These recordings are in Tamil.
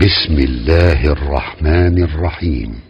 بسم الله الرحمن الرحيم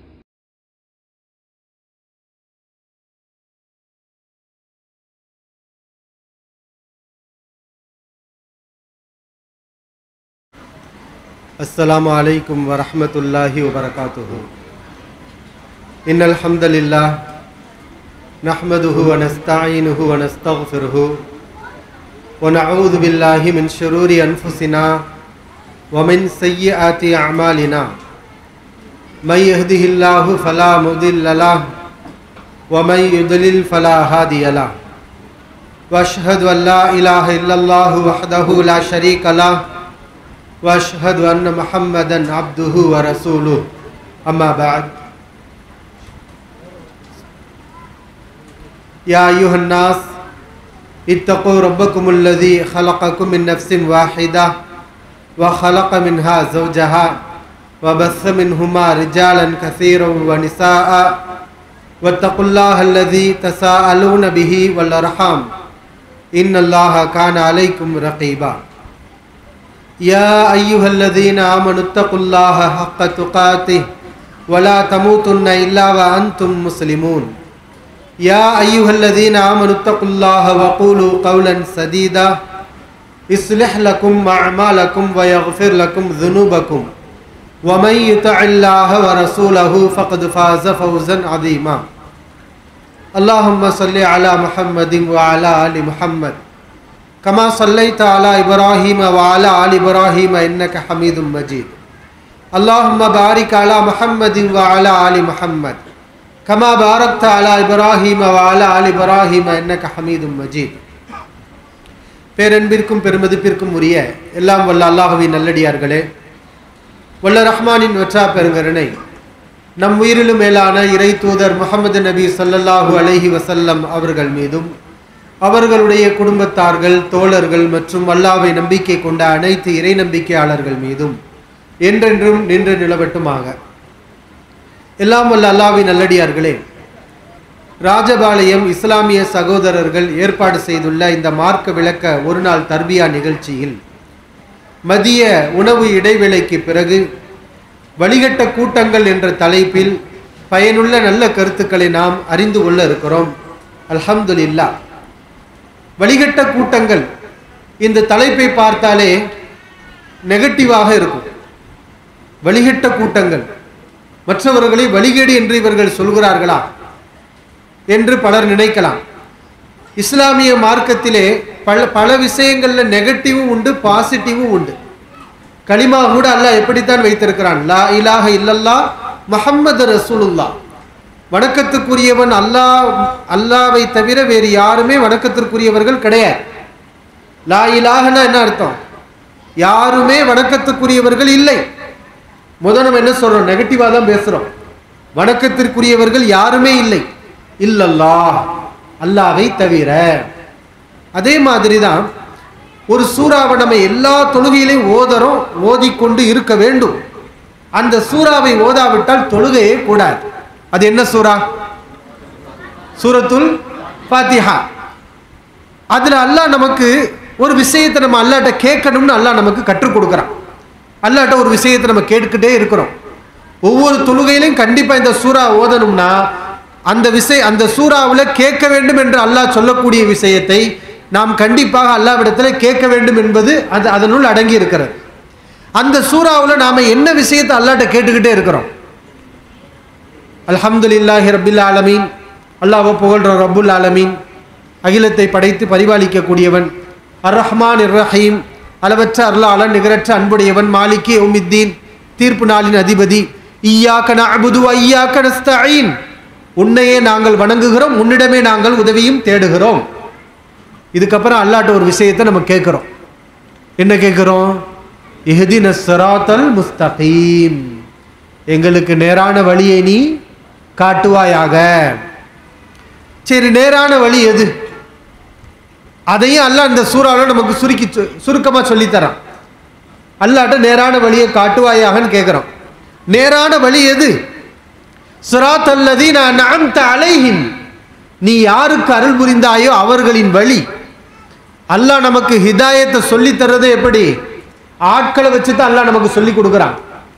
السلام عليكم ورحمة الله وبركاته إن الحمد لله نحمده ونستعينه ونستغفره ونعوذ بالله من شرور أنفسنا ومن سيئات أعمالنا من يهده الله فلا مضل له ومن يضلل فلا هادي له واشهد ان لا اله الا الله وحده لا شريك له واشهد ان محمدا عبده ورسوله اما بعد يا ايها الناس اتقوا ربكم الذي خلقكم من نفس واحده وخلق منها زوجها وبث منهما رجالا كثيرا ونساء واتقوا الله الذي تساءلون به والارحام ان الله كان عليكم رقيبا يا ايها الذين امنوا اتقوا الله حق تقاته ولا تموتن الا وانتم مسلمون يا ايها الذين امنوا اتقوا الله وقولوا قولا سديدا يصلح لكم اعمالكم ويغفر لكم ذنوبكم ومن يطع الله ورسوله فقد فاز فوزا عظيما اللهم صل على محمد وعلى ال محمد كما صليت على ابراهيم وعلى ال ابراهيم انك حميد مجيد اللهم بارك على محمد وعلى ال محمد كما باركت على ابراهيم وعلى ال ابراهيم انك حميد مجيد பேரன்பிற்கும் பெருமதிப்பிற்கும் உரிய எல்லாம் வல்ல அல்லாஹுவின் நல்லடியார்களே வல்ல ரஹ்மானின் வற்றா பெருங்கருணை நம் உயிரிலும் மேலான இறை தூதர் முகமது நபி ஸல்லல்லாஹு அலைஹி வஸல்லம் அவர்கள் மீதும் அவர்களுடைய குடும்பத்தார்கள் தோழர்கள் மற்றும் அல்லாவை நம்பிக்கை கொண்ட அனைத்து இறை நம்பிக்கையாளர்கள் மீதும் என்றென்றும் நின்று நிலவட்டுமாக எல்லாம் வல்ல அல்லாவின் நல்லடியார்களே ராஜபாளையம் இஸ்லாமிய சகோதரர்கள் ஏற்பாடு செய்துள்ள இந்த மார்க்க விளக்க ஒரு நாள் தர்பியா நிகழ்ச்சியில் மதிய உணவு இடைவேளைக்கு பிறகு வழிகட்ட கூட்டங்கள் என்ற தலைப்பில் பயனுள்ள நல்ல கருத்துக்களை நாம் அறிந்து கொள்ள இருக்கிறோம் அல்ஹம்துலில்லா வழிகட்ட கூட்டங்கள் இந்த தலைப்பை பார்த்தாலே நெகட்டிவாக இருக்கும் வழிகட்ட கூட்டங்கள் மற்றவர்களை வழிகேடு என்று இவர்கள் சொல்கிறார்களா என்று பலர் நினைக்கலாம் இஸ்லாமிய மார்க்கத்திலே பல பல விஷயங்கள்ல நெகட்டிவும் உண்டு பாசிட்டிவும் உண்டு களிமா கூட அல்லாஹ் எப்படித்தான் வைத்திருக்கிறான் லா இலாஹ இல்லல்லா முஹம்மது ரசூலுல்லா வணக்கத்துக்குரியவன் அல்லாஹ் அல்லாவை தவிர வேறு யாருமே வணக்கத்திற்குரியவர்கள் கிடையாது லா இலாஹனா என்ன அர்த்தம் யாருமே வணக்கத்துக்குரியவர்கள் இல்லை முதல் நம்ம என்ன சொல்றோம் நெகட்டிவா தான் பேசுறோம் வணக்கத்திற்குரியவர்கள் யாருமே இல்லை இல்லல்லா அல்லாவை தவிர அதே மாதிரி தான் ஒரு சூறாவை நம்ம எல்லா தொழுகையிலையும் ஓதறோம் ஓதிக்கொண்டு இருக்க வேண்டும் அந்த சூறாவை ஓதாவிட்டால் தொழுகையே கூடாது அது என்ன சூறா சூரத்துல் ஃபாத்திஹா அதுல அல்லாஹ் நமக்கு ஒரு விஷயத்தை நம்ம அல்லாட்ட கேட்கணும்னு அல்லாஹ் நமக்கு கற்றுக் கொடுக்குறான் அல்லாட்ட ஒரு விஷயத்தை நம்ம கேட்டுக்கிட்டே இருக்கிறோம் ஒவ்வொரு தொழுகையிலையும் கண்டிப்பா இந்த சூறா ஓதணும்னா அந்த விஷய அந்த சூறாவில் கேட்க வேண்டும் என்று அல்லாஹ் சொல்லக்கூடிய விஷயத்தை நாம் கண்டிப்பாக அல்லாவிடத்தில் கேட்க வேண்டும் என்பது அது அதனுள் அடங்கி இருக்கிறது அந்த சூறாவில் நாம் என்ன விஷயத்தை அல்லாட்ட கேட்டுக்கிட்டே இருக்கிறோம் அல்ஹம்துலில்லாஹி ரபில் ஆலமீன் அல்லாஹ் புகழ்ற ரப்புல் ஆலமீன் அகிலத்தை படைத்து பரிபாலிக்கக்கூடியவன் அர் ரஹ்மான் இர் ரஹீம் அளவற்ற அருளாளன் நிகரற்ற அன்புடையவன் மாலிகே உமித்தீன் தீர்ப்பு நாளின் அதிபதி ஈயாக்க நஅபுது ஐயாக்க நஸ்தஈன் உன்னையே நாங்கள் வணங்குகிறோம் உன்னிடமே நாங்கள் உதவியும் தேடுகிறோம் இதுக்கப்புறம் அல்லாட்ட ஒரு விஷயத்தை நம்ம கேட்குறோம் என்ன கேட்குறோம் இஹ்தின சிராத்தல் முஸ்தகீம் எங்களுக்கு நேரான வழியை நீ காட்டுவாயாக சரி நேரான வழி எது அதையும் அல்லாஹ் இந்த சூறாவில் நமக்கு சுருக்கி சுருக்கமாக சொல்லித்தரான் அல்லாட்ட நேரான வழியை காட்டுவாயாகன்னு கேட்குறோம் நேரான வழி எது சிராத் அல்லதி நான் அம்த அலைஹின் நீ யாருக்கு அருள் புரிந்தாயோ அவர்களின் வழி அல்லாஹ் நமக்கு ஹிதாயத்தை சொல்லி தர்றது எப்படி ஆட்களை வச்சு தான் அல்லாஹ் நமக்கு சொல்லி கொடுக்குறான்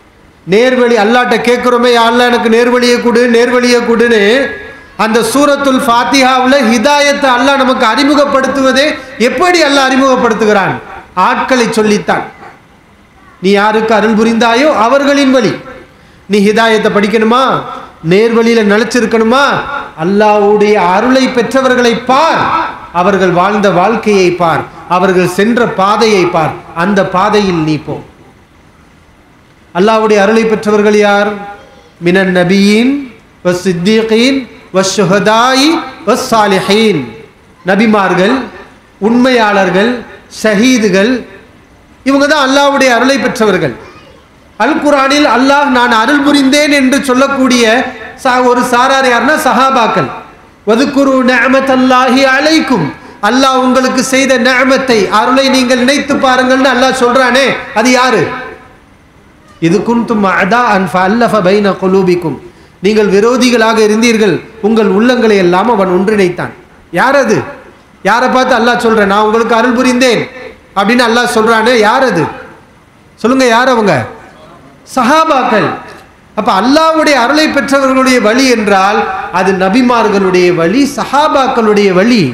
நேர்வழி அல்லாட்ட கேட்குறோமே அல்ல எனக்கு நேர்வழியை கொடு நேர்வழியை கொடுன்னு அந்த சூரத்துல் ஃபாத்திஹாவில் ஹிதாயத்தை அல்லாஹ் நமக்கு அறிமுகப்படுத்துவதே எப்படி அல்லாஹ் அறிமுகப்படுத்துகிறான் ஆட்களை சொல்லித்தான் நீ யாருக்கு அருள் புரிந்தாயோ அவர்களின் வழி நீ ஹிதாயத்தை படிக்கணுமா நேர்வழியில நிலைச்சிருக்கணுமா அல்லாஹ்வுடைய அருளை பெற்றவர்களை பார் அவர்கள் வாழ்ந்த வாழ்க்கையை பார் அவர்கள் சென்ற பாதையை பார் அந்த பாதையில் நீ போ அல்லாஹ்வுடைய அருளை பெற்றவர்கள் யார் மினன் நபியின் சித்தீகீன் வஷுஹதாயி வஸ்ஸாலிஹீன் நபிமார்கள் உண்மையாளர்கள் ஷஹீதுகள் இவங்க தான் அல்லாஹ்வுடைய அருளை பெற்றவர்கள் அல் குரானில் அல்லாஹ் நான் அருள் புரிந்தேன் என்று சொல்லக்கூடிய சா- ஒரு சாரார் யாருன்னா சஹாபாக்கள் வதுக்குரு நிஅமத்தல்லாஹி அலைக்கும் அல்லாஹ் உங்களுக்கு செய்த நிஅமத்தை அருளை நீங்கள் நினைத்து பாருங்கள்னு அல்லாஹ் சொல்றானே அது யாரு இது குன்தும் அதா அன்ஃப அல்லஃப பைன குலூபிக்கும் நீங்கள் விரோதிகளாக இருந்தீர்கள் உங்கள் உள்ளங்களை எல்லாம் அவன் ஒன்றிணைத்தான் யார் அது யாரை பார்த்து அல்லாஹ் சொல்றேன் நான் உங்களுக்கு அருள் புரிந்தேன் அப்படின்னு அல்லாஹ் சொல்றானே யார் அது சொல்லுங்க யார் அவங்க சஹாபாக்கள் அப்ப அல்லாஹ்வுடைய அருளை பெற்றவர்களுடைய வழி என்றால் அது நபிமார்களுடைய வழி சஹாபாக்களுடைய வழி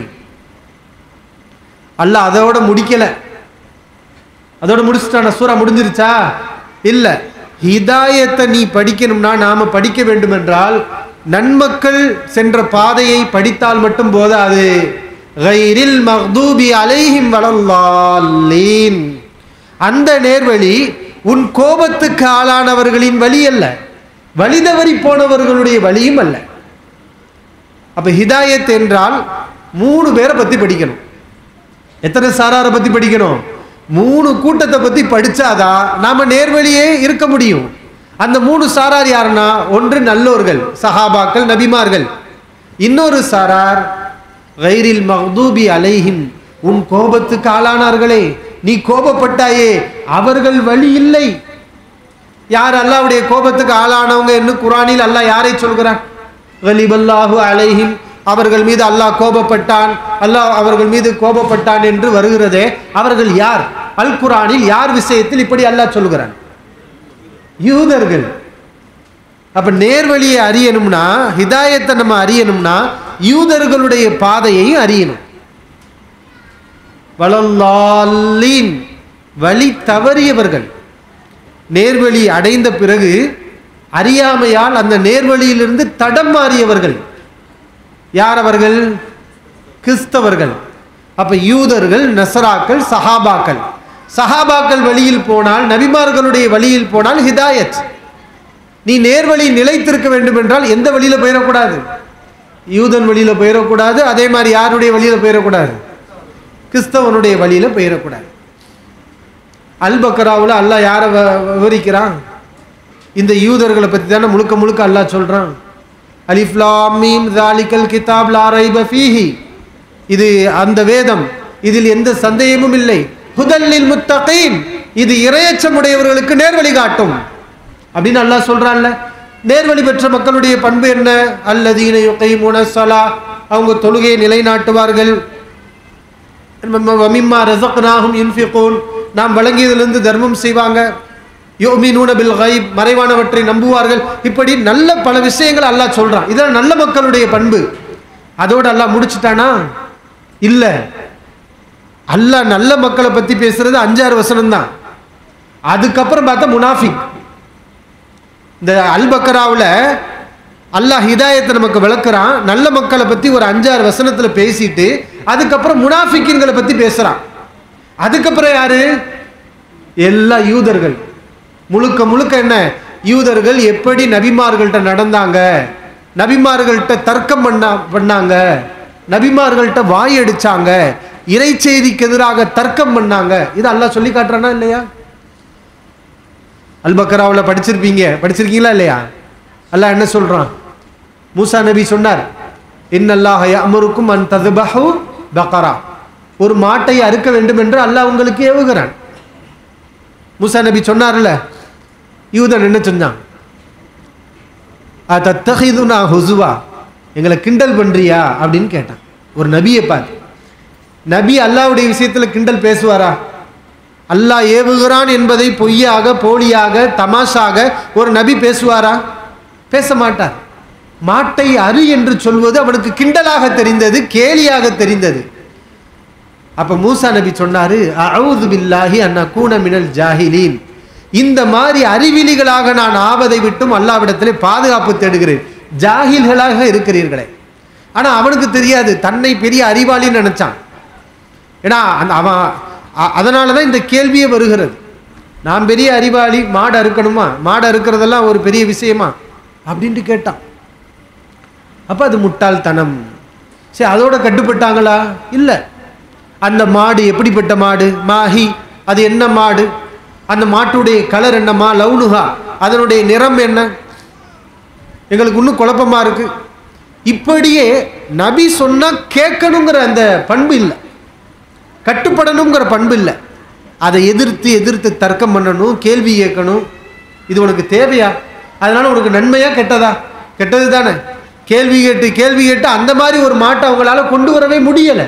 அல்லாஹ் அதோட முடிக்கல அதோட முடிச்சுட்டான சூறா முடிஞ்சிருச்சா இல்ல ஹிதாயத்தை நீ படிக்கணும்னா நாம படிக்க வேண்டும் என்றால் நன்மக்கள் சென்ற பாதையை படித்தால் மட்டும் போதாது கைரில் மக்தூபி அலைஹிம் வலல்லாலீன் அந்த நேர்வழி உன் கோபத்துக்கு ஆளானவர்களின் வழி அல்ல வழி தவறி போனவர்களுடைய வழியும் அல்ல அப்ப ஹிதாயத் என்றால் மூணு பேரை பத்தி படிக்கணும் எத்தனை சாராரை பத்தி படிக்கணும் மூணு கூட்டத்தை பத்தி படிச்சாதான் நாம நேர்வழியே இருக்க முடியும் அந்த மூணு சாரார் யாருன்னா ஒன்று நல்லோர்கள் சஹாபாக்கள் நபிமார்கள் இன்னொரு சாரார் கைரில் மஹ்தூபி அலைஹிம் உன் கோபத்துக்கு ஆளானார்களே நீ கோபப்பட்டாயே அவர்கள் வழி இல்லை யார் அல்லாஹ்வுடைய கோபத்துக்கு ஆளானவங்க என்று குரானில் அல்லாஹ் யாரை சொல்கிறான் கலிபல்லாஹு அலைஹிம் அவர்கள் மீது அல்லாஹ் கோபப்பட்டான் அல்லாஹ் அவர்கள் மீது கோபப்பட்டான் என்று வருகிறதே அவர்கள் யார் அல் குரானில் யார் விஷயத்தில் இப்படி அல்லாஹ் சொல்கிறான் யூதர்கள் அப்ப நேர்வழியை அறியணும்னா ஹிதாயத்தை நம்ம அறியணும்னா யூதர்களுடைய பாதையையும் அறியணும் வளல்லாலீன் வழி தவறியவர்கள் நேர்வழி அடைந்த பிறகு அறியாமையால் அந்த நேர்வழியிலிருந்து தடம் மாறியவர்கள் யார் அவர்கள் கிறிஸ்தவர்கள் அப்ப யூதர்கள் நசராக்கள் சஹாபாக்கள் சஹாபாக்கள் வழியில் போனால் நபிமார்களுடைய வழியில் போனால் ஹிதாயத் நீ நேர்வழி நிலைத்திருக்க வேண்டும் என்றால் எந்த வழியில போயிடக்கூடாது யூதன் வழியில போயிடக்கூடாது அதே மாதிரி யாருடைய வழியில போயிடக்கூடாது கிறிஸ்தவனுடைய வழியில போயிடக்கூடாது அல் பக்கராவில் அல்லாஹ் யாரை வ- விவரிக்கிறான் இந்த யூதர்களை பற்றி தானே முழுக்க முழுக்க அல்லாஹ் சொல்றான் அலிஃப்லாம் மீம் தாலிக்கல் கிதாப் லா ரைப ஃபீஹி இது அந்த வேதம் இதில் எந்த சந்தேகமும் இல்லை ஹுதல்லில் முத்தகீன் இது இரையச்சமுடையவர்களுக்கு நேர்வழி காட்டும் அப்படின்னு அல்லாஹ் சொல்றான்ல நேர்வழி பெற்ற மக்களுடைய பண்பு என்ன அல்லதீன யுகைமுன ஸலா அவங்க தொழுகையை நிலைநாட்டுவார்கள் வமிம்மா ரஸக்னாஹும் யுன்ஃபிகூன் நாம் வழங்கியதிலிருந்து தர்மம் செய்வாங்க யோமினூன பில் கைப் மறைவானவற்றை நம்புவார்கள் இப்படி நல்ல பல விஷயங்களை அல்லாஹ் சொல்றான் இதெல்லாம் நல்ல மக்களுடைய பண்பு அதோட அல்லாஹ் முடிச்சுட்டானா இல்ல அல்லாஹ் நல்ல மக்களை பத்தி பேசுறது அஞ்சாறு வசனம் தான் அதுக்கப்புறம் பார்த்தா முனாஃபிக் இந்த அல் பக்கராவில் அல்லாஹ் ஹிதாயத்தை நமக்கு விளக்குறான் நல்ல மக்களை பத்தி ஒரு அஞ்சாறு வசனத்துல பேசிட்டு அதுக்கப்புறம் முனாஃபிக்கின்களை பத்தி பேசுறான் அதுக்கப்புறம் யாரு எல்லா யூதர்கள் முழுக்க முழுக்க என்ன யூதர்கள் எப்படி நபிமார்கள்ட்ட நடந்தாங்க நபிமார்கள்ட்ட தர்க்கம் பண்ணா பண்ணாங்க நபிமார்கள்ட்ட வாய் அடிச்சாங்க இறை செய்திக்கு எதிராக தர்க்கம் பண்ணாங்க இது அல்லாஹ் சொல்லி காட்டுறானா இல்லையா அல்பக்கராவில் படிச்சிருப்பீங்க படிச்சிருக்கீங்களா இல்லையா அல்லாஹ் என்ன சொல்றான் மூசா நபி சொன்னார் இன்னல்லாஹ் அமருக்கும் அன் ததுபஹு பக்கரா ஒரு மாட்டை அறுக்க வேண்டும் என்று அல்லாஹ் உங்களுக்கு ஏவுகிறான் மூசா நபி சொன்னார்ல யூதன் என்ன சொன்னான் தத்தகிதுனா ஹுசுவா எங்களை கிண்டல் பண்றியா அப்படின்னு கேட்டான் ஒரு நபியை பார்த்து நபி அல்லாஹ்வுடைய விஷயத்துல கிண்டல் பேசுவாரா அல்லாஹ் ஏவுகிறான் என்பதை பொய்யாக போலியாக தமாஷாக ஒரு நபி பேசுவாரா பேச மாட்டார் மாட்டை அரு என்று சொல்வது அவனுக்கு கிண்டலாக தெரிந்தது கேலியாக தெரிந்தது அப்ப மூசா நபி சொன்னாரு அவுது பில்லாஹி அண்ணா கூன மினல் ஜாஹிலீன் இந்த மாதிரி அறிவிலிகளாக நான் ஆவதை விட்டும் அல்லாவிடத்திலே பாதுகாப்பு தேடுகிறேன் ஜாகில்களாக இருக்கிறீர்களே ஆனா அவனுக்கு தெரியாது தன்னை பெரிய அறிவாளின்னு நினைச்சான் ஏன்னா அந்த அவன் அ- அதனால தான் இந்த கேள்வியே வருகிறது நான் பெரிய அறிவாளி மாடு அறுக்கணுமா மாடு அறுக்கிறதெல்லாம் ஒரு பெரிய விஷயமா அப்படின்ட்டு கேட்டான் அப்போ அது முட்டாள்தனம் சரி அதோட கட்டுப்பட்டாங்களா இல்லை அந்த மாடு எப்படிப்பட்ட மாடு மாஹி அது என்ன மாடு அந்த மாட்டுடைய கலர் என்னம்மா லவுனுகா அதனுடைய நிறம் என்ன எங்களுக்கு இன்னும் குழப்பமா இருக்கு இப்படியே நபி சொன்னா கேட்கணுங்கிற அந்த பண்பு இல்லை கட்டுப்படணுங்கிற பண்பு இல்லை அதை எதிர்த்து எதிர்த்து தர்க்கம் பண்ணணும் கேள்வி கேட்கணும் இது உனக்கு தேவையா அதனால உனக்கு நன்மையா கெட்டதா கெட்டது தானே கேள்வி கேட்டு கேள்வி கேட்டு அந்த மாதிரி ஒரு மாட்டை அவங்களால கொண்டு வரவே முடியலை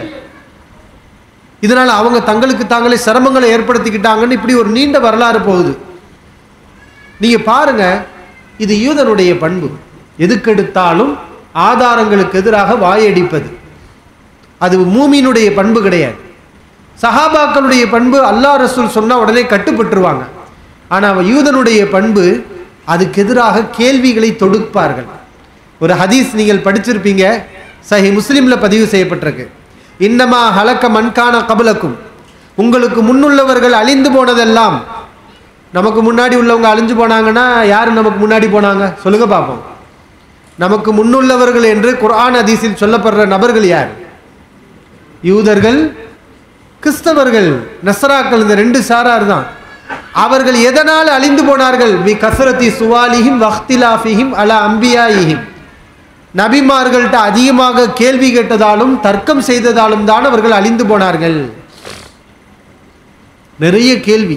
இதனால அவங்க தங்களுக்கு தாங்களே சிரமங்களை ஏற்படுத்திக்கிட்டாங்கன்னு இப்படி ஒரு நீண்ட வரலாறு போகுது நீங்க பாருங்க இது யூதனுடைய பண்பு எதுக்கெடுத்தாலும் ஆதாரங்களுக்கு எதிராக வாயடிப்பது அது மூமியினுடைய பண்பு கிடையாது சஹாபாக்களுடைய பண்பு அல்லாஹ் ரசூல் சொன்னா உடனே கட்டுப்பட்டுருவாங்க ஆனா அவ யூதனுடைய பண்பு அதுக்கு எதிராக கேள்விகளை தொடுப்பார்கள் ஒரு ஹதீஸ் நீங்கள் படிச்சிருப்பீங்க சஹி முஸ்லிம்ல பதிவு செய்யப்பட்டிருக்கு இன்னமா ஹலக்க மண்கான கபலக்கும் உங்களுக்கு முன்னுள்ளவர்கள் அழிந்து போனதெல்லாம் நமக்கு முன்னாடி உள்ளவங்க அழிஞ்சு போனாங்கன்னா யார் நமக்கு முன்னாடி போனாங்க சொல்லுங்க பார்ப்போம் நமக்கு முன்னுள்ளவர்கள் என்று குர்ஆன் ஹதீஸில் சொல்லப்படுற நபர்கள் யார் யூதர்கள் கிறிஸ்தவர்கள் நஸ்ராக்கள் இந்த ரெண்டு சாரார் தான் அவர்கள் எதனால் அழிந்து போனார்கள் பி கசரத்தி சுவாலிஹிம் வக்திலாஃபிஹிம் அலா அம்பியாயிஹிம் நபிமார்கள்ட்ட அதிகமாக கேள்வி கேட்டதாலும் தர்க்கம் செய்ததாலும் தான் அவர்கள் அழிந்து போனார்கள் நிறைய கேள்வி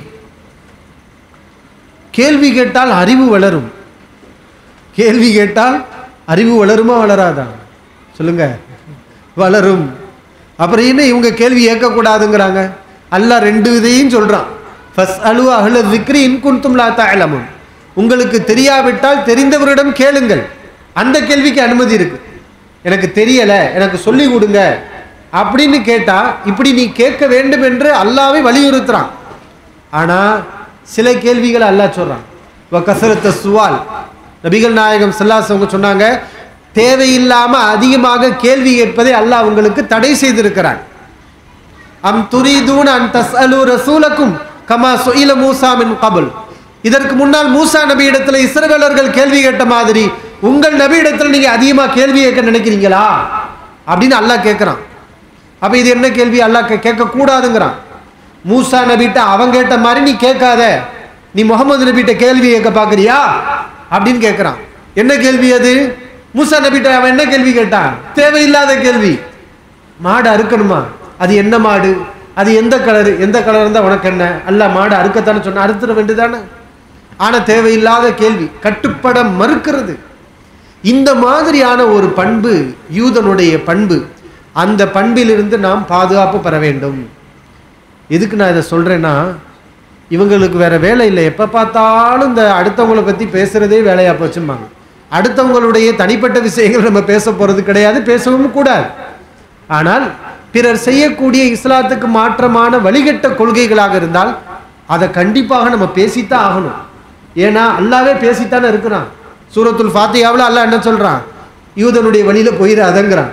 கேள்வி கேட்டால் அறிவு வளரும் கேள்வி கேட்டால் அறிவு வளருமா வளராதா சொல்லுங்க வளரும் அப்புறம் என்ன இவங்க கேள்வி கேட்கக்கூடாதுங்கிறாங்க அல்லாஹ் ரெண்டு இதையும் சொல்றான் ஃபஸ் அலு அஹ்ல திக்ரி இன்குன்தும் லா தஅலமுன் உங்களுக்கு தெரியாவிட்டால் தெரிந்தவரிடம் கேளுங்கள் அந்த கேள்விக்கு அனுமதி இருக்கு எனக்கு தெரியல எனக்கு சொல்லி கொடுங்க அப்படின்னு கேட்டா இப்படி நீ கேட்க வேண்டும் என்று அல்லாவே வலியுறுத்துறான் ஆனா சில கேள்விகளை அல்லாஹ் சொல்றான் வ கசரத்த சுவால் நபிகள் நாயகம் செல்லாசவங்க சொன்னாங்க தேவையில்லாம அதிகமாக கேள்வி கேட்பதை அல்லாஹ் உங்களுக்கு தடை செய்திருக்கிறான் அம் துரிதூன் அன் தஸ்அலு ரசூலக்கும் கமா சுயில மூசா மின் கபுல் இதற்கு முன்னால் மூசா நபி இடத்துல இஸ்ரவேலர்கள் கேள்வி கேட்ட மாதிரி உங்கள் நபி இடத்துல நீங்க அதிகமா கேள்வி கேட்க நினைக்கிறீங்களா அப்படின்னு அல்லாஹ் கேட்கிறான் அப்ப இது என்ன கேள்வி அல்லாஹ் கே- கேட்க கூடாதுங்கிறான் மூசா நபிட்ட அவன் கேட்ட மாதிரி நீ கேட்காத நீ முகமது நபிட்ட கேள்வி கேட்க பாக்குறியா அப்படின்னு கேட்கிறான் என்ன கேள்வி அது மூசா நபிட்ட அவன் என்ன கேள்வி கேட்டான் தேவையில்லாத கேள்வி மாடு அறுக்கணுமா அது என்ன மாடு அது எந்த கலர் எந்த கலர் இருந்தால் உனக்கு என்ன அல்ல மாடு அறுக்கத்தானே சொன்ன அறுத்துட வேண்டியதானே ஆனா தேவையில்லாத கேள்வி கட்டுப்பட மறுக்கிறது இந்த மாதிரியான ஒரு பண்பு யூதனுடைய பண்பு அந்த பண்பிலிருந்து நாம் பாதுகாப்பு பெற வேண்டும் எதுக்கு நான் இதை சொல்றேன்னா இவங்களுக்கு வேற வேலை இல்லை எப்போ பார்த்தாலும் இந்த அடுத்தவங்களை பற்றி பேசுறதே வேலையா போச்சும்பாங்க அடுத்தவங்களுடைய தனிப்பட்ட விஷயங்கள் நம்ம பேச போறது கிடையாது பேசவும் கூடாது ஆனால் பிறர் செய்யக்கூடிய இஸ்லாத்துக்கு மாற்றமான வழிகட்ட கொள்கைகளாக இருந்தால் அதை கண்டிப்பாக நம்ம பேசித்தான் ஆகணும் ஏன்னா அல்லாவே பேசித்தானே இருக்கிறான் சூரத்துல் ஃபாத்தியாவில் அல்லாஹ் என்ன சொல்றான் யூதனுடைய வழியில போயிடாதங்கிறான்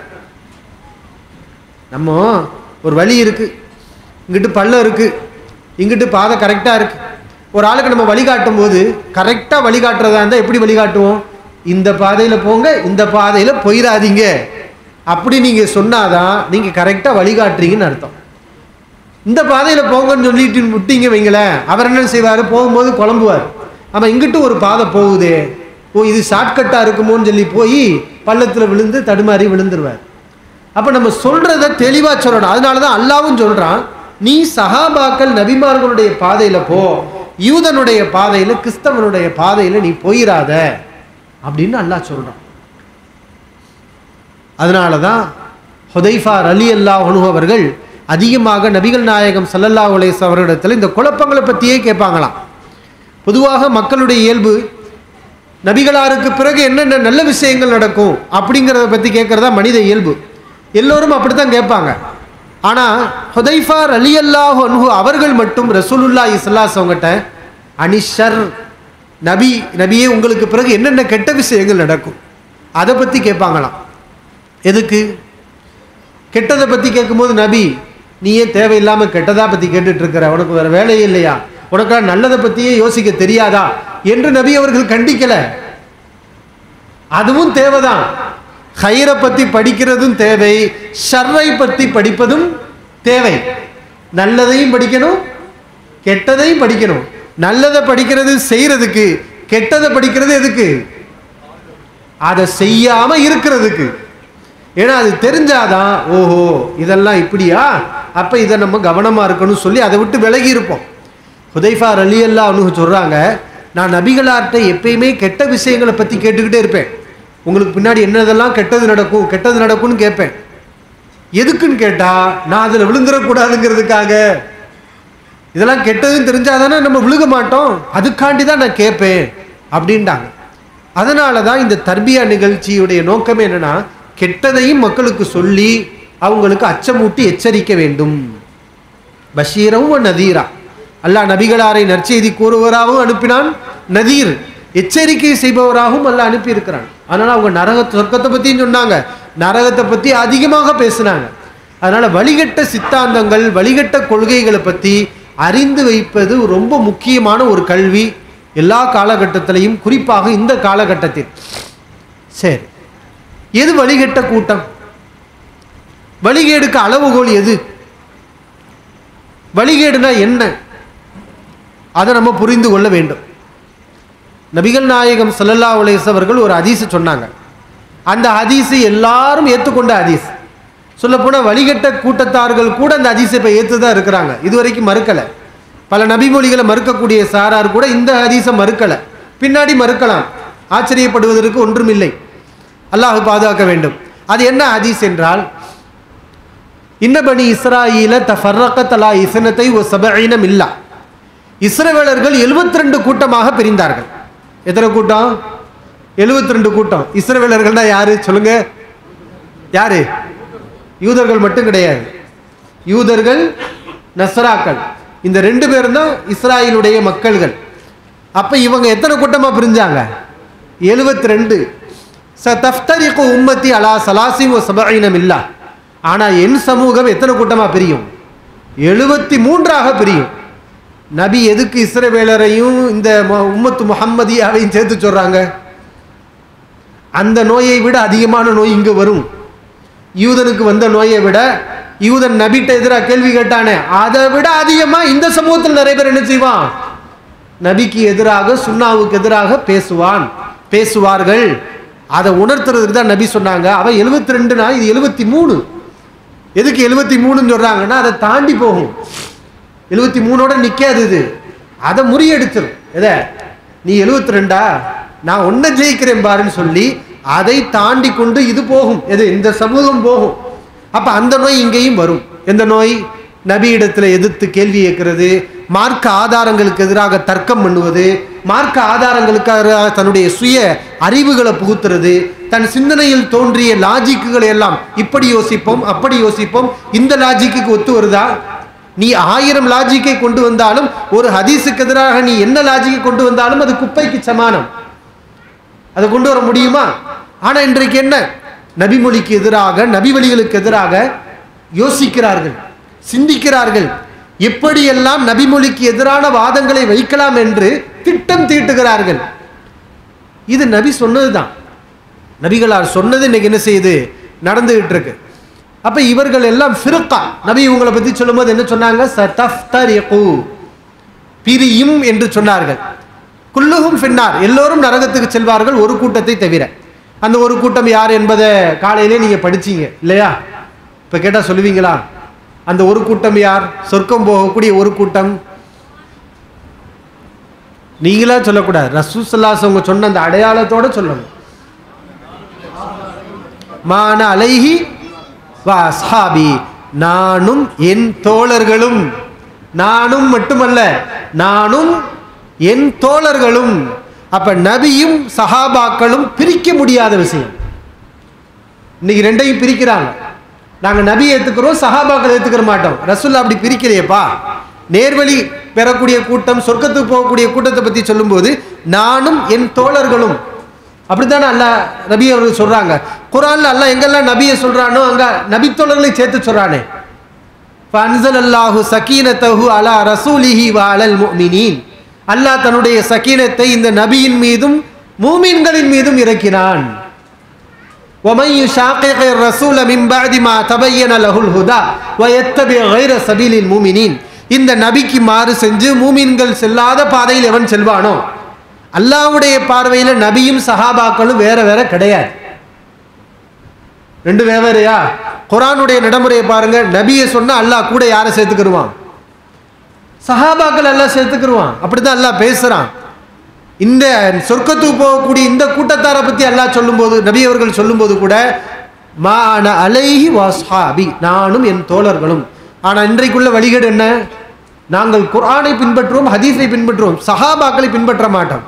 நம்ம ஒரு வழி இருக்கு இங்கிட்டு பள்ளம் இருக்கு இங்கிட்டு பாதை கரெக்டாக இருக்கு ஒரு ஆளுக்கு நம்ம வழிகாட்டும் போது கரெக்டாக வழிகாட்டுறதா இருந்தால் எப்படி வழிகாட்டுவோம் இந்த பாதையில் போங்க இந்த பாதையில் போயிடாதீங்க அப்படி நீங்கள் சொன்னாதான் நீங்கள் கரெக்டாக வழிகாட்டுறீங்கன்னு அர்த்தம் இந்த பாதையில் போங்கன்னு சொல்லிட்டு விட்டீங்க வைங்களேன் அவர் என்ன செய்வார் போகும்போது குழம்புவார் ஆமாம் இங்கிட்டு ஒரு பாதை போகுதே ஓ இது ஷார்ட்கட்டாக இருக்குமோன்னு சொல்லி போய் பள்ளத்தில் விழுந்து தடுமாறி விழுந்துருவார் அப்போ நம்ம சொல்கிறத தெளிவாக சொல்லணும் அதனால தான் அல்லாவும் சொல்கிறான் நீ சஹாபாக்கள் நபிமார்களுடைய பாதையில் போ யூதனுடைய பாதையில் கிறிஸ்தவனுடைய பாதையில் நீ போயிடாத அப்படின்னு அல்லாஹ் சொல்கிறான் அதனால தான் ஹுதைஃபார் அலி அல்லாஹ் அவர்கள் அதிகமாக நபிகள் நாயகம் சல்லல்லா உலேஸ் அவர்களிடத்தில் இந்த குழப்பங்களை பற்றியே கேட்பாங்களாம் பொதுவாக மக்களுடைய இயல்பு நபிகளாருக்கு பிறகு என்னென்ன நல்ல விஷயங்கள் நடக்கும் அப்படிங்கிறத பற்றி கேட்குறதா மனித இயல்பு எல்லோரும் அப்படித்தான் கேட்பாங்க ஆனால் ஹுதைஃபார் அலி அல்லாஹ் அன்ஹு அவர்கள் மட்டும் ரசூலுல்லா இஸ்லாஸ் அவங்ககிட்ட அனிஷர் நபி நபியே உங்களுக்கு பிறகு என்னென்ன கெட்ட விஷயங்கள் நடக்கும் அதை பற்றி கேட்பாங்களாம் எதுக்கு கெட்டதை பற்றி கேட்கும்போது நபி நீ ஏன் தேவையில்லாமல் கெட்டதா பற்றி கேட்டுட்டு இருக்கிற உனக்கு வேறு வேலையே இல்லையா உனக்கெல்லாம் நல்லதை பற்றியே யோசிக்க தெரியாதா என்று நபி அவர்கள் கண்டிக்கல அதுவும் தேவைதான் ஹைரை பற்றி படிக்கிறதும் தேவை ஷர்ரை பற்றி படிப்பதும் தேவை நல்லதையும் படிக்கணும் கெட்டதையும் படிக்கணும் நல்லதை படிக்கிறது செய்யறதுக்கு கெட்டதை படிக்கிறது எதுக்கு அதை செய்யாம இருக்கிறதுக்கு ஏன்னா அது தெரிஞ்சாதான் ஓஹோ இதெல்லாம் இப்படியா அப்ப இதை நம்ம கவனமா இருக்கணும்னு சொல்லி அதை விட்டு விலகி இருப்போம் ஹுதைஃபா அலி அல்லா அனுகு சொல்றாங்க நான் நபிகளார்ட்ட எப்பயுமே கெட்ட விஷயங்களை பத்தி கேட்டுக்கிட்டே இருப்பேன் உங்களுக்கு பின்னாடி என்னதெல்லாம் கெட்டது நடக்கும் கெட்டது நடக்கும்னு கேட்பேன் எதுக்குன்னு கேட்டா நான் அதில் விழுந்துடக்கூடாதுங்கிறதுக்காக இதெல்லாம் கெட்டதுன்னு தெரிஞ்சாதானே நம்ம விழுக மாட்டோம் அதுக்காண்டி தான் நான் கேட்பேன் அப்படின்ட்டாங்க அதனால தான் இந்த தர்பியா நிகழ்ச்சியுடைய நோக்கமே என்னன்னா கெட்டதையும் மக்களுக்கு சொல்லி அவங்களுக்கு அச்சமூட்டி எச்சரிக்க வேண்டும் பஷீரவும் நதீரா அல்லாஹ் நபிகளாரை நற்செய்தி கூறுவராகவும் அனுப்பினான் நதீர் எச்சரிக்கை செய்பவராகவும் அல்லாஹ் அனுப்பியிருக்கிறான் அதனால அவங்க நரக சொர்க்கத்தை பற்றியும் சொன்னாங்க நரகத்தை பற்றி அதிகமாக பேசினாங்க அதனால வழிகட்ட சித்தாந்தங்கள் வழிகட்ட கொள்கைகளை பற்றி அறிந்து வைப்பது ரொம்ப முக்கியமான ஒரு கல்வி எல்லா காலகட்டத்திலையும் குறிப்பாக இந்த காலகட்டத்தில் சரி எது வழிகட்ட கூட்டம் வழிகேடுக்கு அளவுகோல் எது வழிகேடுனா என்ன அதை நம்ம புரிந்து கொள்ள வேண்டும் நபிகள் நாயகம் சல்லல்லா அலைஸ் அவர்கள் ஒரு ஹதீஸ் சொன்னாங்க அந்த ஹதீஸை எல்லாரும் ஏற்றுக்கொண்ட ஹதீஸ் சொல்லப்போனால் வழிகட்ட கூட்டத்தார்கள் கூட அந்த ஹதீஸை இப்போ ஏற்று தான் இருக்கிறாங்க இதுவரைக்கும் மறுக்கலை பல நபிமொழிகளை மறுக்கக்கூடிய சாரார் கூட இந்த ஹதீஸை மறுக்கலை பின்னாடி மறுக்கலாம் ஆச்சரியப்படுவதற்கு ஒன்றுமில்லை அல்லாஹ் பாதுகாக்க வேண்டும் அது என்ன ஹதீஸ் என்றால் இன்னபனி இஸ்ராயில தஃபர்ரக தலா இசனத்தை ஒ சபஈனம் இல்லா இஸ்ரவேலர்கள் 72 ரெண்டு கூட்டமாக பிரிந்தார்கள் எத்தனை கூட்டம் 72 ரெண்டு கூட்டம் இஸ்ரவேலர்கள்னா யாரு சொல்லுங்க யாரு யூதர்கள் மட்டும் கிடையாது யூதர்கள் நசராக்கள் இந்த ரெண்டு பேரும் தான் இஸ்ராயிலுடைய மக்கள்கள் அப்ப இவங்க எத்தனை கூட்டமா பிரிஞ்சாங்க 72 ரெண்டு ச தஃப்தரிக்கு உம்மத்தி அலா சலாசிம் ஒ சபஈனம் இல்லா ஆனா என் சமூகம் எத்தனை கூட்டமா பிரியும் எழுபத்தி மூன்றாக பிரியும் நபி எதுக்கு இஸ்ரவேலரையும் இந்த மு- உம்மத்து முஹம்மதியாவையும் சேர்த்து சொல்றாங்க அந்த நோயை விட அதிகமான நோய் இங்க வரும் யூதனுக்கு வந்த நோயை விட யூதன் நபிட்ட எதிராக கேள்வி கேட்டானே அதை விட அதிகமா இந்த சமூகத்தில் நிறைய பேர் என்ன செய்வான் நபிக்கு எதிராக சுன்னாவுக்கு எதிராக பேசுவான் பேசுவார்கள் அதை உணர்த்துறதுக்கு தான் நபி சொன்னாங்க அவன் எழுபத்தி ரெண்டுனா இது எழுபத்தி மூணு எதுக்கு எழுபத்தி மூணுன்னு சொல்றாங்கன்னா அதை தாண்டி போகும் எழுபத்தி மூணோட நிக்காது இது அதை முறியடிச்சிடும் எதை நீ எழுபத்தி ரெண்டா நான் ஒன்றை ஜெயிக்கிறேன் பாருன்னு சொல்லி அதை தாண்டி கொண்டு இது போகும் எது இந்த சமூகம் போகும் அப்ப அந்த நோய் இங்கேயும் வரும் எந்த நோய் நபியிடத்துல எதிர்த்து கேள்வி கேட்கிறது மார்க்க ஆதாரங்களுக்கு எதிராக தர்க்கம் பண்ணுவது மார்க்க ஆதாரங்களுக்காக தன்னுடைய சுய அறிவுகளை புகுத்துறது தன் சிந்தனையில் தோன்றிய லாஜிக்குகளை எல்லாம் இப்படி யோசிப்போம் அப்படி யோசிப்போம் இந்த லாஜிக்கு ஒத்து வருதா நீ ஆயிரம் லாஜிக்கை கொண்டு வந்தாலும் ஒரு ஹதீஸுக்கு எதிராக நீ என்ன லாஜிக்கை கொண்டு வந்தாலும் அது குப்பைக்கு சமானம் அதை கொண்டு வர முடியுமா ஆனா இன்றைக்கு என்ன நபிமொழிக்கு எதிராக நபி வழிகளுக்கு எதிராக யோசிக்கிறார்கள் சிந்திக்கிறார்கள் எப்படியெல்லாம் நபிமொழிக்கு எதிரான வாதங்களை வைக்கலாம் என்று திட்டம் தீட்டுகிறார்கள் இது நபி சொன்னதுதான் நபிகளார் சொன்னது இன்னைக்கு என்ன செய்யுது நடந்துகிட்டு இருக்கு அப்ப இவர்கள் எல்லாம் ஃபிருக்கா நபி இவங்களை பத்தி சொல்லும்போது என்ன சொன்னாங்க சதஃப்தரிகு பிரியும் என்று சொன்னார்கள் குல்லுகும் ஃபின்னார் எல்லோரும் நரகத்துக்கு செல்வார்கள் ஒரு கூட்டத்தை தவிர அந்த ஒரு கூட்டம் யார் என்பதை காலையிலே நீங்க படிச்சீங்க இல்லையா இப்ப கேட்டா சொல்லுவீங்களா அந்த ஒரு கூட்டம் யார் சொர்க்கம் போகக்கூடிய ஒரு கூட்டம் நீங்களா சொல்லக்கூடாது ரசூசல்லாஸ் அவங்க சொன்ன அந்த அடையாளத்தோட சொல்லணும் மான அலைஹி வா அஸ்ஹாபி நானும் என் தோழர்களும் நானும் மட்டுமல்ல நானும் என் தோழர்களும் அப்ப நபியும் சஹாபாக்களும் பிரிக்க முடியாத விஷயம் இன்னைக்கு ரெண்டையும் பிரிக்கிறாங்க நாங்க நபி ஏத்துக்கிறோம் சஹாபாக்கள் ஏத்துக்கிற மாட்டோம் ரசூல்லா அப்படி பிரிக்கலையேப்பா நேர்வழி பெறக்கூடிய கூட்டம் சொர்க்கத்துக்கு போகக்கூடிய கூட்டத்தை பத்தி சொல்லும்போது நானும் என் தோழர்களும் அப்படித்தானே அல்லாஹ் நபி அவர்கள் சொல்றாங்க குரான்ல அல்லாஹ் எங்கெல்லாம் நபியை சொல்றானோ அங்க நபி தோழர்களை சேர்த்து சொல்றானே ஃபன்சல் அல்லாஹு சக்கீனத்தஹு அலா ரசூலிஹி வ அலல் முஃமினீன் அல்லாஹ் தன்னுடைய சக்கீனத்தை இந்த நபியின் மீதும் மூமின்களின் மீதும் இறக்கினான் ومن يشاقق الرسول من بعد ما تبين له الهدى ويتبع غير سبيل المؤمنين இந்த நபிக்கு மாறு செஞ்சு மூமின்கள் செல்லாத பாதையில் எவன் செல்வானோ அல்லாஹ்வுடைய பார்வையில நபியும் சஹாபாக்களும் வேற வேற கிடையாது ரெண்டு வேவரையா குரானுடைய நடைமுறையை பாருங்க நபியை சொன்னா அல்லாஹ் கூட யாரை சேர்த்துக்கிருவான் சஹாபாக்கள் எல்லாம் சேர்த்துக்கிருவான் அப்படிதான் அல்லாஹ் பேசுறான் இந்த சொர்க்கத்துக்கு போகக்கூடிய இந்த கூட்டத்தாரை பத்தி அல்லாஹ் சொல்லும்போது நபி அவர்கள் சொல்லும்போது கூட மான அலைஹி வாஸ்ஹாபி நானும் என் தோழர்களும் ஆனா இன்றைக்குள்ள வழிகேடு என்ன நாங்கள் குர்ஆனை பின்பற்றுவோம் ஹதீஸை பின்பற்றுவோம் சஹாபாக்களை பின்பற்ற மாட்டோம்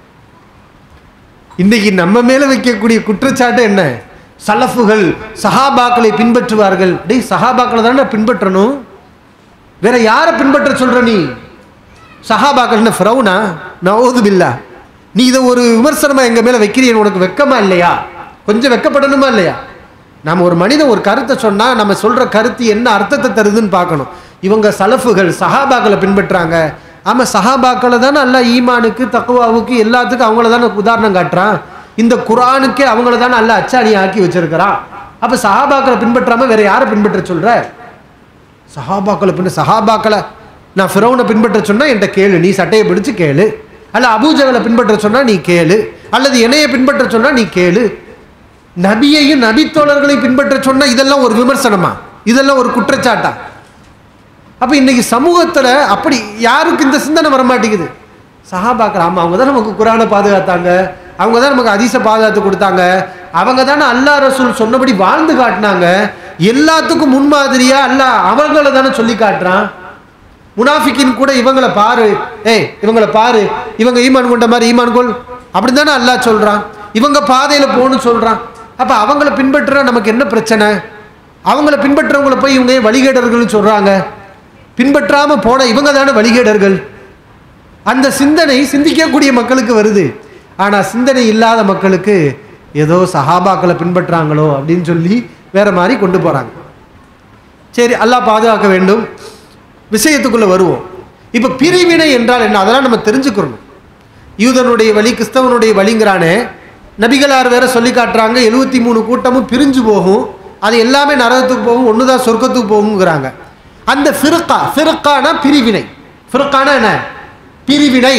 இன்னைக்கு நம்ம மேல வைக்கக்கூடிய குற்றச்சாட்டு என்ன சலஃபுகள் சஹாபாக்களை பின்பற்றுவார்கள் டேய் சஹாபாக்களை தானே பின்பற்றணும் வேற யாரை பின்பற்ற சொல்ற நீ சஹாபாக்கள் என்ன ஃப்ரௌனா நவோது பில்லா நீ இதை ஒரு விமர்சனமா எங்க மேல வைக்கிறீங்க உனக்கு வெக்கமா இல்லையா கொஞ்சம் வெக்கப்படணுமா இல்லையா நம்ம ஒரு மனிதன் ஒரு கருத்தை சொன்னா நம்ம சொல்ற கருத்து என்ன அர்த்தத்தை தருதுன்னு பார்க்கணும் இவங்க சலஃபுகள் சஹாபாக்களை பின்பற்றாங்க ஆமா சஹாபாக்களை தானே அல்ல ஈமானுக்கு தக்குவாவுக்கு எல்லாத்துக்கும் அவங்கள தானே உதாரணம் காட்டுறான் இந்த குரானுக்கே அவங்கள தானே அல்ல அச்சாணி ஆக்கி வச்சிருக்கிறான் அப்ப சஹாபாக்களை பின்பற்றாம வேற யாரை பின்பற்ற சொல்ற சஹாபாக்களை பின்ன சஹாபாக்களை நான் ஃபிரௌனை பின்பற்ற சொன்னா என்கிட்ட கேளு நீ சட்டையை பிடிச்சு கேளு அல்ல அபூஜகளை பின்பற்ற சொன்னா நீ கேளு அல்லது என்னைய பின்பற்ற சொன்னா நீ கேளு நபியையும் நபித்தோழர்களையும் பின்பற்ற சொன்னா இதெல்லாம் ஒரு விமர்சனமா இதெல்லாம் ஒரு குற்றச்சாட்டா அப்ப இன்னைக்கு சமூகத்துல அப்படி யாருக்கு இந்த சிந்தனை வர மாட்டேங்குது சஹாபாக்கள் ஆமா அவங்க தான் நமக்கு குரானை பாதுகாத்தாங்க அவங்க தான் நமக்கு அதிச பாதுகாத்து கொடுத்தாங்க அவங்க தானே அல்லாஹ் ரசூல் சொன்னபடி வாழ்ந்து காட்டினாங்க எல்லாத்துக்கும் முன்மாதிரியா அல்லாஹ் அவங்கள தானே சொல்லி காட்டுறான் முனாஃபிக்கின் கூட இவங்களை பாரு ஏய் இவங்களை பாரு இவங்க ஈமான் கொண்ட மாதிரி ஈமான் கொள் அப்படின்னு தானே அல்லாஹ் சொல்றான் இவங்க பாதையில போகணும்னு சொல்றான் அப்ப அவங்கள பின்பற்ற நமக்கு என்ன பிரச்சனை அவங்கள பின்பற்றவங்களை போய் இவங்க ஏன் வழிகேடர்கள்னு சொல்றாங்க பின்பற்றாம போன இவங்க தானே வழிகேடர்கள் அந்த சிந்தனை சிந்திக்கக்கூடிய மக்களுக்கு வருது ஆனா சிந்தனை இல்லாத மக்களுக்கு ஏதோ சஹாபாக்களை பின்பற்றாங்களோ அப்படின்னு சொல்லி வேற மாதிரி கொண்டு போறாங்க சரி அல்லாஹ் பாதுகாக்க வேண்டும் விஷயத்துக்குள்ள வருவோம் இப்ப பிரிவினை என்றால் என்ன அதெல்லாம் நம்ம தெரிஞ்சுக்கிறோம் யூதனுடைய வழி கிறிஸ்தவனுடைய வழிங்கிறானே நபிகளார் வேற சொல்லி காட்டுறாங்க எழுபத்தி மூணு கூட்டமும் பிரிஞ்சு போகும் அது எல்லாமே நரகத்துக்கு போகும் ஒன்று தான் சொர்க்கத்துக்கு போகுங்கிறாங்க அந்த ஃபிருக்கா ஃபிருக்கானா பிரிவினை ஃபிருக்கானா என்ன பிரிவினை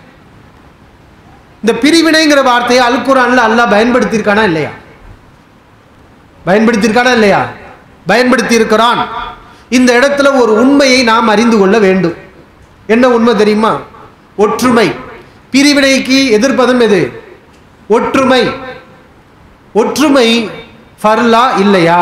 இந்த பிரிவினைங்கிற வார்த்தையை அல்குரான்ல அல்லாஹ் பயன்படுத்தியிருக்கானா இல்லையா பயன்படுத்தியிருக்கானா இல்லையா பயன்படுத்தி இருக்கிறான் இந்த இடத்துல ஒரு உண்மையை நாம் அறிந்து கொள்ள வேண்டும் என்ன உண்மை தெரியுமா ஒற்றுமை பிரிவினைக்கு எதிர்ப்பதும் எது ஒற்றுமை ஒற்றுமை ஃபர்லா இல்லையா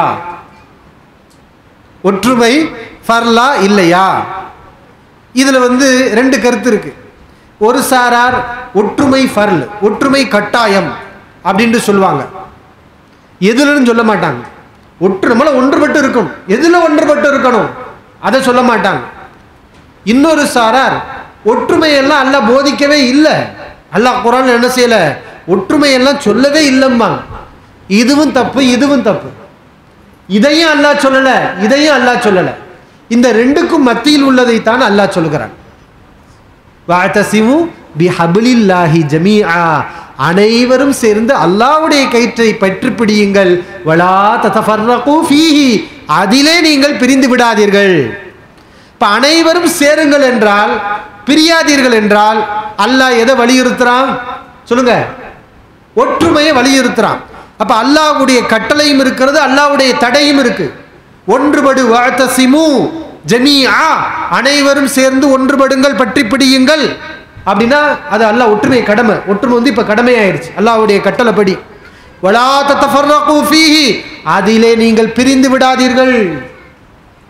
ஒற்றுமை ஃபர்லா இல்லையா இதுல வந்து ரெண்டு கருத்து இருக்கு ஒரு சாரார் ஒற்றுமை ஃபர்ல் ஒற்றுமை கட்டாயம் அப்படின்ட்டு சொல்லுவாங்க எதுலன்னு சொல்ல மாட்டாங்க ஒற்று நம்மள ஒன்றுபட்டு இருக்கணும் எதுல ஒன்றுபட்டு இருக்கணும் அதை சொல்ல மாட்டாங்க இன்னொரு சாரார் ஒற்றுமையெல்லாம் அல்லாஹ் போதிக்கவே இல்லை அல்லாஹ் குரான் என்ன செய்யல ஒற்றுமையெல்லாம் சொல்லவே இல்லைம்பாங்க இதுவும் தப்பு இதுவும் தப்பு இதையும் அல்லாஹ் சொல்லல இதையும் அல்லாஹ் சொல்லல இந்த ரெண்டுக்கும் மத்தியில் உள்ளதைத்தான் அல்லாஹ் சொல்கிறான் வாத்தசிமு பி ஹபிலில்லாஹி ஜமீஆ அனைவரும் சேர்ந்து அல்லாஹ்வுடைய கயிற்றை பற்றி பிடியுங்கள் வலா ததஃபர்ரகு ஃபீஹி அதிலே நீங்கள் பிரிந்து விடாதீர்கள் இப்ப அனைவரும் சேருங்கள் என்றால் பிரியாதீர்கள் என்றால் அல்லாஹ் எதை வலியுறுத்துறான் சொல்லுங்க ஒற்றுமையை வலியுறுத்துறான் அப்ப அல்லாஹ்வுடைய கட்டளையும் இருக்கிறது அல்லாஹ்வுடைய தடையும் இருக்கு ஒன்றுபடு வாத்தசிமு ஜமீஆ அனைவரும் சேர்ந்து ஒன்றுபடுங்கள் பற்றி பிடியுங்கள் அப்படின்னா அது அல்லாஹ் ஒற்றுமை கடமை ஒற்றுமை வந்து இப்ப கடமை ஆயிடுச்சு அல்லாஹ்வுடைய கட்டளைப்படி வலா தத்தஃபர்ரகு ஃபீஹி அதிலே நீங்கள் பிரிந்து விடாதீர்கள்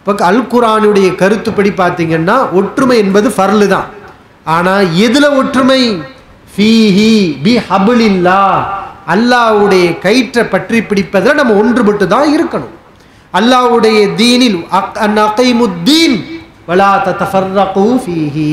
இப்போ அல் குரானுடைய கருத்துப்படி பார்த்தீங்கன்னா ஒற்றுமை என்பது ஃபர்லு தான் ஆனால் எதில் ஒற்றுமை ஃபீஹி பி ஹபுலில்லா அல்லாஹ்வுடைய கயிற்றை பற்றி பிடிப்பதில் நம்ம ஒன்றுபட்டு தான் இருக்கணும் அல்லாஹ்வுடைய தீனில் அக் அன் அகைமுத்தீன் வலா தஃபர்ரகு ஃபீஹி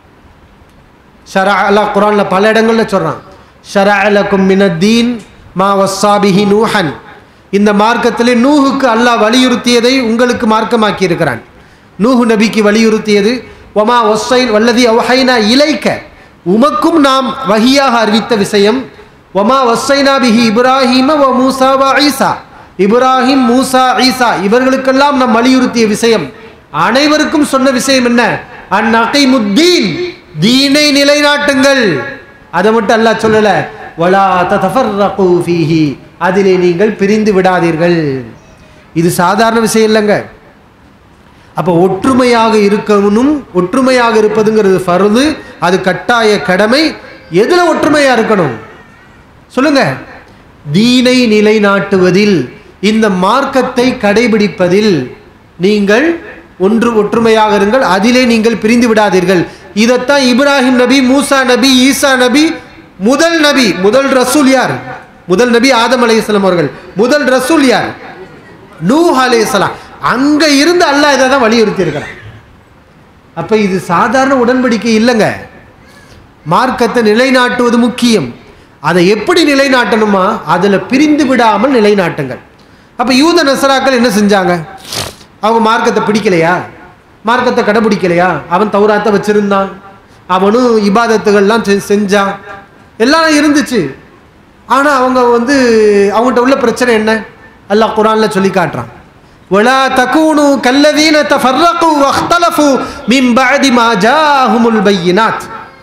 ஷரா அல்லாஹ் குரான்ல பல இடங்கள்ல சொல்றான் ஷரா லக்கும் மினத்தீன் மா வஸ்ஸாபிஹி நூஹன் இந்த மார்க்கத்திலே நூஹுக்கு அல்லாஹ் வலியுறுத்தியதை உங்களுக்கு மார்க்கமாக்கி இருக்கிறான் நூஹு நபிக்கு வலியுறுத்தியது ஒமா ஒஸ்ஸைன் வல்லதி அவ்ஹைனா இலைக்க உமக்கும் நாம் வஹியாக அறிவித்த விஷயம் ஒமா ஒஸ்ஸைனா பிஹி இப்ராஹிம வ மூசா வ ஈசா இப்ராஹிம் மூசா ஈசா இவர்களுக்கெல்லாம் நாம் வலியுறுத்திய விஷயம் அனைவருக்கும் சொன்ன விஷயம் என்ன அந்நகைமுத்தீன் தீனை நிலைநாட்டுங்கள் அதை மட்டும் அல்லாஹ் சொல்லல வலா தஃபர்ரகு ஃபீஹி அதிலே நீங்கள் பிரிந்து விடாதீர்கள் இது சாதாரண விஷயம் இல்லைங்க அப்போ ஒற்றுமையாக இருக்கணும் ஒற்றுமையாக இருப்பதுங்கிறது ஃபர்து அது கட்டாய கடமை எதுல ஒற்றுமையா இருக்கணும் சொல்லுங்க தீனை நிலைநாட்டுவதில் இந்த மார்க்கத்தை கடைபிடிப்பதில் நீங்கள் ஒன்று ஒற்றுமையாக இருங்கள் அதிலே நீங்கள் பிரிந்து விடாதீர்கள் இதைத்தான் இப்ராஹிம் நபி மூசா நபி ஈசா நபி முதல் நபி முதல் ரசூல் யார் முதல் நபி ஆதம் அலைஹிஸ்ஸலாம் அவர்கள் முதல் ரசூல் யார் நூஹ் அலைஹிஸ்ஸலாம் அங்க இருந்து அல்லாஹ் இதை தான் வலியுறுத்தி இருக்கிறான் அப்ப இது சாதாரண உடன்படிக்கை இல்லைங்க மார்க்கத்தை நிலைநாட்டுவது முக்கியம் அதை எப்படி நிலைநாட்டணுமா அதில் பிரிந்து விடாமல் நிலைநாட்டுங்கள் அப்போ யூத நசராக்கள் என்ன செஞ்சாங்க அவங்க மார்க்கத்தை பிடிக்கலையா மார்க்கத்தை கடைபிடிக்கலையா அவன் தௌராத்தை வச்சிருந்தான் அவனும் இபாதத்துகள்லாம் செ- செஞ்சான் எல்லாம் இருந்துச்சு ஆனால் அவங்க வந்து அவங்ககிட்ட உள்ள பிரச்சனை என்ன அல்லாஹ் குரான்ல சொல்லி காட்டுறான் ولا تكونوا كالذين تفرقوا واختلفوا من بعد ما جاءهم البينات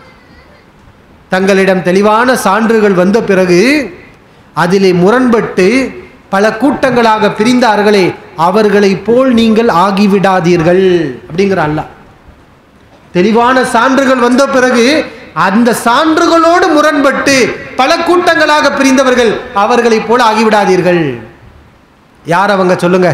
தங்களிடம் தெளிவான சான்றுகள் வந்த பிறகு அதிலே முரண்பட்டு பல கூட்டங்களாக பிரிந்தார்களே அவர்களைப் போல் நீங்கள் ஆகிவிடாதீர்கள் அப்படிங்கிற அல்லாஹ் தெளிவான சான்றுகள் வந்த பிறகு அந்த சான்றுகளோடு முரண்பட்டு பல கூட்டங்களாக பிரிந்தவர்கள் அவர்களைப் போல ஆகிவிடாதீர்கள் யார் அவங்க சொல்லுங்க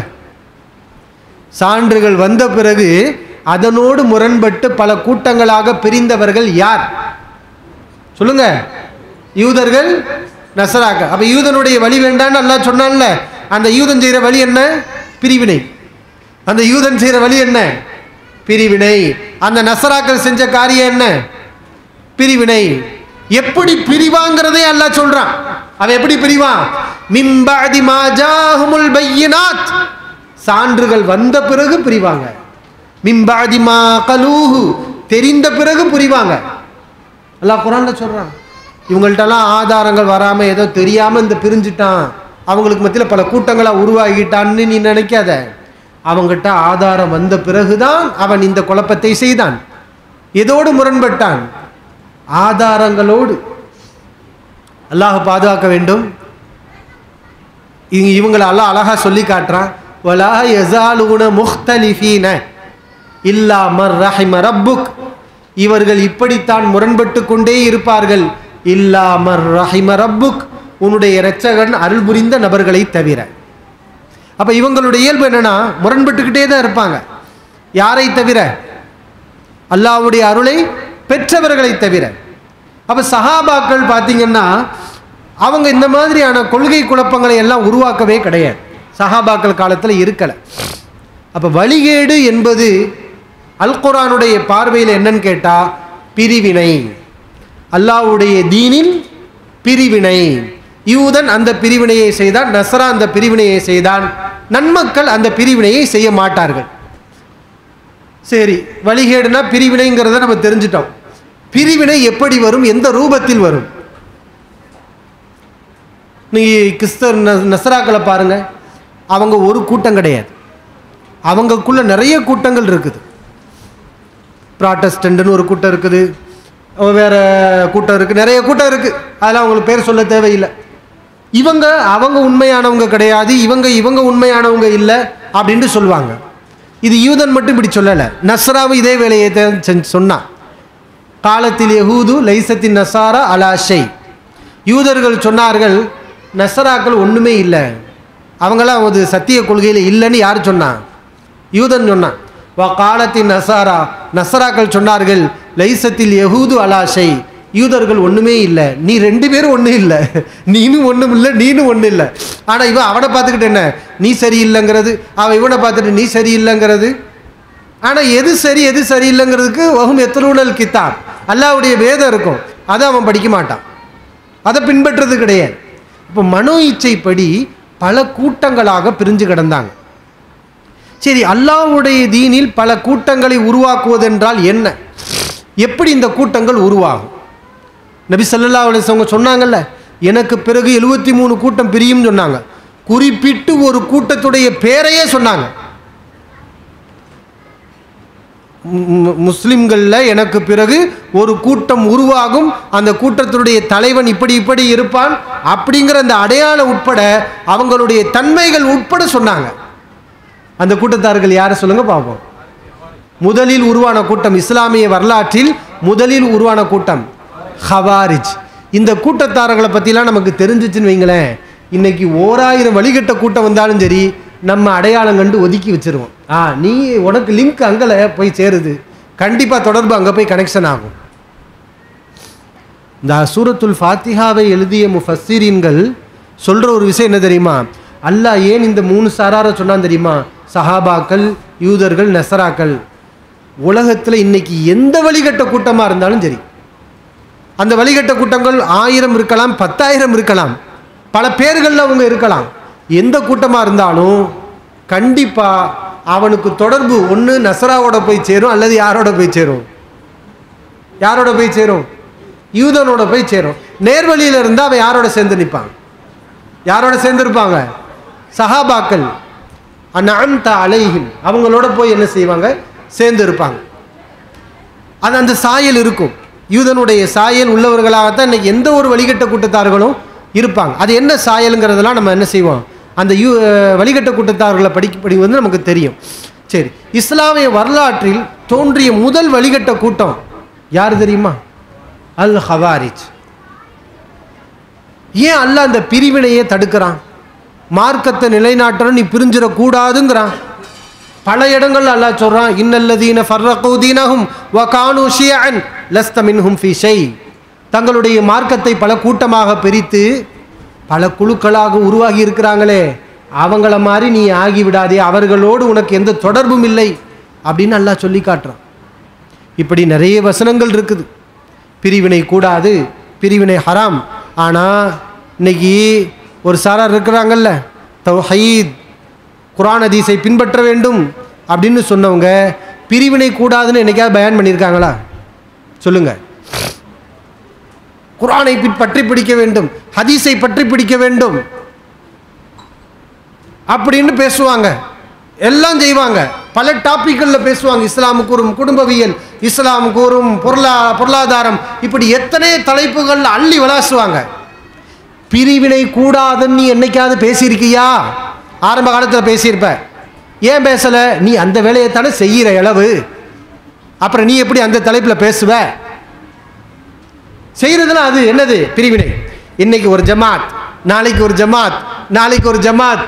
சான்றுகள் வந்த பிறகு அதனோடு முரண்பட்டு பல கூட்டங்களாக பிரிந்தவர்கள் யார் சொல்லுங்க யூதர்கள் நசராக்க அப்ப யூதனுடைய வழி வேண்டான்னு அல்லாஹ் சொன்னான்ல அந்த யூதன் செய்யற வழி என்ன பிரிவினை அந்த யூதன் செய்யற வழி என்ன பிரிவினை அந்த நசராக்கள் செஞ்ச காரியம் என்ன பிரிவினை எப்படி பிரிவாங்கிறதே அல்லாஹ் சொல்றான் அவன் எப்படி பிரிவான் மிம்பாதி மாஜாஹுமுல் பையினாத் சான்றுகள் வந்த பிறகு பிரிவாங்க மிம்பாதி மா கலூஹு தெரிந்த பிறகு புரிவாங்க அல்லாஹ் குரான்ல சொல்றான் இவங்கள்ட்டலாம் ஆதாரங்கள் வராம ஏதோ தெரியாம இந்த பிரிஞ்சிட்டான் அவங்களுக்கு மத்தியில் பல கூட்டங்களா உருவாகிட்டான்னு நீ நினைக்காத அவங்ககிட்ட ஆதாரம் வந்த பிறகுதான் அவன் இந்த குழப்பத்தை செய்தான் எதோடு முரண்பட்டான் ஆதாரங்களோடு அல்லாஹ் பாதுகாக்க வேண்டும் இங்க இவங்களை அல்லாஹ் அழகா சொல்லி காட்டுறான் வலா யஸாலுன முஹ்தலிஃபீன இல்லா மர் ரஹிம ரப்புக் இவர்கள் இப்படித்தான் முரண்பட்டு கொண்டே இருப்பார்கள் இல்லா மர் ரஹிம ரப்புக் உன்னுடைய இரட்சகன் அருள் புரிந்த நபர்களை தவிர அப்ப இவங்களுடைய இயல்பு என்னன்னா முரண்பட்டுக்கிட்டே தான் இருப்பாங்க யாரை தவிர அல்லாஹ்வுடைய அருளை பெற்றவர்களை தவிர அப்ப சஹாபாக்கள் பார்த்தீங்கன்னா அவங்க இந்த மாதிரியான கொள்கை குழப்பங்களை எல்லாம் உருவாக்கவே கிடையாது சஹாபாக்கள் காலத்தில் இருக்கல அப்ப வழிகேடு என்பது அல் குர்ஆனுடைய பார்வையில் என்னன்னு கேட்டா பிரிவினை அல்லாஹ்வுடைய தீனில் பிரிவினை யூதன் அந்த பிரிவினையை செய்தான் நஸ்ரா அந்த பிரிவினையை செய்தான் நன்மக்கள் அந்த பிரிவினையை செய்ய மாட்டார்கள் சரி வழிகேடுனா பிரிவினைங்கிறத நம்ம தெரிஞ்சிட்டோம் பிரிவினை எப்படி வரும் எந்த ரூபத்தில் வரும் நீங்க கிறிஸ்தவ ந- நசராக்களை பாருங்க அவங்க ஒரு கூட்டம் கிடையாது அவங்கக்குள்ள நிறைய கூட்டங்கள் இருக்குது ப்ராட்டஸ்டன்ட்னு ஒரு கூட்டம் இருக்குது வேற கூட்டம் இருக்குது நிறைய கூட்டம் இருக்குது அதெல்லாம் அவங்களுக்கு பேர் சொல்ல தேவையில்லை இவங்க அவங்க உண்மையானவங்க கிடையாது இவங்க இவங்க உண்மையானவங்க இல்லை அப்படின்ட்டு சொல்லுவாங்க இது யூதன் மட்டும் இப்படி சொல்லலை நஸ்ராவும் இதே வேலையை தான் செஞ்சு சொன்னான் காலத்தில் யஹூது லைசத்தின் நசாரா அலாஷை யூதர்கள் சொன்னார்கள் நசராக்கள் ஒன்றுமே இல்லை அவங்களாம் அது சத்திய கொள்கையில் இல்லைன்னு யார் சொன்னா யூதன் சொன்னான் வா காலத்தின் நசாரா நசராக்கள் சொன்னார்கள் லைசத்தில் யஹூது அலாஷை யூதர்கள் ஒன்றுமே இல்லை நீ ரெண்டு பேரும் ஒன்றும் இல்லை நீனும் ஒன்றும் இல்லை நீனும் ஒன்றும் இல்லை ஆனால் இவன் அவனை பார்த்துக்கிட்டு என்ன நீ சரியில்லைங்கிறது அவன் இவனை பார்த்துட்டு நீ சரியில்லைங்கிறது ஆனால் எது சரி எது சரியில்லைங்கிறதுக்கு வகும் எத்தலூனல் கித்தாப் அல்லாவுடைய வேதம் இருக்கும் அதை அவன் படிக்க மாட்டான் அதை பின்பற்றுறது கிடையாது இப்போ மனோ இச்சைப்படி பல கூட்டங்களாக பிரிஞ்சு கிடந்தாங்க சரி அல்லாஹ்வுடைய தீனில் பல கூட்டங்களை உருவாக்குவதென்றால் என்ன எப்படி இந்த கூட்டங்கள் உருவாகும் நபி ஸல்லல்லாஹு அலைஹி வஸல்லம் சொன்னாங்கல்ல எனக்கு பிறகு எழுபத்தி மூணு கூட்டம் பிரியும் சொன்னாங்க குறிப்பிட்டு ஒரு கூட்டத்துடைய பேரையே சொன்னாங்க மு- முஸ்லிம்களில் எனக்கு பிறகு ஒரு கூட்டம் உருவாகும் அந்த கூட்டத்தினுடைய தலைவன் இப்படி இப்படி இருப்பான் அப்படிங்கிற அந்த அடையாளம் உட்பட அவங்களுடைய தன்மைகள் உட்பட சொன்னாங்க அந்த கூட்டத்தார்கள் யாரை சொல்லுங்க பார்ப்போம் முதலில் உருவான கூட்டம் இஸ்லாமிய வரலாற்றில் முதலில் உருவான கூட்டம் ஹவாரிஜ் இந்த கூட்டத்தாரர்களை பற்றிலாம் நமக்கு தெரிஞ்சிச்சுன்னு வைங்களேன் இன்னைக்கு ஓராயிரம் வழிகட்ட கூட்டம் வந்தாலும் சரி நம்ம அடையாளம் கண்டு ஒதுக்கி வச்சிருவோம் ஆ நீ உனக்கு லிங்க் அங்கே போய் சேருது கண்டிப்பாக தொடர்பு அங்கே போய் கனெக்ஷன் ஆகும் இந்த சூரத்துல் ஃபாத்திஹாவை எழுதிய முஃபஸ்ஸீரீன்கள் சொல்கிற ஒரு விஷயம் என்ன தெரியுமா அல்லாஹ் ஏன் இந்த மூணு சாராரை சொன்னான் தெரியுமா சஹாபாக்கள் யூதர்கள் நசராக்கள் உலகத்தில் இன்னைக்கு எந்த வழிகட்ட கூட்டமாக இருந்தாலும் சரி அந்த வழிகட்ட கூட்டங்கள் ஆயிரம் இருக்கலாம் பத்தாயிரம் இருக்கலாம் பல பேர்களில் அவங்க இருக்கலாம் எந்த கூட்டமாக இருந்தாலும் கண்டிப்பாக அவனுக்கு தொடர்பு ஒன்று நசராவோட போய் சேரும் அல்லது யாரோட போய் சேரும் யாரோட போய் சேரும் யூதனோட போய் சேரும் நேர்வழியில் இருந்தால் அவன் யாரோட சேர்ந்து நிற்பான் யாரோட சேர்ந்துருப்பாங்க சஹாபாக்கள் அந்நந்த அலைஹிம் அவங்களோட போய் என்ன செய்வாங்க சேர்ந்து இருப்பாங்க அது அந்த சாயல் இருக்கும் யூதனுடைய சாயல் உள்ளவர்களாகத்தான் இன்னைக்கு எந்த ஒரு வழிகட்ட கூட்டத்தார்களும் இருப்பாங்க அது என்ன சாயலுங்கிறதெல்லாம் நம்ம என்ன செய்வோம் அந்த யூ வழிகட்ட கூட்டத்தார்களை படிக்க படி வந்து நமக்கு தெரியும் சரி இஸ்லாமிய வரலாற்றில் தோன்றிய முதல் வழிகட்ட கூட்டம் யார் தெரியுமா அல் ஹவாரிஜ் ஏன் அல்லாஹ் அந்த பிரிவினையே தடுக்கிறான் மார்க்கத்தை நிலைநாட்டணும் நீ பிரிஞ்சிடக்கூடாதுங்கிறான் பல இடங்கள் அல்லாஹ் சொல்றான் இன்னல்லதீன ஃபர்ரகு தீனஹும் வ கானு ஷியஅன் லஸ்த மின்ஹும் ஃபீ ஷை தங்களுடைய மார்க்கத்தை பல கூட்டமாக பிரித்து பல குழுக்களாக உருவாகி இருக்கிறாங்களே அவங்கள மாதிரி நீ ஆகி விடாதே அவர்களோடு உனக்கு எந்த தொடர்பும் இல்லை அப்படின்னு அல்லாஹ் சொல்லி காட்டுறான் இப்படி நிறைய வசனங்கள் இருக்குது பிரிவினை கூடாது பிரிவினை ஹராம் ஆனால் இன்னைக்கு ஒரு சாரார் இருக்கிறாங்கல்ல தௌஹீத் குர்ஆன் ஹதீஸை பின்பற்ற வேண்டும் அப்படின்னு சொன்னவங்க பிரிவினை கூடாதுன்னு என்னைக்காவது பயன் பண்ணியிருக்காங்களா சொல்லுங்க குர்ஆனை பின் பற்றி பிடிக்க வேண்டும் ஹதீஸை பற்றி பிடிக்க வேண்டும் அப்படின்னு பேசுவாங்க எல்லாம் செய்வாங்க பல டாபிக்களில் பேசுவாங்க இஸ்லாம் கூறும் குடும்பவியல் இஸ்லாம் கூறும் பொருளா பொருளாதாரம் இப்படி எத்தனை தலைப்புகள் அள்ளி விளாசுவாங்க பிரிவினை கூடாதுன்னு நீ என்னைக்காவது பேசியிருக்கியா ஆரம்ப காலத்தில் பேசியிருப்ப ஏன் பேசலை நீ அந்த வேலையை தானே செய்கிற அளவு அப்புறம் நீ எப்படி அந்த தலைப்பில் பேசுவ செய்கிறதுலாம் அது என்னது பிரிவினை இன்னைக்கு ஒரு ஜமாத் நாளைக்கு ஒரு ஜமாத் நாளைக்கு ஒரு ஜமாத்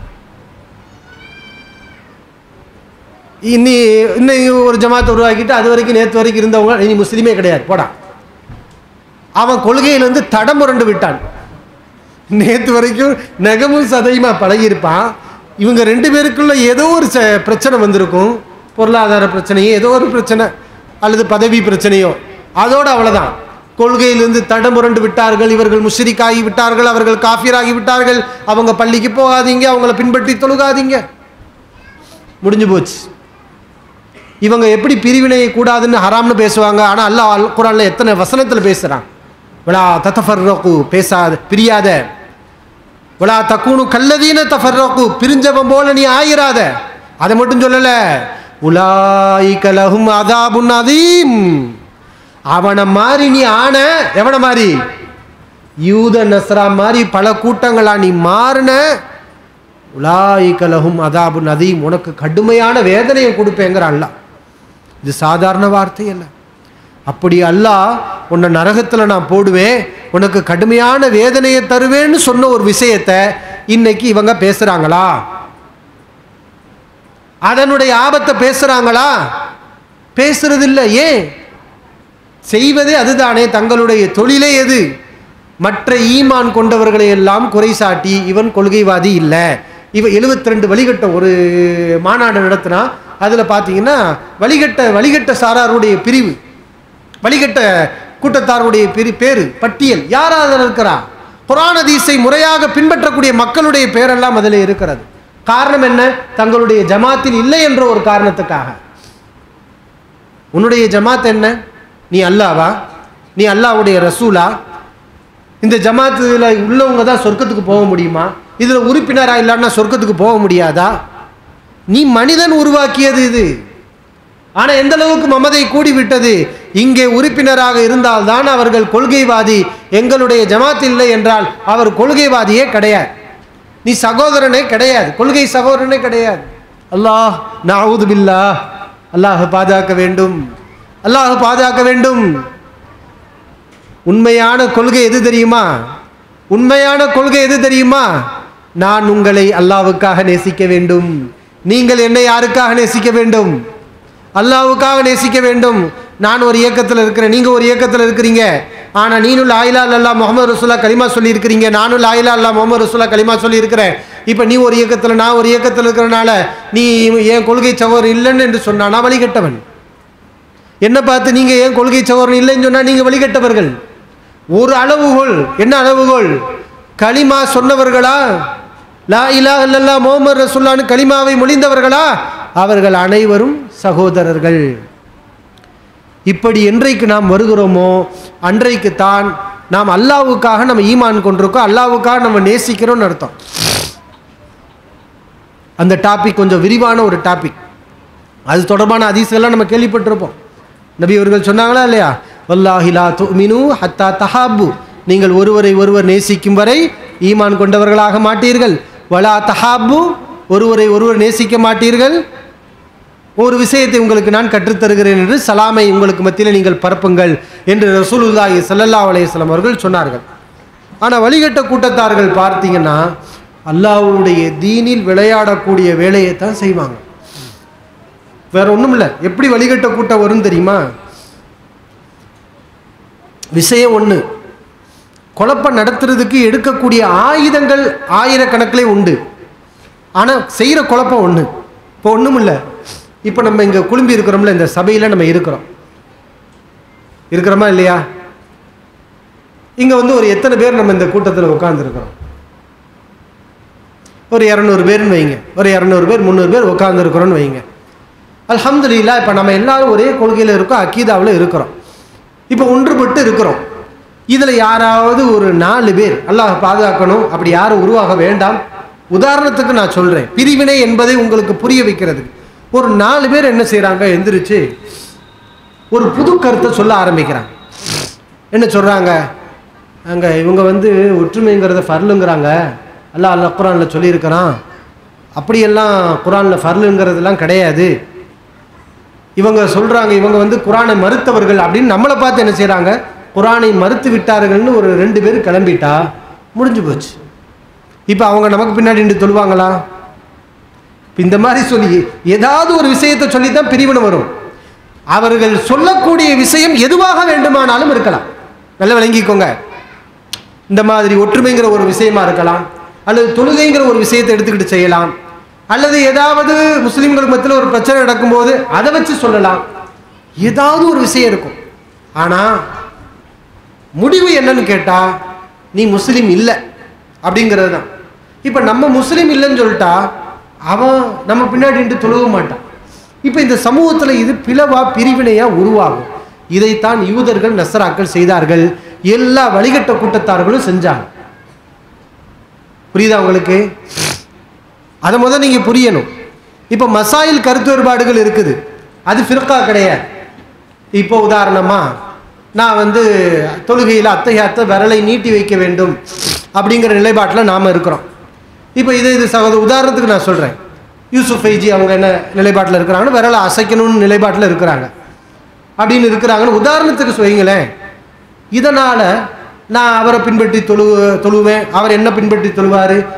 இன்னி இன்னும் ஒரு ஜமாத் உருவாக்கிட்டு அது வரைக்கும் நேற்று வரைக்கும் இருந்தவங்க இனி முஸ்லீமே கிடையாது போடா அவன் கொள்கையிலிருந்து தடமுரண்டு விட்டான் நேற்று வரைக்கும் நெகமும் சதையுமா பழகியிருப்பான் இவங்க ரெண்டு பேருக்குள்ள ஏதோ ஒரு ச- பிரச்சனை வந்திருக்கும் பொருளாதார பிரச்சனையோ ஏதோ ஒரு பிரச்சனை அல்லது பதவி பிரச்சனையோ அதோட அவ்வளவுதான் கொள்கையிலிருந்து தடமுரண்டு விட்டார்கள் இவர்கள் முஷ்ரிக்காகி விட்டார்கள் அவர்கள் காஃபியராகி விட்டார்கள் அவங்க பள்ளிக்கு போகாதீங்க அவங்கள பின்பற்றி தொழுகாதீங்க முடிஞ்சு போச்சு இவங்க எப்படி பிரிவினை கூடாதுன்னு ஹராம்னு பேசுவாங்க ஆனால் அல்லாஹ் அல் குரான்ல எத்தனை வசனத்தில் பேசுகிறான் விழா தத்தஃபர்ரகு பேசாத பிரியாத விழா தக்கூனு கல்லதீன தஃபர்ரகு பிரிஞ்சவன் போல நீ ஆயிராத அதை மட்டும் சொல்லல உலாய் கலகும் அதாபுன் அதீம் அவனை மாதிரி நீ ஆன எவனை மாதிரி யூத நஸ்ரா மாதிரி பல கூட்டங்களா நீ மாறின உலாய்கலகும் அதாபுன் அதீம் உனக்கு கடுமையான வேதனையை கொடுப்பேங்கிற அல்லாஹ் இது சாதாரண வார்த்தை அல்ல அப்படி அல்லாஹ் உன்னை நரகத்தில் நான் போடுவேன் உனக்கு கடுமையான வேதனையை தருவேன்னு சொன்ன ஒரு விஷயத்தை இன்னைக்கு இவங்க பேசுகிறாங்களா அதனுடைய ஆபத்தை பேசுறாங்களா பேசுறது இல்லை ஏன் செய்வதே அதுதானே தங்களுடைய தொழிலே எது மற்ற ஈமான் கொண்டவர்களை எல்லாம் குறை சாட்டி இவன் கொள்கைவாதி இல்லை இவன் 72 ரெண்டு வழிகட்ட ஒரு மாநாடு நடத்தினா அதில் பார்த்தீங்கன்னா வழிகட்ட வழிகட்ட சாராருடைய பிரிவு வழிகட்ட கூட்டத்தாருடைய பிரி பேரு பட்டியல் யார் அதில் இருக்கிறா குரான் ஹதீஸை முறையாக பின்பற்றக்கூடிய மக்களுடைய பேரெல்லாம் அதில் இருக்கிறது காரணம் என்ன தங்களுடைய ஜமாத்தில் இல்லை என்ற ஒரு காரணத்துக்காக உன்னுடைய ஜமாத் என்ன நீ அல்லாவா நீ அல்லாவுடைய ரசூலா இந்த ஜமாத்தில் உள்ளவங்க தான் சொர்க்கத்துக்கு போக முடியுமா இதில் உறுப்பினரா இல்லான்னா சொர்க்கத்துக்கு போக முடியாதா நீ மனிதன் உருவாக்கியது இது ஆனால் எந்த அளவுக்கு மமதை கூடி விட்டது இங்கே உறுப்பினராக இருந்தால்தான் அவர்கள் கொள்கைவாதி எங்களுடைய ஜமாத் இல்லை என்றால் அவர் கொள்கைவாதியே கிடையாது நீ சகோதரனே கிடையாது கொள்கை சகோதரனே கிடையாது அல்லாஹ் நாவுது பில்லா அல்லாஹ் பாதுகாக்க வேண்டும் அல்லாஹ் பாதுகாக்க வேண்டும் உண்மையான கொள்கை எது தெரியுமா உண்மையான கொள்கை எது தெரியுமா நான் உங்களை அல்லாவுக்காக நேசிக்க வேண்டும் நீங்கள் என்னை யாருக்காக நேசிக்க வேண்டும் அல்லாவுக்காக நேசிக்க வேண்டும் நான் ஒரு இயக்கத்தில் இருக்கிறேன் நீங்கள் ஒரு இயக்கத்தில் இருக்கிறீங்க ஆனால் நீனும் லாயிலா அல்லா முகமது ரசூலா கலிமா சொல்லியிருக்கிறீங்க நானும் லாயிலா அல்லா முகமது ரசூலா கலிமா சொல்லியிருக்கிறேன் இப்போ நீ ஒரு இயக்கத்தில் நான் ஒரு இயக்கத்தில் இருக்கிறனால நீ என் கொள்கை சவர் இல்லைன்னு என்று சொன்னா நான் வழிகட்டவன் என்ன பார்த்து நீங்கள் ஏன் கொள்கை சவரன் இல்லைன்னு சொன்னால் நீங்கள் வழிகட்டவர்கள் ஒரு அளவுகோல் என்ன அளவுகோல் களிமா சொன்னவர்களா லா இலா இல்லல்லா முகமது ரசுல்லான்னு களிமாவை மொழிந்தவர்களா அவர்கள் அனைவரும் சகோதரர்கள் இப்படி என்றைக்கு நாம் வருகிறோமோ அன்றைக்கு தான் நாம் அல்லாவுக்காக நம்ம ஈமான் கொண்டிருக்கோம் அல்லாவுக்காக நம்ம நேசிக்கிறோம்னு அர்த்தம் அந்த டாபிக் கொஞ்சம் விரிவான ஒரு டாபிக் அது தொடர்பான அதிசயெல்லாம் நம்ம கேள்விப்பட்டிருப்போம் நபி அவர்கள் சொன்னாங்களா இல்லையா வல்லாஹிலா துமினு ஹத்தா தஹாபு நீங்கள் ஒருவரை ஒருவர் நேசிக்கும் வரை ஈமான் கொண்டவர்களாக மாட்டீர்கள் வலா தஹாபு ஒருவரை ஒருவர் நேசிக்க மாட்டீர்கள் ஒரு விஷயத்தை உங்களுக்கு நான் கற்றுத்தருகிறேன் என்று சலாமை உங்களுக்கு மத்தியில் நீங்கள் பரப்புங்கள் என்று ரசூலுல்லாஹி ஸல்லல்லாஹு அலைஹி வஸல்லம் அவர்கள் சொன்னார்கள் ஆனால் வழிகட்ட கூட்டத்தார்கள் பார்த்தீங்கன்னா அல்லாஹ்வுடைய தீனில் விளையாடக்கூடிய வேலையை தான் செய்வாங்க வேற ஒன்றும் இல்லை எப்படி வழிகட்ட கூட்டம் வரும் தெரியுமா விஷயம் ஒன்று குழப்பம் நடத்துறதுக்கு எடுக்கக்கூடிய ஆயுதங்கள் ஆயிரக்கணக்கிலே உண்டு ஆனால் செய்கிற குழப்பம் ஒன்று இப்போ ஒன்றும் இல்லை இப்போ நம்ம இங்கே குழும்பி இருக்கிறோம்ல இந்த சபையில் நம்ம இருக்கிறோம் இருக்கிறோமா இல்லையா இங்கே வந்து ஒரு எத்தனை பேர் நம்ம இந்த கூட்டத்தில் உட்காந்துருக்கிறோம் ஒரு இரநூறு பேர்னு வைங்க ஒரு இரநூறு பேர் முந்நூறு பேர் உட்காந்துருக்குறோன்னு வைங்க அல்ஹம்துலில்லா இப்போ நம்ம எல்லாரும் ஒரே கொள்கையில் இருக்கோம் அக்கீதாவில் இருக்கிறோம் இப்போ ஒன்றுபட்டு இருக்கிறோம் இதில் யாராவது ஒரு நாலு பேர் அல்லாஹ் பாதுகாக்கணும் அப்படி யாரும் உருவாக வேண்டாம் உதாரணத்துக்கு நான் சொல்கிறேன் பிரிவினை என்பதை உங்களுக்கு புரிய வைக்கிறது ஒரு நாலு பேர் என்ன செய்கிறாங்க எந்திரிச்சு ஒரு புது கருத்தை சொல்ல ஆரம்பிக்கிறாங்க என்ன சொல்கிறாங்க அங்கே இவங்க வந்து ஒற்றுமைங்கிறத ஃபர்லுங்கிறாங்க அல்லாஹ் அல்லா குரானில் சொல்லியிருக்கிறான் அப்படியெல்லாம் குரானில் ஃபர்லுங்கிறதுலாம் கிடையாது இவங்க சொல்கிறாங்க இவங்க வந்து குரானை மறுத்தவர்கள் அப்படின்னு நம்மளை பார்த்து என்ன செய்கிறாங்க குரானை மறுத்து விட்டார்கள்னு ஒரு ரெண்டு பேர் கிளம்பிட்டா முடிஞ்சு போச்சு இப்போ அவங்க நமக்கு பின்னாடி நின்று சொல்லுவாங்களா இப்ப இந்த மாதிரி சொல்லி ஏதாவது ஒரு விஷயத்தை சொல்லி தான் பிரிவினை வரும் அவர்கள் சொல்லக்கூடிய விஷயம் எதுவாக வேண்டுமானாலும் இருக்கலாம் நல்லா விளங்கிக்கோங்க இந்த மாதிரி ஒற்றுமைங்கிற ஒரு விஷயமா இருக்கலாம் அல்லது தொழுகைங்கிற ஒரு விஷயத்தை எடுத்துக்கிட்டு செய்யலாம் அல்லது ஏதாவது முஸ்லீம்களுக்கு மத்தியில் ஒரு பிரச்சனை நடக்கும்போது அதை வச்சு சொல்லலாம் ஏதாவது ஒரு விஷயம் இருக்கும் ஆனால் முடிவு என்னன்னு கேட்டால் நீ முஸ்லீம் இல்லை அப்படிங்கிறது தான் இப்போ நம்ம முஸ்லீம் இல்லைன்னு சொல்லிட்டா அவன் நம்ம பின்னாடி நின்று தொழுக மாட்டான் இப்போ இந்த சமூகத்தில் இது பிளவா பிரிவினையாக உருவாகும் இதைத்தான் யூதர்கள் நசராக்கள் செய்தார்கள் எல்லா வழிகட்ட கூட்டத்தார்களும் செஞ்சாங்க புரியுதா உங்களுக்கு அதை முதல் நீங்கள் புரியணும் இப்போ மசாயில் கருத்து வேறுபாடுகள் இருக்குது அது ஃபிர்கா கிடையாது இப்போ உதாரணமா நான் வந்து தொழுகையில் அத்தையாத்த விரலை நீட்டி வைக்க வேண்டும் அப்படிங்கிற நிலைப்பாட்டில் நாம் இருக்கிறோம் இப்போ இது இது சகோதர உதாரணத்துக்கு நான் சொல்கிறேன் யூசுப் ஃபைஜி அவங்க என்ன நிலைப்பாட்டில் இருக்கிறாங்கன்னு விரலை அசைக்கணும்னு நிலைப்பாட்டில் இருக்கிறாங்க அப்படின்னு இருக்கிறாங்கன்னு உதாரணத்துக்கு சொல்லுங்களேன் இதனால் நான் அவரை பின்பற்றி தொழு தொழுவேன் அவர் என்ன பின்பற்றி தொழுவார்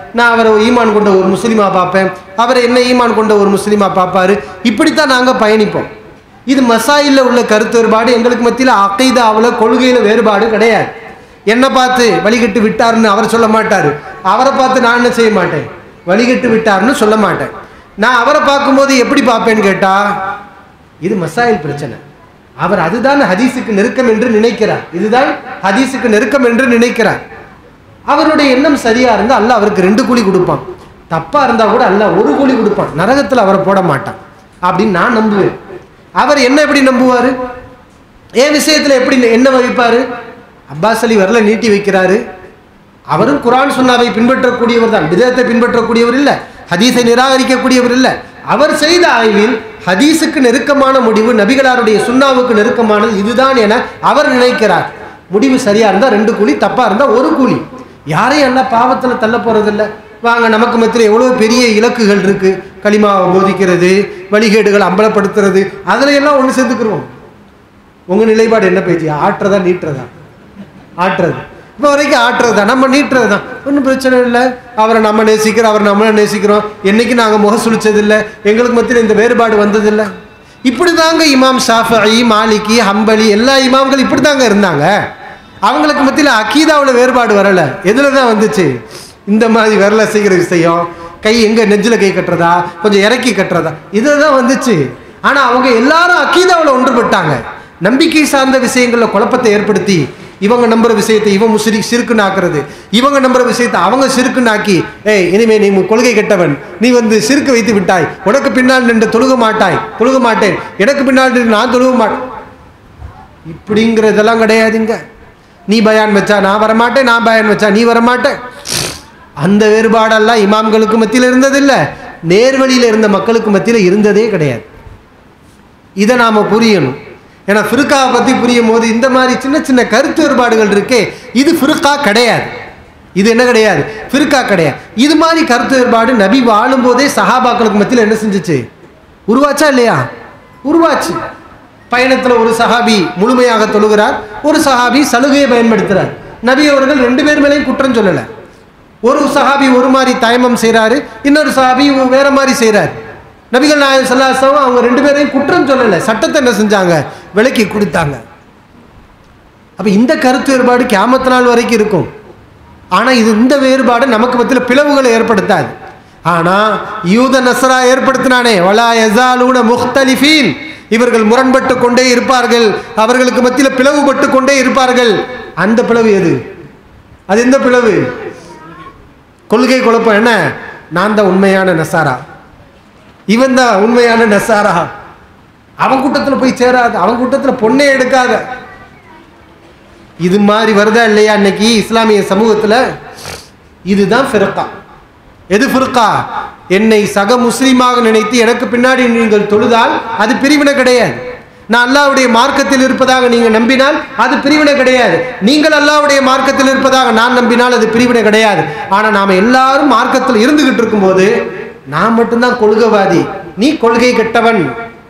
நான் அவரை ஈமான் கொண்ட ஒரு முஸ்லீமா பார்ப்பேன் அவரை என்ன ஈமான் கொண்ட ஒரு முஸ்லீமா பார்ப்பாரு இப்படித்தான் நாங்கள் பயணிப்போம் இது மசாயில்ல உள்ள கருத்து வேறுபாடு எங்களுக்கு மத்தியில் அக்கைதாவில் கொள்கையில் வேறுபாடு கிடையாது என்னை பார்த்து வழிகட்டு விட்டாருன்னு அவர் சொல்ல மாட்டார் அவரை பார்த்து நான் என்ன செய்ய மாட்டேன் வழிகட்டு விட்டாருன்னு சொல்ல மாட்டேன் நான் அவரை பார்க்கும்போது எப்படி பார்ப்பேன்னு கேட்டா இது மசாயில் பிரச்சனை அவர் அதுதான் ஹதீஸுக்கு நெருக்கம் என்று நினைக்கிறார் இதுதான் ஹதீஸுக்கு நெருக்கம் என்று நினைக்கிறார் அவருடைய எண்ணம் சரியா இருந்தா அல்லாஹ் அவருக்கு ரெண்டு கூலி கொடுப்பான் தப்பா இருந்தா கூட அல்லாஹ் ஒரு கூலி கொடுப்பான் நரகத்துல அவரை போட மாட்டான் அப்படின்னு நான் நம்புவேன் அவர் என்ன எப்படி நம்புவாரு என் விஷயத்துல எப்படி என்ன வைப்பாரு அப்பாஸ் அலி வரல நீட்டி வைக்கிறாரு அவரும் குரான் சுன்னாவை பின்பற்றக்கூடியவர் தான் விதத்தை பின்பற்றக்கூடியவர் இல்லை ஹதீஸை நிராகரிக்கக்கூடியவர் இல்லை அவர் செய்த ஆய்வில் ஹதீஸுக்கு நெருக்கமான முடிவு நபிகளாருடைய சுன்னாவுக்கு நெருக்கமானது இதுதான் என அவர் நினைக்கிறார் முடிவு சரியா இருந்தா ரெண்டு கூலி தப்பா இருந்தா ஒரு கூலி யாரையும் என்ன பாவத்துல தள்ள போறதில்ல வாங்க நமக்கு மத்தியில் எவ்வளவு பெரிய இலக்குகள் இருக்கு களிமாவை போதிக்கிறது வழிகேடுகள் அம்பலப்படுத்துறது அதுல எல்லாம் ஒன்று சேர்த்துக்கிறோம் உங்க நிலைப்பாடு என்ன பேச்சு ஆட்டுறதா நீட்டுறதா ஆட்டுறது இப்போ வரைக்கும் ஆட்டுறது தான் நம்ம நீட்டுறது தான் ஒன்றும் பிரச்சனை இல்லை அவரை நம்ம நேசிக்கிறோம் அவரை நம்மளை நேசிக்கிறோம் என்னைக்கு நாங்கள் முக சுழிச்சதில்லை எங்களுக்கு மத்தியில் இந்த வேறுபாடு வந்ததில்லை இப்படி தாங்க இமாம் ஷாஃபி மாலிகி ஹம்பலி எல்லா இமாம்கள் இப்படி தாங்க இருந்தாங்க அவங்களுக்கு மத்தியில் அக்கீதாவில் வேறுபாடு வரலை எதில் தான் வந்துச்சு இந்த மாதிரி விரல செய்கிற விஷயம் கை எங்கே நெஞ்சில் கை கட்டுறதா கொஞ்சம் இறக்கி கட்டுறதா இதில் தான் வந்துச்சு ஆனால் அவங்க எல்லாரும் அக்கீதாவில் ஒன்றுபட்டாங்க நம்பிக்கை சார்ந்த விஷயங்களில் குழப்பத்தை ஏற்படுத்தி இவங்க நம்புற விஷயத்தை இவன் முசிறி சிறுக்குன்னு ஆக்குறது இவங்க நம்புற விஷயத்தை அவங்க சிறுக்குன்னு ஆக்கி ஏய் இனிமே நீ உன் கொள்கை கெட்டவன் நீ வந்து சிறுக்கு வைத்து விட்டாய் உனக்கு பின்னால் நின்று தொழுக மாட்டாய் தொழுக மாட்டேன் எனக்கு பின்னால் நின்று நான் தொழுக மாட்டேன் இப்படிங்கிறதெல்லாம் கிடையாதுங்க நீ பயான் வச்சா நான் வரமாட்டேன் நான் பயான் வச்சா நீ வரமாட்டேன் அந்த வேறுபாடெல்லாம் இமாம்களுக்கு மத்தியில் இருந்ததில்லை நேர்வழியில் இருந்த மக்களுக்கு மத்தியில் இருந்ததே கிடையாது இதை நாம் புரியணும் ஏன்னா ஃபிருக்காவை பற்றி புரியும் போது இந்த மாதிரி சின்ன சின்ன கருத்து வேறுபாடுகள் இருக்கே இது ஃபிருக்கா கிடையாது இது என்ன கிடையாது ஃபிருக்கா கிடையாது இது மாதிரி கருத்து வேறுபாடு நபி வாழும்போதே சஹாபாக்களுக்கு மத்தியில் என்ன செஞ்சுச்சு உருவாச்சா இல்லையா உருவாச்சு பயணத்தில் ஒரு சஹாபி முழுமையாக தொழுகிறார் ஒரு சஹாபி சலுகையை பயன்படுத்துகிறார் நபி அவர்கள் ரெண்டு பேர் மேலேயும் குற்றம் சொல்லலை ஒரு சஹாபி ஒரு மாதிரி தயமம் செய்கிறாரு இன்னொரு சஹாபி வேற மாதிரி செய்கிறார் நபிகள் நாயகம் சல்லாசம் அவங்க ரெண்டு பேரையும் குற்றம் சொல்லலை சட்டத்தை என்ன செஞ்சாங்க விலக்கி கொடுத்தாங்க அப்போ இந்த கருத்து வேறுபாடு கியாமத்து நாள் வரைக்கும் இருக்கும் ஆனால் இது இந்த வேறுபாடு நமக்கு மத்தியில் பிளவுகளை ஏற்படுத்தாது ஆனால் யூத நசரா ஏற்படுத்தினானே வலா எசாலூன முஹ்தலிஃபீன் இவர்கள் முரண்பட்டு கொண்டே இருப்பார்கள் அவர்களுக்கு மத்தியில் பிளவுபட்டு கொண்டே இருப்பார்கள் அந்த பிளவு எது அது எந்த பிளவு கொள்கை குழப்பம் என்ன நான் தான் உண்மையான நசாரா இவன் தான் உண்மையான நசாரா அவன் கூட்டத்தில் போய் சேராத அவன் கூட்டத்தில் பொண்ணே எடுக்காத இது மாதிரி வருதா இல்லையா இன்னைக்கு இஸ்லாமிய சமூகத்தில் இதுதான் ஃபிருக்கா எது ஃபிருக்கா என்னை சக முஸ்லீமாக நினைத்து எனக்கு பின்னாடி நீங்கள் தொழுதால் அது பிரிவினை கிடையாது நான் அல்லாவுடைய மார்க்கத்தில் இருப்பதாக நீங்கள் நம்பினால் அது பிரிவினை கிடையாது நீங்கள் அல்லாவுடைய மார்க்கத்தில் இருப்பதாக நான் நம்பினால் அது பிரிவினை கிடையாது ஆனால் நாம் எல்லாரும் மார்க்கத்தில் இருந்துகிட்டு இருக்கும்போது நான் மட்டும்தான் கொள்கைவாதி நீ கொள்கை கெட்டவன்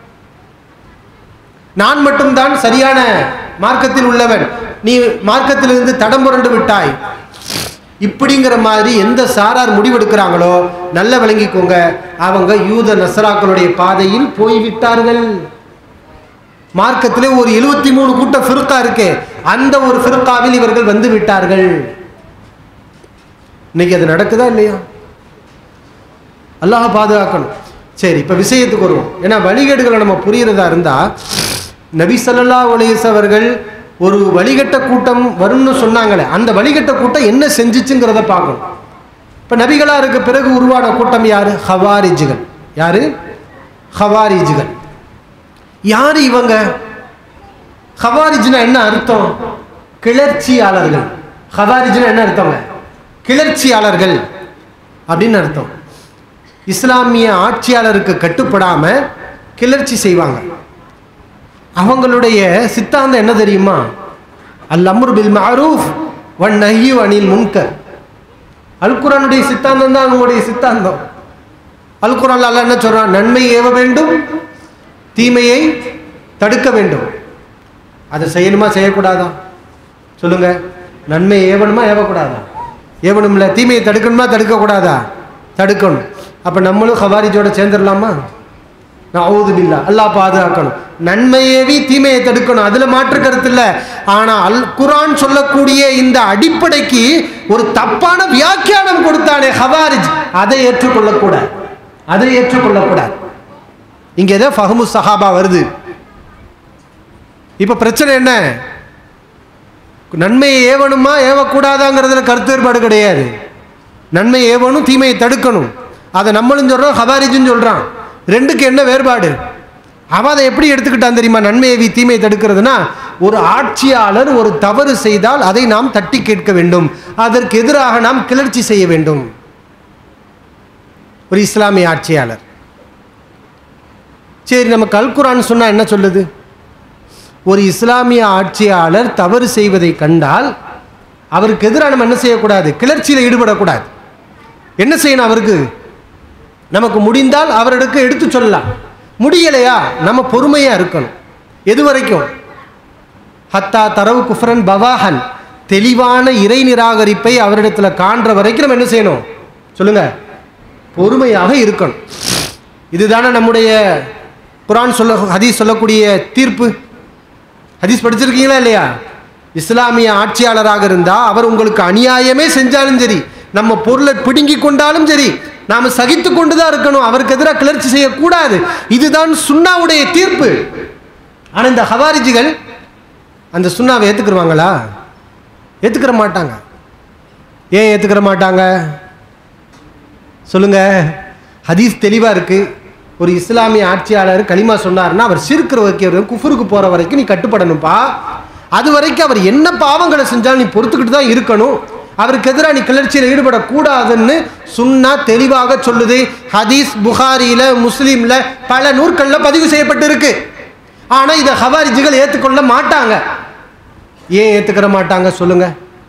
நான் மட்டும்தான் சரியான மார்க்கத்தில் உள்ளவன் நீ மார்க்கத்திலிருந்து தடம் புரண்டு விட்டாய் இப்படிங்கிற மாதிரி எந்த சாரார் முடிவெடுக்கிறாங்களோ நல்ல விளங்கிக்கோங்க அவங்க யூத நசராக்களுடைய பாதையில் போய்விட்டார்கள் மார்க்கத்திலே ஒரு எழுபத்தி மூணு கூட்டம் ஃபிருக்கா இருக்கு அந்த ஒரு ஃபிருக்காவில் இவர்கள் வந்து விட்டார்கள் இன்னைக்கு அது நடக்குதா இல்லையா அல்லாஹ் பாதுகாக்கணும் சரி இப்போ விஷயத்துக்கு வருவோம் ஏன்னா வழிகேடுகளை நம்ம புரியுறதா இருந்தா நபி ஸல்லல்லாஹு அலைஹி அவர்கள் ஒரு வழிகட்ட கூட்டம் வரும்னு சொன்னாங்களே அந்த வழிகட்ட கூட்டம் என்ன செஞ்சுச்சுங்கிறத பார்க்கணும் இப்போ நபிகளாருக்கு பிறகு உருவான கூட்டம் யாரு ஹவாரிஜுகள் யாரு ஹவாரிஜுகள் யார் இவங்க ஹவாரிஜ்னா என்ன அர்த்தம் கிளர்ச்சியாளர்கள் ஹவாரிஜ்னா என்ன அர்த்தங்க கிளர்ச்சியாளர்கள் அப்படின்னு அர்த்தம் இஸ்லாமிய ஆட்சியாளருக்கு கட்டுப்படாம கிளர்ச்சி செய்வாங்க அவங்களுடைய சித்தாந்தம் என்ன தெரியுமா அல் அம்ரு பில் மஅரூஃப் வன் நஹ்யு அனில் முன்கர் அல் குரானுடைய சித்தாந்தம் தான் அவங்களுடைய சித்தாந்தம் அல் குரான்ல அல்லாஹ் என்ன சொல்றான் நன்மை ஏவ வேண்டும் தீமையை தடுக்க வேண்டும் அதை செய்யணுமா செய்யக்கூடாதா சொல்லுங்க நன்மை ஏவணுமா ஏவக்கூடாதா ஏவனும்ல தீமையை தடுக்கணுமா தடுக்கக்கூடாதா தடுக்கணும் அப்போ நம்மளும் ஹவாரிஜோட சேர்ந்துடலாமா நவுது பில்லா அல்லாஹ் பாதுகாக்கணும் நன்மையேவி தீமையை தடுக்கணும் அதுல மாற்று கருத்து இல்லை ஆனா அல் குரான் சொல்லக்கூடிய இந்த அடிப்படைக்கு ஒரு தப்பான வியாக்கியானம் கொடுத்தானே ஹவாரிஜ் அதை ஏற்றுக்கொள்ளக்கூடாது அதை ஏற்றுக்கொள்ளக்கூடாது இங்க ஏதோ ஃபஹமு சஹாபா வருது இப்ப பிரச்சனை என்ன நன்மையை ஏவணுமா ஏவக்கூடாதாங்கிறதுல கருத்து வேறுபாடு கிடையாது நன்மை ஏவணும் தீமையை தடுக்கணும் அதை நம்மளும் சொல்றோம் ஹவாரிஜும் சொல்றான் ரெண்டுக்கு என்ன வேறுபாடு அவன் அதை எப்படி எடுத்துக்கிட்டான் தெரியுமா நன்மையை தீமையை தடுக்கிறதுனா ஒரு ஆட்சியாளர் ஒரு தவறு செய்தால் அதை நாம் தட்டி கேட்க வேண்டும் அதற்கு எதிராக நாம் கிளர்ச்சி செய்ய வேண்டும் ஒரு இஸ்லாமிய ஆட்சியாளர் சரி நம்ம கல்குரான் சொன்னா என்ன சொல்லுது ஒரு இஸ்லாமிய ஆட்சியாளர் தவறு செய்வதை கண்டால் அவருக்கு எதிராக நம்ம என்ன செய்யக்கூடாது கிளர்ச்சியில் ஈடுபடக்கூடாது என்ன செய்யணும் அவருக்கு நமக்கு முடிந்தால் அவரிடக்கு எடுத்து சொல்லலாம் முடியலையா நம்ம பொறுமையாக இருக்கணும் எது வரைக்கும் ஹத்தா தரவு குஃப்ரன் பவாஹன் தெளிவான இறை நிராகரிப்பை அவரிடத்தில் காண்ற வரைக்கும் நம்ம என்ன செய்யணும் சொல்லுங்க பொறுமையாக இருக்கணும் இதுதானே நம்முடைய குரான் சொல்ல ஹதீஸ் சொல்லக்கூடிய தீர்ப்பு ஹதீஸ் படிச்சிருக்கீங்களா இல்லையா இஸ்லாமிய ஆட்சியாளராக இருந்தால் அவர் உங்களுக்கு அநியாயமே செஞ்சாலும் சரி நம்ம பொருளை பிடுங்கி கொண்டாலும் சரி நாம் சகித்து கொண்டு தான் இருக்கணும் அவருக்கு எதிராக கிளர்ச்சி செய்யக்கூடாது இதுதான் சுண்ணாவுடைய தீர்ப்பு ஆனால் இந்த ஹவாரிஜிகள் அந்த சுண்ணாவை ஏற்றுக்குருவாங்களா ஏற்றுக்கிற மாட்டாங்க ஏன் ஏற்றுக்கிற மாட்டாங்க சொல்லுங்க ஹதீஸ் தெளிவாக இருக்குது ஒரு இஸ்லாமிய ஆட்சியாளர் களிமா சொன்னார்னா அவர் சிறுக்கிற வைக்கிற குஃபருக்கு போகிற வரைக்கும் நீ கட்டுப்படணும்ப்பா அது வரைக்கும் அவர் என்ன பாவங்களை செஞ்சாலும் நீ பொறுத்துக்கிட்டு தான் இருக்கணும் அவருக்கு எதிராக நீ கிளர்ச்சியில் ஈடுபடக்கூடாதுன்னு சுன்னா தெளிவாக சொல்லுது ஹதீஸ் புகாரியில் முஸ்லீமில் பல நூற்களில் பதிவு செய்யப்பட்டிருக்கு ஆனால் இதை ஹவாரிஜிகள் ஏற்றுக்கொள்ள மாட்டாங்க ஏன் ஏற்றுக்கிற மாட்டாங்க சொல்லுங்க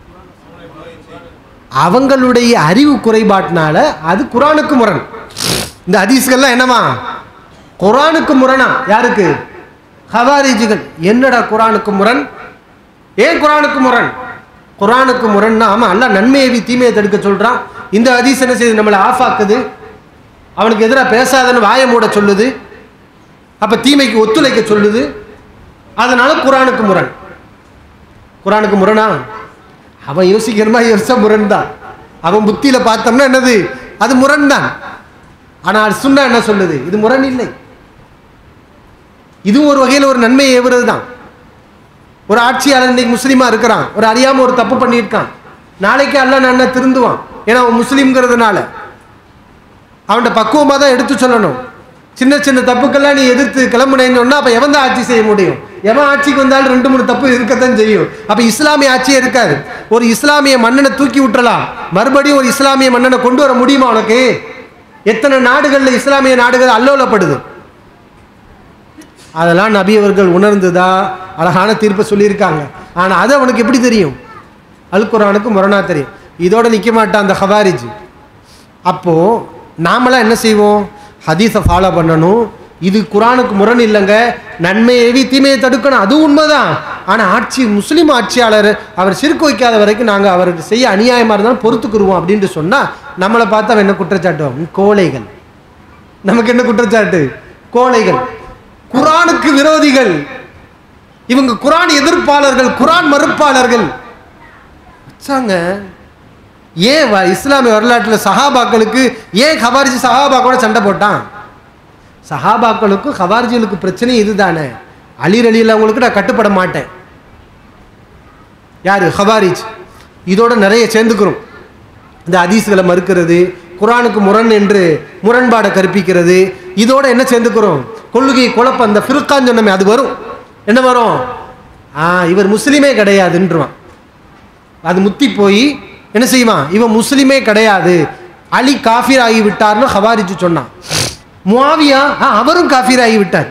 அவங்களுடைய அறிவு குறைபாட்டினால அது குரானுக்கு முரண் இந்த ஹதீஸ்கள்லாம் என்னவா குரானுக்கு முரணா யாருக்கு ஹவாரிஜிகள் என்னடா குரானுக்கு முரண் ஏன் குரானுக்கு முரண் குரானுக்கு முரண்னா ஆமாம் அல்ல நன்மையை தீமையை தடுக்க சொல்கிறான் இந்த ஹதீஸ் என்ன செய்யுது நம்மளை ஆஃப் ஆக்குது அவனுக்கு எதிராக பேசாதன்னு வாய மூட சொல்லுது அப்போ தீமைக்கு ஒத்துழைக்க சொல்லுது அதனால குரானுக்கு முரண் குரானுக்கு முரணா அவன் யோசிக்கிறமா யோசிச்சா முரண் தான் அவன் புத்தியில் பார்த்தோம்னா என்னது அது முரண் தான் ஆனால் சுண்ணா என்ன சொல்லுது இது முரண் இல்லை இதுவும் ஒரு வகையில் ஒரு நன்மை ஏவுறது தான் ஒரு ஆட்சியாளர் இன்னைக்கு முஸ்லீமா இருக்கிறான் ஒரு அறியாம ஒரு தப்பு பண்ணியிருக்கான் நாளைக்கு அல்ல நான் திருந்துவான் ஏன்னா அவன் முஸ்லீம்ங்கிறதுனால அவன்கிட்ட பக்குவமாக தான் எடுத்து சொல்லணும் சின்ன சின்ன தப்புக்கெல்லாம் நீ எதிர்த்து கிளம்புனேன்னு சொன்னா அப்போ எவன் தான் ஆட்சி செய்ய முடியும் எவன் ஆட்சிக்கு வந்தாலும் ரெண்டு மூணு தப்பு இருக்கத்தான் செய்யும் அப்போ இஸ்லாமிய ஆட்சியே இருக்காது ஒரு இஸ்லாமிய மன்னனை தூக்கி விட்டுறலாம் மறுபடியும் ஒரு இஸ்லாமிய மன்னனை கொண்டு வர முடியுமா உனக்கு எத்தனை நாடுகளில் இஸ்லாமிய நாடுகள் அல்லோலப்படுது அதெல்லாம் நபி அவர்கள் உணர்ந்துதா அழகான தீர்ப்பை சொல்லியிருக்காங்க ஆனால் அது அவனுக்கு எப்படி தெரியும் அல் குரானுக்கு முரணா தெரியும் இதோட நிற்க மாட்டான் அந்த ஹவாரிஜ் அப்போது நாமெல்லாம் என்ன செய்வோம் ஹதீஸை ஃபாலோ பண்ணணும் இது குரானுக்கு முரண் இல்லைங்க நன்மையை தீமையை தடுக்கணும் அது உண்மைதான் ஆனால் ஆட்சி முஸ்லீம் ஆட்சியாளர் அவர் சிறுக்கு வைக்காத வரைக்கும் நாங்கள் அவருக்கு செய்ய அநியாயமாக இருந்தாலும் பொறுத்துக்குருவோம் அப்படின்ட்டு சொன்னால் நம்மளை பார்த்து அவன் என்ன குற்றச்சாட்டுவோம் கோழைகள் நமக்கு என்ன குற்றச்சாட்டு கோழைகள் குரானுக்கு விரோதிகள் இவங்க குரான் எதிர்ப்பாளர்கள் குரான் மறுப்பாளர்கள் வச்சாங்க ஏன் வ- இஸ்லாமிய வரலாற்றில் சஹாபாக்களுக்கு ஏன் ஹவாரிஜி சஹாபாக்களோட சண்டை போட்டான் சஹாபாக்களுக்கும் ஹவாரிஜிகளுக்கு பிரச்சனை இதுதானே அலிர் அலியில் அவங்களுக்கு நான் கட்டுப்பட மாட்டேன் யாரு ஹவாரிஜ் இதோட நிறைய சேர்ந்துக்கிறோம் இந்த ஹதீஸ்களை மறுக்கிறது குரானுக்கு முரண் என்று முரண்பாடை கற்பிக்கிறது இதோட என்ன சேர்ந்துக்கிறோம் கொள்கை குழப்பம் அந்த ஃபிருக்கான்னு சொன்னமே அது வரும் என்ன வரும் ஆ இவர் முஸ்லீமே கிடையாதுன்றான் அது முத்தி போய் என்ன செய்வான் இவன் முஸ்லீமே கிடையாது அலி காஃபீர் ஆகி விட்டார்னு ஹவாரிஜ் சொன்னான் முவாவியா ஆ அவரும் காஃபீர் ஆகி விட்டார்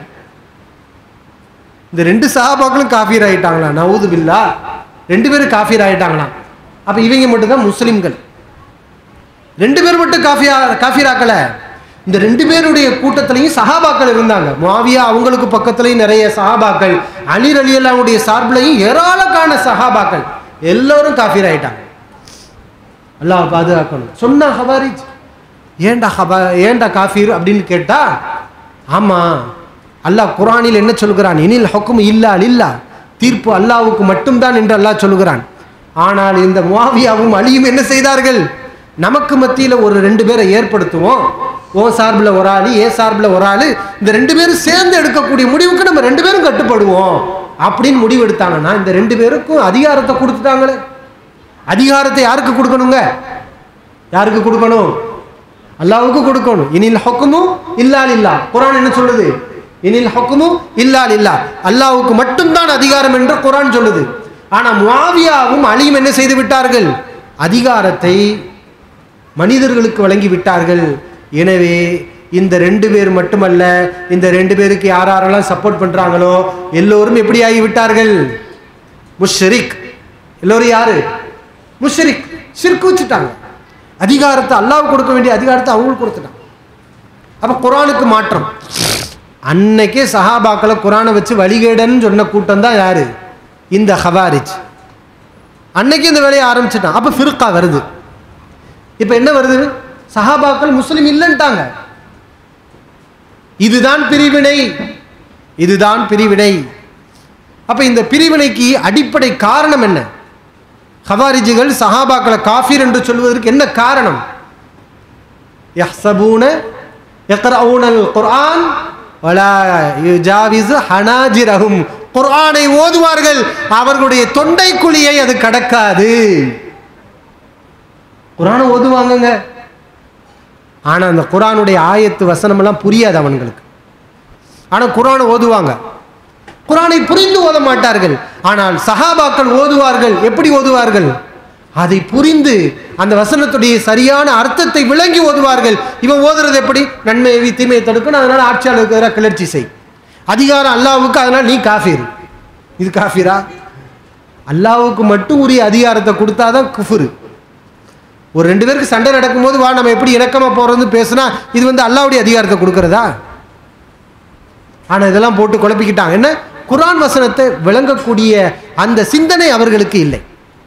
இந்த ரெண்டு சஹாபாக்களும் காஃபீர் ஆயிட்டாங்களா நவுது பில்லா ரெண்டு பேரும் காஃபீர் ஆயிட்டாங்களாம் அப்ப இவங்க மட்டும்தான் முஸ்லிம்கள் ரெண்டு பேர் மட்டும் காஃபியா காஃபீராக்கல இந்த ரெண்டு பேருடைய கூட்டத்திலையும் சஹாபாக்கள் இருந்தாங்க முவாவியா அவங்களுக்கு பக்கத்துலையும் நிறைய சஹாபாக்கள் அலிர் அலி அல்லாவுடைய சார்பிலையும் ஏராளக்கான சஹாபாக்கள் எல்லோரும் காஃபீர் ஆயிட்டாங்க அல்லாஹ் பாதுகாக்கணும் சொன்னா ஹவாரிஜ் ஏன்டா ஹபா ஏன்டா காஃபீர் அப்படின்னு கேட்டா ஆமா அல்லாஹ் குரானில் என்ன சொல்கிறான் இனில் ஹொக்கும் இல்லா இல்லா தீர்ப்பு அல்லாஹ்வுக்கு மட்டும்தான் என்று அல்லாஹ் சொல்கிறான் ஆனால் இந்த முவாவியாவும் அலியும் என்ன செய்தார்கள் நமக்கு மத்தியில் ஒரு ரெண்டு பேரை ஏற்படுத்துவோம் ஓ சார்பில் ஒரு ஆள் ஏ சார்பில் ஒரு ஆள் இந்த ரெண்டு பேரும் சேர்ந்து எடுக்கக்கூடிய முடிவுக்கு நம்ம ரெண்டு பேரும் கட்டுப்படுவோம் அப்படின்னு முடிவு எடுத்தாங்கன்னா இந்த ரெண்டு பேருக்கும் அதிகாரத்தை கொடுத்துட்டாங்களே அதிகாரத்தை யாருக்கு கொடுக்கணுங்க யாருக்கு கொடுக்கணும் அல்லாவுக்கு கொடுக்கணும் இனில் ஹொக்குமும் இல்லால் இல்லா குரான் என்ன சொல்லுது இனில் ஹொக்குமும் இல்லால் இல்லா அல்லாவுக்கு மட்டும்தான் அதிகாரம் என்று குரான் சொல்லுது ஆனா முவாவியாவும் அலியும் என்ன செய்து விட்டார்கள் அதிகாரத்தை மனிதர்களுக்கு வழங்கி விட்டார்கள் எனவே இந்த ரெண்டு பேர் மட்டுமல்ல இந்த ரெண்டு பேருக்கு யார் யாரெல்லாம் சப்போர்ட் பண்றாங்களோ எல்லோரும் எப்படி ஆகி விட்டார்கள் முஷ்ரிக் எல்லோரும் யாரு முஷ்ரிக் ஷிர்க் வச்சுட்டாங்க அதிகாரத்தை அல்லாஹ் கொடுக்க வேண்டிய அதிகாரத்தை அவங்களுக்கு கொடுத்துட்டாங்க அப்ப குரானுக்கு மாற்றம் அன்னைக்கே சஹாபாக்களை குரானை வச்சு வழிகேடன்னு சொன்ன கூட்டம் தான் யாரு இந்த ஹவாரிஜ் அன்னைக்கு இந்த வேலையை ஆரம்பிச்சிட்டான் அப்ப ஃபிர்கா வருது இப்ப என்ன வருது சஹாபாக்கள் முஸ்லிம் இல்லைன்ட்டாங்க இதுதான் பிரிவினை இதுதான் பிரிவினை அப்ப இந்த பிரிவினைக்கு அடிப்படை காரணம் என்ன ஹவாரிஜிகள் சஹாபாக்களை காஃபிர் என்று சொல்வதற்கு என்ன காரணம் யஹ்சபூன யக்ரவுனல் குர்ஆன் வலா யுஜாவிசு ஹனாஜிரஹும் குர்ஆனை ஓதுவார்கள் அவர்களுடைய தொண்டை குழியை அது கடக்காது குர்ஆனை ஓதுவாங்கங்க ஆனா அந்த குர்ஆனுடைய ஆயத்து வசனம் எல்லாம் புரியாது அவங்களுக்கு ஆனா குர்ஆனை ஓதுவாங்க குரானை புரிந்து ஓத மாட்டார்கள் ஆனால் சஹாபாக்கள் ஓதுவார்கள் எப்படி ஓதுவார்கள் அதை புரிந்து அந்த வசனத்துடைய சரியான அர்த்தத்தை விளங்கி ஓதுவார்கள் இவன் ஓதுறது எப்படி நன்மையை தீமையை தடுக்கணும் அதனால ஆட்சியாளருக்கு எதிராக கிளர்ச்சி செய் அதிகாரம் அல்லாவுக்கு அதனால் நீ காஃபீர் இது காஃபீரா அல்லாவுக்கு மட்டும் உரிய அதிகாரத்தை கொடுத்தாதான் குஃபுரு ஒரு ரெண்டு பேருக்கு சண்டை நடக்கும்போது வா நம்ம எப்படி இணக்கமாக போகிறோம்னு பேசுனா இது வந்து அல்லாவுடைய அதிகாரத்தை கொடுக்கறதா ஆனால் இதெல்லாம் போட்டு குழப்பிக்கிட்டாங்க என்ன குரான் வசனத்தை விளங்கக்கூடிய அந்த சிந்தனை அவர்களுக்கு இல்லை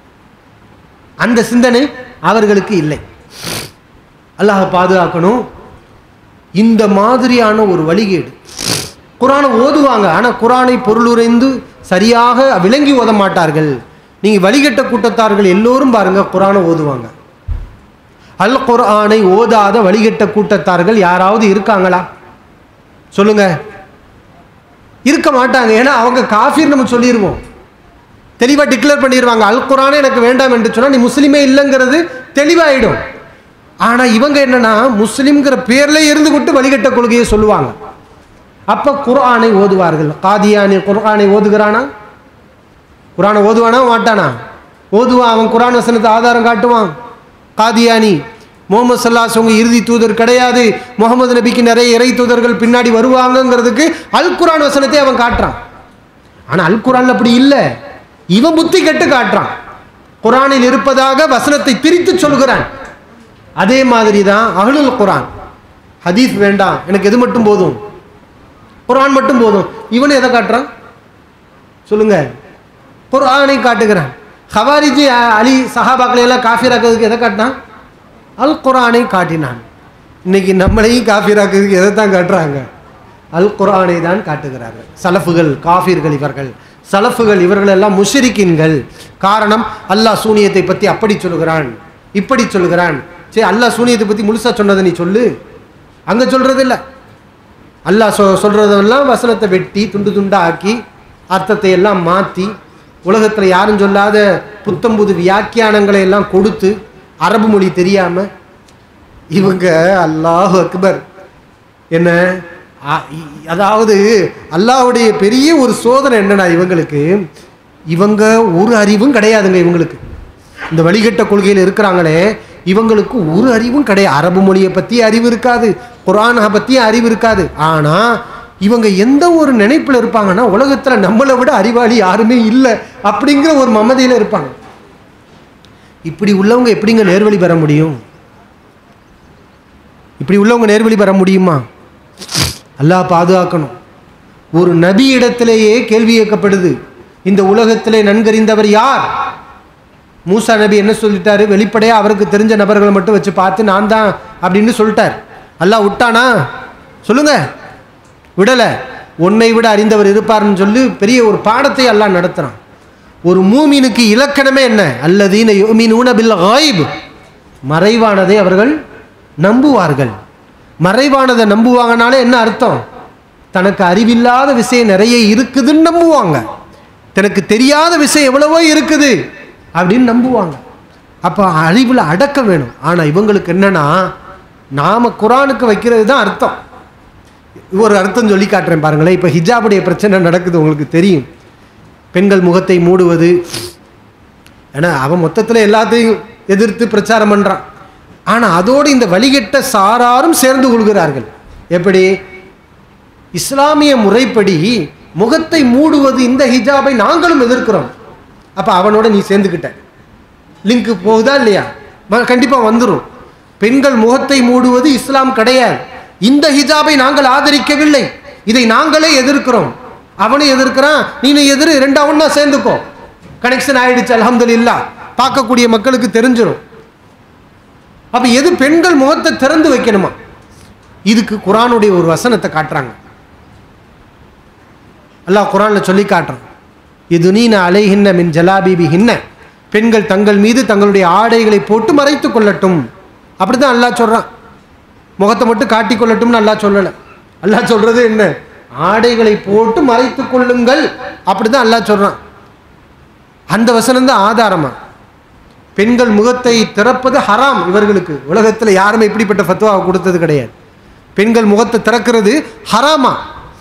அந்த சிந்தனை அவர்களுக்கு இல்லை அல்லாஹ் பாதுகாக்கணும் இந்த மாதிரியான ஒரு வழிகேடு குரானை ஓதுவாங்க ஆனால் குரானை பொருளுரைந்து சரியாக விளங்கி ஓத மாட்டார்கள் நீங்கள் வழிகட்ட கூட்டத்தார்கள் எல்லோரும் பாருங்க குரானை ஓதுவாங்க அல் குர்ஆனை ஓதாத வழிகட்ட கூட்டத்தார்கள் யாராவது இருக்காங்களா சொல்லுங்க இருக்க மாட்டாங்க ஏன்னா அவங்க காஃபிர் நம்ம சொல்லிடுவோம் தெளிவாக டிக்ளேர் பண்ணிடுவாங்க அல் குரானே எனக்கு வேண்டாம் என்று சொன்னால் நீ முஸ்லீமே இல்லைங்கிறது தெளிவாயிடும் ஆனால் இவங்க என்னன்னா முஸ்லீம்ங்கிற பேர்ல இருந்து கொண்டு வழிகட்ட கொள்கையை சொல்லுவாங்க அப்போ குர்ஆனை ஓதுவார்கள் காதியானி குர்ஆனை ஓதுகிறானா குரானை ஓதுவானா மாட்டானா ஓதுவான் அவன் குரான் வசனத்தை ஆதாரம் காட்டுவான் காதியானி முகமது சல்லாஸ் உங்க இறுதி தூதர் கிடையாது முகமது நபிக்கு நிறைய இறை தூதர்கள் பின்னாடி வருவாங்கங்கிறதுக்கு அல் குரான் வசனத்தை அவன் காட்டுறான் ஆனால் அல் குரான் அப்படி இல்லை இவன் புத்தி கெட்டு காட்டுறான் குரானில் இருப்பதாக வசனத்தை பிரித்து சொல்கிறான் அதே மாதிரி தான் அகலுல் குரான் ஹதீஸ் வேண்டாம் எனக்கு எது மட்டும் போதும் குரான் மட்டும் போதும் இவனு எதை காட்டுறான் சொல்லுங்க குர்ஆனை காட்டுகிறான் ஹவாரிஜி அலி சஹாபாக்களை எல்லாம் காஃபிராக்கிறதுக்கு எதை காட்டினான் அல் குர்ஆனை காட்டினான் இன்னைக்கு நம்மளையும் காஃபிராக்கிறதுக்கு எதை தான் காட்டுறாங்க அல் குர்ஆனை தான் காட்டுகிறார்கள் சலஃபுகள் காஃபிர்கள் இவர்கள் சலஃபுகள் இவர்கள் எல்லாம் முஷரிக்கின்கள் காரணம் அல்லாஹ் சூனியத்தை பற்றி அப்படி சொல்லுகிறான் இப்படி சொல்லுகிறான் சரி அல்லாஹ் சூனியத்தை பற்றி முழுசா சொன்னதை நீ சொல்லு அங்கே சொல்றது இல்லை அல்லாஹ் சொ சொல்கிறதெல்லாம் வசனத்தை வெட்டி துண்டு துண்டா ஆக்கி அர்த்தத்தை எல்லாம் மாற்றி உலகத்தில் யாரும் சொல்லாத புத்தம்புது வியாக்கியானங்களை எல்லாம் கொடுத்து அரபு மொழி தெரியாமல் இவங்க அல்லாஹ் அக்பர் என்ன அ- இ- அதாவது அல்லாஹ்வுடைய பெரிய ஒரு சோதனை என்னன்னா இவங்களுக்கு இவங்க ஒரு அறிவும் கிடையாதுங்க இவங்களுக்கு இந்த வழிகட்ட கொள்கையில் இருக்கிறாங்களே இவங்களுக்கு ஒரு அறிவும் கிடையாது அரபு மொழியை பற்றி அறிவு இருக்காது குரானை பற்றி அறிவு இருக்காது ஆனால் இவங்க எந்த ஒரு நினைப்பில் இருப்பாங்கன்னா உலகத்தில் நம்மளை விட அறிவாளி யாருமே இல்லை அப்படிங்கிற ஒரு மமதையில் இருப்பாங்க இப்படி உள்ளவங்க எப்படிங்க நேர்வழி பெற முடியும் இப்படி உள்ளவங்க நேர்வழி பெற முடியுமா அல்லாஹ் பாதுகாக்கணும் ஒரு நபி இடத்திலேயே கேள்வி கேட்கப்படுது இந்த உலகத்திலே நன்கறிந்தவர் யார் மூசா நபி என்ன சொல்லிட்டாரு வெளிப்படையாக அவருக்கு தெரிஞ்ச நபர்களை மட்டும் வச்சு பார்த்து நான் தான் அப்படின்னு சொல்லிட்டார் அல்லாஹ் விட்டானா சொல்லுங்க விடலை உன்னை விட அறிந்தவர் இருப்பார்னு சொல்லி பெரிய ஒரு பாடத்தை அல்லாஹ் நடத்துகிறான் ஒரு மூமினுக்கு இலக்கணமே என்ன அல்லதீன யுமினூன பில் காயிப் மறைவானதை அவர்கள் நம்புவார்கள் மறைவானதை நம்புவாங்கனாலே என்ன அர்த்தம் தனக்கு அறிவில்லாத விஷயம் நிறைய இருக்குதுன்னு நம்புவாங்க தனக்கு தெரியாத விஷயம் எவ்வளவோ இருக்குது அப்படின்னு நம்புவாங்க அப்போ அறிவில் அடக்க வேணும் ஆனால் இவங்களுக்கு என்னன்னா நாம குரானுக்கு வைக்கிறது தான் அர்த்தம் ஒரு அர்த்தம் சொல்லி காட்டுறேன் பாருங்களேன் இப்போ ஹிஜாபுடைய பிரச்சனை நடக்குது உங்களுக்கு தெரியும் பெண்கள் முகத்தை மூடுவது ஏன்னா அவன் மொத்தத்தில் எல்லாத்தையும் எதிர்த்து பிரச்சாரம் பண்ணுறான் ஆனால் அதோடு இந்த வழிகட்ட சாராரும் சேர்ந்து கொள்கிறார்கள் எப்படி இஸ்லாமிய முறைப்படி முகத்தை மூடுவது இந்த ஹிஜாபை நாங்களும் எதிர்க்கிறோம் அப்போ அவனோட நீ சேர்ந்துக்கிட்ட லிங்க் போகுதா இல்லையா கண்டிப்பாக வந்துடும் பெண்கள் முகத்தை மூடுவது இஸ்லாம் கிடையாது இந்த ஹிஜாபை நாங்கள் ஆதரிக்கவில்லை இதை நாங்களே எதிர்க்கிறோம் அவனும் எதிர்க்கிறான் நீனும் எதிர் ரெண்டா ஒன்றா சேர்ந்துக்கோ கனெக்ஷன் ஆயிடுச்சு அல்ஹம்துலில்லா பார்க்கக்கூடிய மக்களுக்கு தெரிஞ்சிடும் அப்ப எது பெண்கள் முகத்தை திறந்து வைக்கணுமா இதுக்கு குரானுடைய ஒரு வசனத்தை காட்டுறாங்க அல்லாஹ் குரான்ல சொல்லி காட்டுறான் இது நீன அலைஹின்ன மின் ஜலாபிபி ஹின்ன பெண்கள் தங்கள் மீது தங்களுடைய ஆடைகளை போட்டு மறைத்துக் கொள்ளட்டும் அப்படிதான் அல்லாஹ் சொல்றான் முகத்தை மட்டும் காட்டிக் கொள்ளட்டும்னு அல்லாஹ் சொல்லலை அல்லாஹ் சொல்றது என்ன ஆடைகளை போட்டு மறைத்துக் கொள்ளுங்கள் அப்படிதான் அல்லாஹ் சொல்றான் அந்த வசனம் தான் ஆதாரமா பெண்கள் முகத்தை திறப்பது ஹராம் இவர்களுக்கு உலகத்தில் யாருமே இப்படிப்பட்ட ஃபத்வாவை கொடுத்தது கிடையாது பெண்கள் முகத்தை திறக்கிறது ஹராமா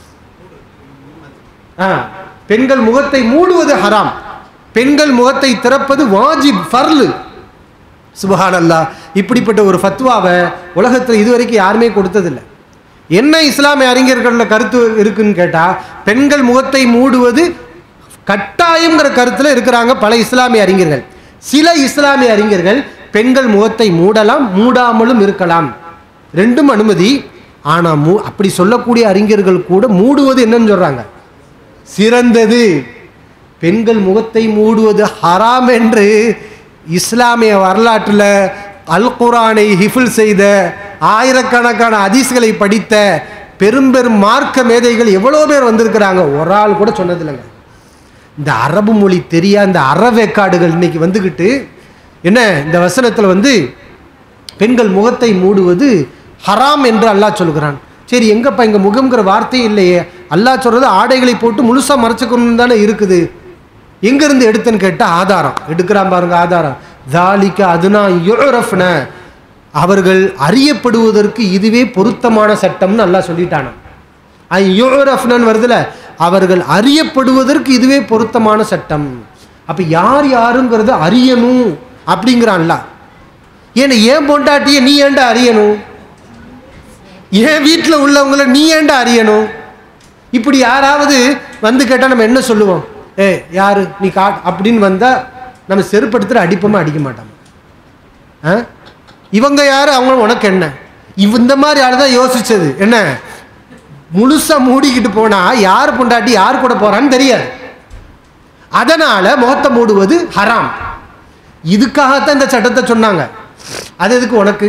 ஆ, பெண்கள் முகத்தை மூடுவது ஹராம் பெண்கள் முகத்தை திறப்பது வாஜிப் ஃபர்லு சுபஹான் அல்லாஹ் இப்படிப்பட்ட ஒரு ஃபத்வாவை உலகத்தில் இதுவரைக்கும் யாருமே கொடுத்ததில்லை என்ன இஸ்லாமிய அறிஞர்கள கருத்து இருக்குன்னு கேட்டால் பெண்கள் முகத்தை மூடுவது கட்டாயங்கிற கருத்தில் இருக்கிறாங்க பல இஸ்லாமிய அறிஞர்கள் சில இஸ்லாமிய அறிஞர்கள் பெண்கள் முகத்தை மூடலாம் மூடாமலும் இருக்கலாம் ரெண்டும் அனுமதி ஆனால் மூ அப்படி சொல்லக்கூடிய அறிஞர்கள் கூட மூடுவது என்னன்னு சொல்கிறாங்க சிறந்தது பெண்கள் முகத்தை மூடுவது ஹராம் என்று இஸ்லாமிய வரலாற்றில் அல் குரானை ஹிஃபில் செய்த ஆயிரக்கணக்கான ஹதீஸ்களை படித்த பெரும் பெரும் மார்க்க மேதைகள் எவ்வளோ பேர் வந்திருக்கிறாங்க ஒரு ஆள் கூட சொன்னதில்லைங்க இந்த அரபு மொழி தெரியா இந்த அறவேக்காடுகள் இன்னைக்கு வந்துக்கிட்டு என்ன இந்த வசனத்தில் வந்து பெண்கள் முகத்தை மூடுவது ஹராம் என்று அல்லாஹ் சொல்கிறான் சரி எங்கப்பா இங்கே முகம்ங்கிற வார்த்தையே இல்லையே அல்லாஹ் சொல்கிறது ஆடைகளை போட்டு முழுசாக மறைச்சுக்கணும்னு தானே இருக்குது எங்கேருந்து எடுத்தேன்னு கேட்டால் ஆதாரம் எடுக்கிறான் பாருங்க ஆதாரம் தாலிக்க அதுனா யுரஃப்ன அவர்கள் அறியப்படுவதற்கு இதுவே பொருத்தமான சட்டம்னு அல்லாஹ் சொல்லிட்டானாம் ஐ யுரஃப்னன் வருதுல அவர்கள் அறியப்படுவதற்கு இதுவே பொருத்தமான சட்டம் அப்போ யார் யாருங்கிறத அறியணும் அப்படிங்கிறான்ல ஏன்னா ஏன் பொண்டாட்டிய நீ ஏன்டா அறியணும் ஏன் வீட்டில் உள்ளவங்கள நீ ஏன்டா அறியணும் இப்படி யாராவது வந்து கேட்டால் நம்ம என்ன சொல்லுவோம் ஏ யாரு நீ கா அப்படின்னு வந்தால் நம்ம செருப்படுத்துகிற அடிப்போமா அடிக்க மாட்டோம் ஆ இவங்க யாரு அவங்க உனக்கு என்ன இவ இந்த மாதிரி ஆள் தான் யோசிச்சது என்ன முழுசா மூடிக்கிட்டு போனா யார் பொண்டாட்டி யார் கூட போறான்னு தெரியாது அதனால முகத்தை மூடுவது ஹராம் இதுக்காகத்தான் இந்த சட்டத்தை சொன்னாங்க அது எதுக்கு உனக்கு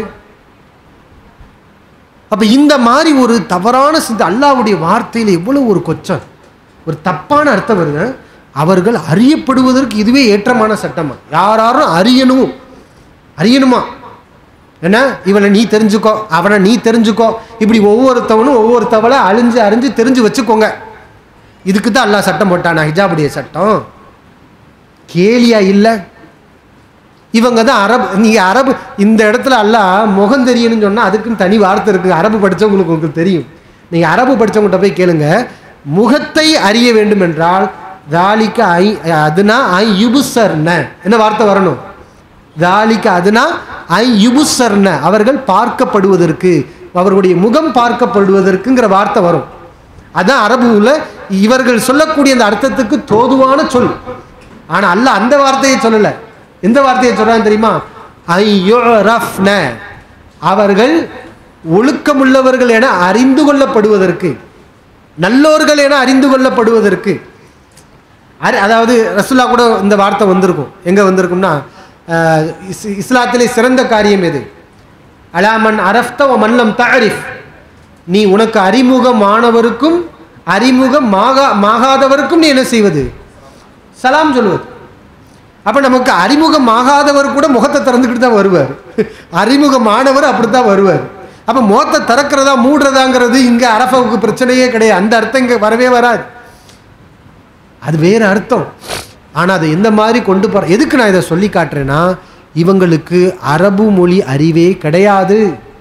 அப்ப இந்த மாதிரி ஒரு தவறான சிந்த அல்லாவுடைய வார்த்தையில் எவ்வளவு ஒரு கொச்சம் ஒரு தப்பான அர்த்தம் வருங்க அவர்கள் அறியப்படுவதற்கு இதுவே ஏற்றமான சட்டமா யாராரும் அறியணும் அறியணுமா என்ன இவனை நீ தெரிஞ்சுக்கோ அவனை நீ தெரிஞ்சுக்கோ இப்படி ஒவ்வொருத்தவனும் ஒவ்வொருத்தவளை அழிஞ்சு அறிஞ்சு தெரிஞ்சு வச்சுக்கோங்க இதுக்கு தான் அல்லாஹ் சட்டம் போட்டானா ஹிஜாபுடைய சட்டம் கேலியா இல்லை இவங்க தான் அரபு நீங்கள் அரபு இந்த இடத்துல அல்லாஹ் முகம் தெரியணும்னு சொன்னால் அதுக்குன்னு தனி வார்த்தை இருக்குது அரபு படித்தவங்களுக்கு உங்களுக்கு தெரியும் நீங்கள் அரபு படித்தவங்கள்ட்ட போய் கேளுங்க முகத்தை அறிய வேண்டும் என்றால் தாலிக்க ஐ அதுனா ஐ யுபுசர்ன என்ன வார்த்தை வரணும் தாலிக்க அதுனா ஐ யுபுசர்ன அவர்கள் பார்க்கப்படுவதற்கு அவர்களுடைய முகம் பார்க்கப்படுவதற்குங்கிற வார்த்தை வரும் அதான் அரபுல இவர்கள் சொல்லக்கூடிய அந்த அர்த்தத்துக்கு தோதுவான சொல் ஆனா அல்லாஹ் அந்த வார்த்தையை சொல்லல எந்த வார்த்தையை சொல்றாங்க தெரியுமா ஐ யுரஃப்ன அவர்கள் ஒழுக்கமுள்ளவர்கள் என அறிந்து கொள்ளப்படுவதற்கு நல்லோர்கள் என அறிந்து கொள்ளப்படுவதற்கு அரி- அதாவது ரசுல்லா கூட இந்த வார்த்தை வந்திருக்கும் எங்க வந்திருக்கும்னா அஹ், இஸ்- இஸ்லாத்திலே சிறந்த காரியம் எது அலாமன் அரஃப்த ஒ மல்லம் தாரிஃப் நீ உனக்கு அறிமுகமானவருக்கும் அறிமுகமாக மாகாதவருக்கும் நீ என்ன செய்வது சலாம் சொல்வது அப்ப நமக்கு அறிமுகமாகாதவர் கூட முகத்தை திறந்துக்கிட்டு தான் வருவார் அறிமுகமானவர் அப்படித்தான் வருவார் அப்ப முகத்தை திறக்கிறதா மூடுறதாங்கிறது இங்க அரபாவுக்கு பிரச்சனையே கிடையாது அந்த அர்த்தம் இங்க வரவே வராது அது வேற அர்த்தம் ஆனா அதை எந்த மாதிரி கொண்டு போற எதுக்கு நான் இதை சொல்லி காட்டுறேன்னா இவங்களுக்கு அரபு மொழி அறிவே கிடையாது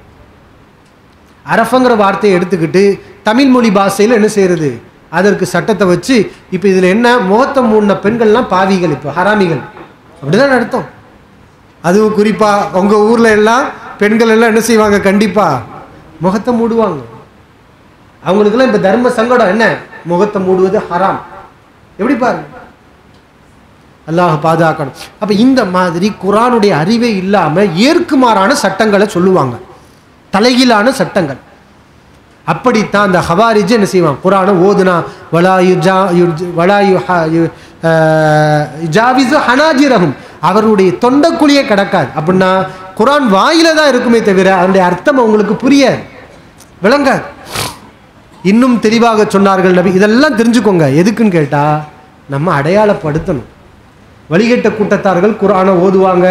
அரஃபங்கிற வார்த்தையை எடுத்துக்கிட்டு தமிழ் மொழி பாஷையில் என்ன செய்யறது அதற்கு சட்டத்தை வச்சு இப்போ இதில் என்ன முகத்தை மூடின பெண்கள்லாம் பாவிகள் இப்போ ஹராமிகள் அப்படிதான் அர்த்தம் அதுவும் குறிப்பாக உங்கள் ஊரில் எல்லாம் பெண்கள் எல்லாம் என்ன செய்வாங்க கண்டிப்பாக முகத்தை மூடுவாங்க அவங்களுக்கெல்லாம் இப்போ தர்ம சங்கடம் என்ன முகத்தை மூடுவது ஹராம் எப்படி பாருங்க அல்லாஹ் பாதுகாக்கணும் அப்போ இந்த மாதிரி குரானுடைய அறிவே இல்லாமல் ஏற்குமாறான சட்டங்களை சொல்லுவாங்க தலைகீழான சட்டங்கள் அப்படித்தான் அந்த ஹவாரிஜ் என்ன செய்வான் குரானை ஓதுனா வலாயு ஜா யுர்ஜ்- வலாயு ஹ- யு- ஆஹ் ஜாவிசு ஹனாஜிரகும் அவருடைய தொண்டக்குழியே கிடக்காது அப்படின்னா குரான் வாயில தான் இருக்குமே தவிர அதனுடைய அர்த்தம் அவங்களுக்கு புரியாது விளங்காது இன்னும் தெளிவாக சொன்னார்கள் நபி இதெல்லாம் தெரிஞ்சுக்கோங்க எதுக்குன்னு கேட்டா நம்ம அடையாளப்படுத்தணும் வழிகட்ட கூட்டத்தார்கள் குரானை ஓதுவாங்க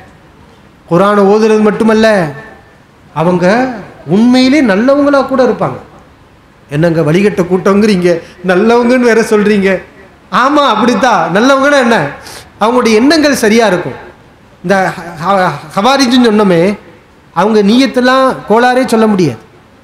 குரானை ஓதுறது மட்டுமல்ல அவங்க உண்மையிலே நல்லவங்களா கூட இருப்பாங்க என்னங்க வழிகட்ட கூட்டங்கிறீங்க நல்லவங்கன்னு வேற சொல்றீங்க ஆமா அப்படித்தான் நல்லவங்கன்னா என்ன அவங்களுடைய எண்ணங்கள் சரியா இருக்கும் இந்த ஹவாரிஜுன்னு சொன்னோமே அவங்க நீயத்தெல்லாம் கோளாறே சொல்ல முடியாது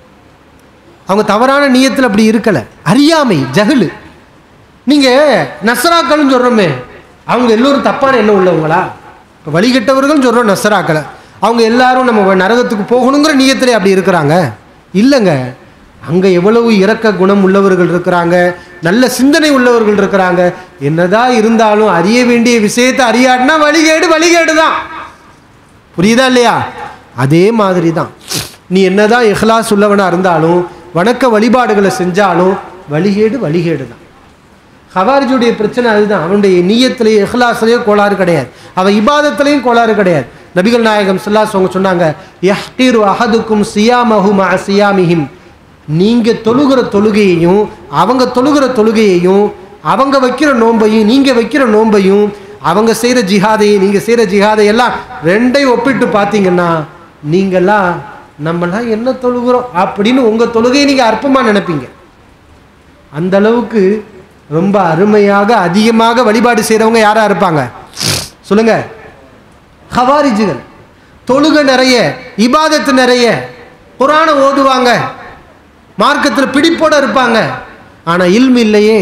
அவங்க தவறான நீயத்தில் அப்படி இருக்கல அறியாமை ஜஹலு நீங்க நசராக்கள்னு சொல்றோமே அவங்க எல்லோரும் தப்பான எண்ணம் உள்ளவங்களா இப்போ வழிகட்டவர்கள் சொல்றோம் நசராக்களை அவங்க எல்லாரும் நம்ம நரகத்துக்கு போகணுங்கிற நீயத்திலே அப்படி இருக்கிறாங்க இல்லைங்க அங்க எவ்வளவு இரக்க குணம் உள்ளவர்கள் இருக்கிறாங்க நல்ல சிந்தனை உள்ளவர்கள் இருக்கிறாங்க என்னதான் இருந்தாலும் அறிய வேண்டிய விஷயத்தை அறியாட்டினா வழிகேடு வழிகேடு தான் புரியுதா இல்லையா அதே மாதிரி தான் நீ என்னதான் இஹ்லாஸ் உள்ளவனா இருந்தாலும் வணக்க வழிபாடுகளை செஞ்சாலும் வழிகேடு வழிகேடு தான் ஹவாரிஜுடைய பிரச்சனை அதுதான் அவனுடைய நீயத்திலேயே இஹ்லாஸ்லேயே கோளாறு கிடையாது அவன் இபாதத்திலையும் கோளாறு கிடையாது நபிகள் நாயகம் ஸல்லல்லாஹு அவங்க சொன்னாங்க யஹ்கீரு அஹதுக்கும் சியாமஹு மஅ சியாமிஹிம் நீங்க தொழுகிற தொழுகையையும் அவங்க தொழுகிற தொழுகையையும் அவங்க வைக்கிற நோன்பையும் நீங்க வைக்கிற நோன்பையும் அவங்க செய்கிற ஜிஹாதையும் நீங்க செய்கிற ஜிஹாதை எல்லாம் ரெண்டையும் ஒப்பிட்டு பார்த்தீங்கன்னா நீங்கெல்லாம் நம்மலாம் என்ன தொழுகிறோம் அப்படின்னு உங்க தொழுகையை நீங்க அற்பமா நினைப்பீங்க அந்த அளவுக்கு ரொம்ப அருமையாக அதிகமாக வழிபாடு செய்கிறவங்க யாரா இருப்பாங்க சொல்லுங்க ஹவாரிஜுகள் தொழுகை நிறைய இபாதத்து நிறைய குரானை ஓதுவாங்க மார்க்கத்தில் பிடிப்போட இருப்பாங்க ஆனா இல்மு இல்லையே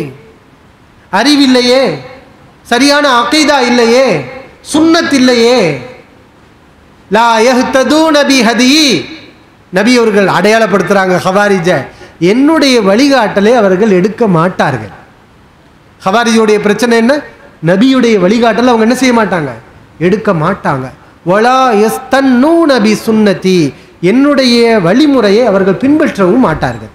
அறிவில்லையே சரியான அகீதா இல்லையே சுன்னத் இல்லையே லா யஹ்தது நபி ஹதி நபி அவர்கள் அடையாளப்படுத்துறாங்க ஹவாரிஜ என்னுடைய வழிகாட்டலை அவர்கள் எடுக்க மாட்டார்கள் ஹவாரிஜுடைய பிரச்சனை என்ன நபியுடைய வழிகாட்டலை அவங்க என்ன செய்ய மாட்டாங்க எடுக்க மாட்டாங்க வலா எஸ்தன்னு நபி சுன்னதி என்னுடைய வழிமுறையை அவர்கள் பின்பற்றவும் மாட்டார்கள்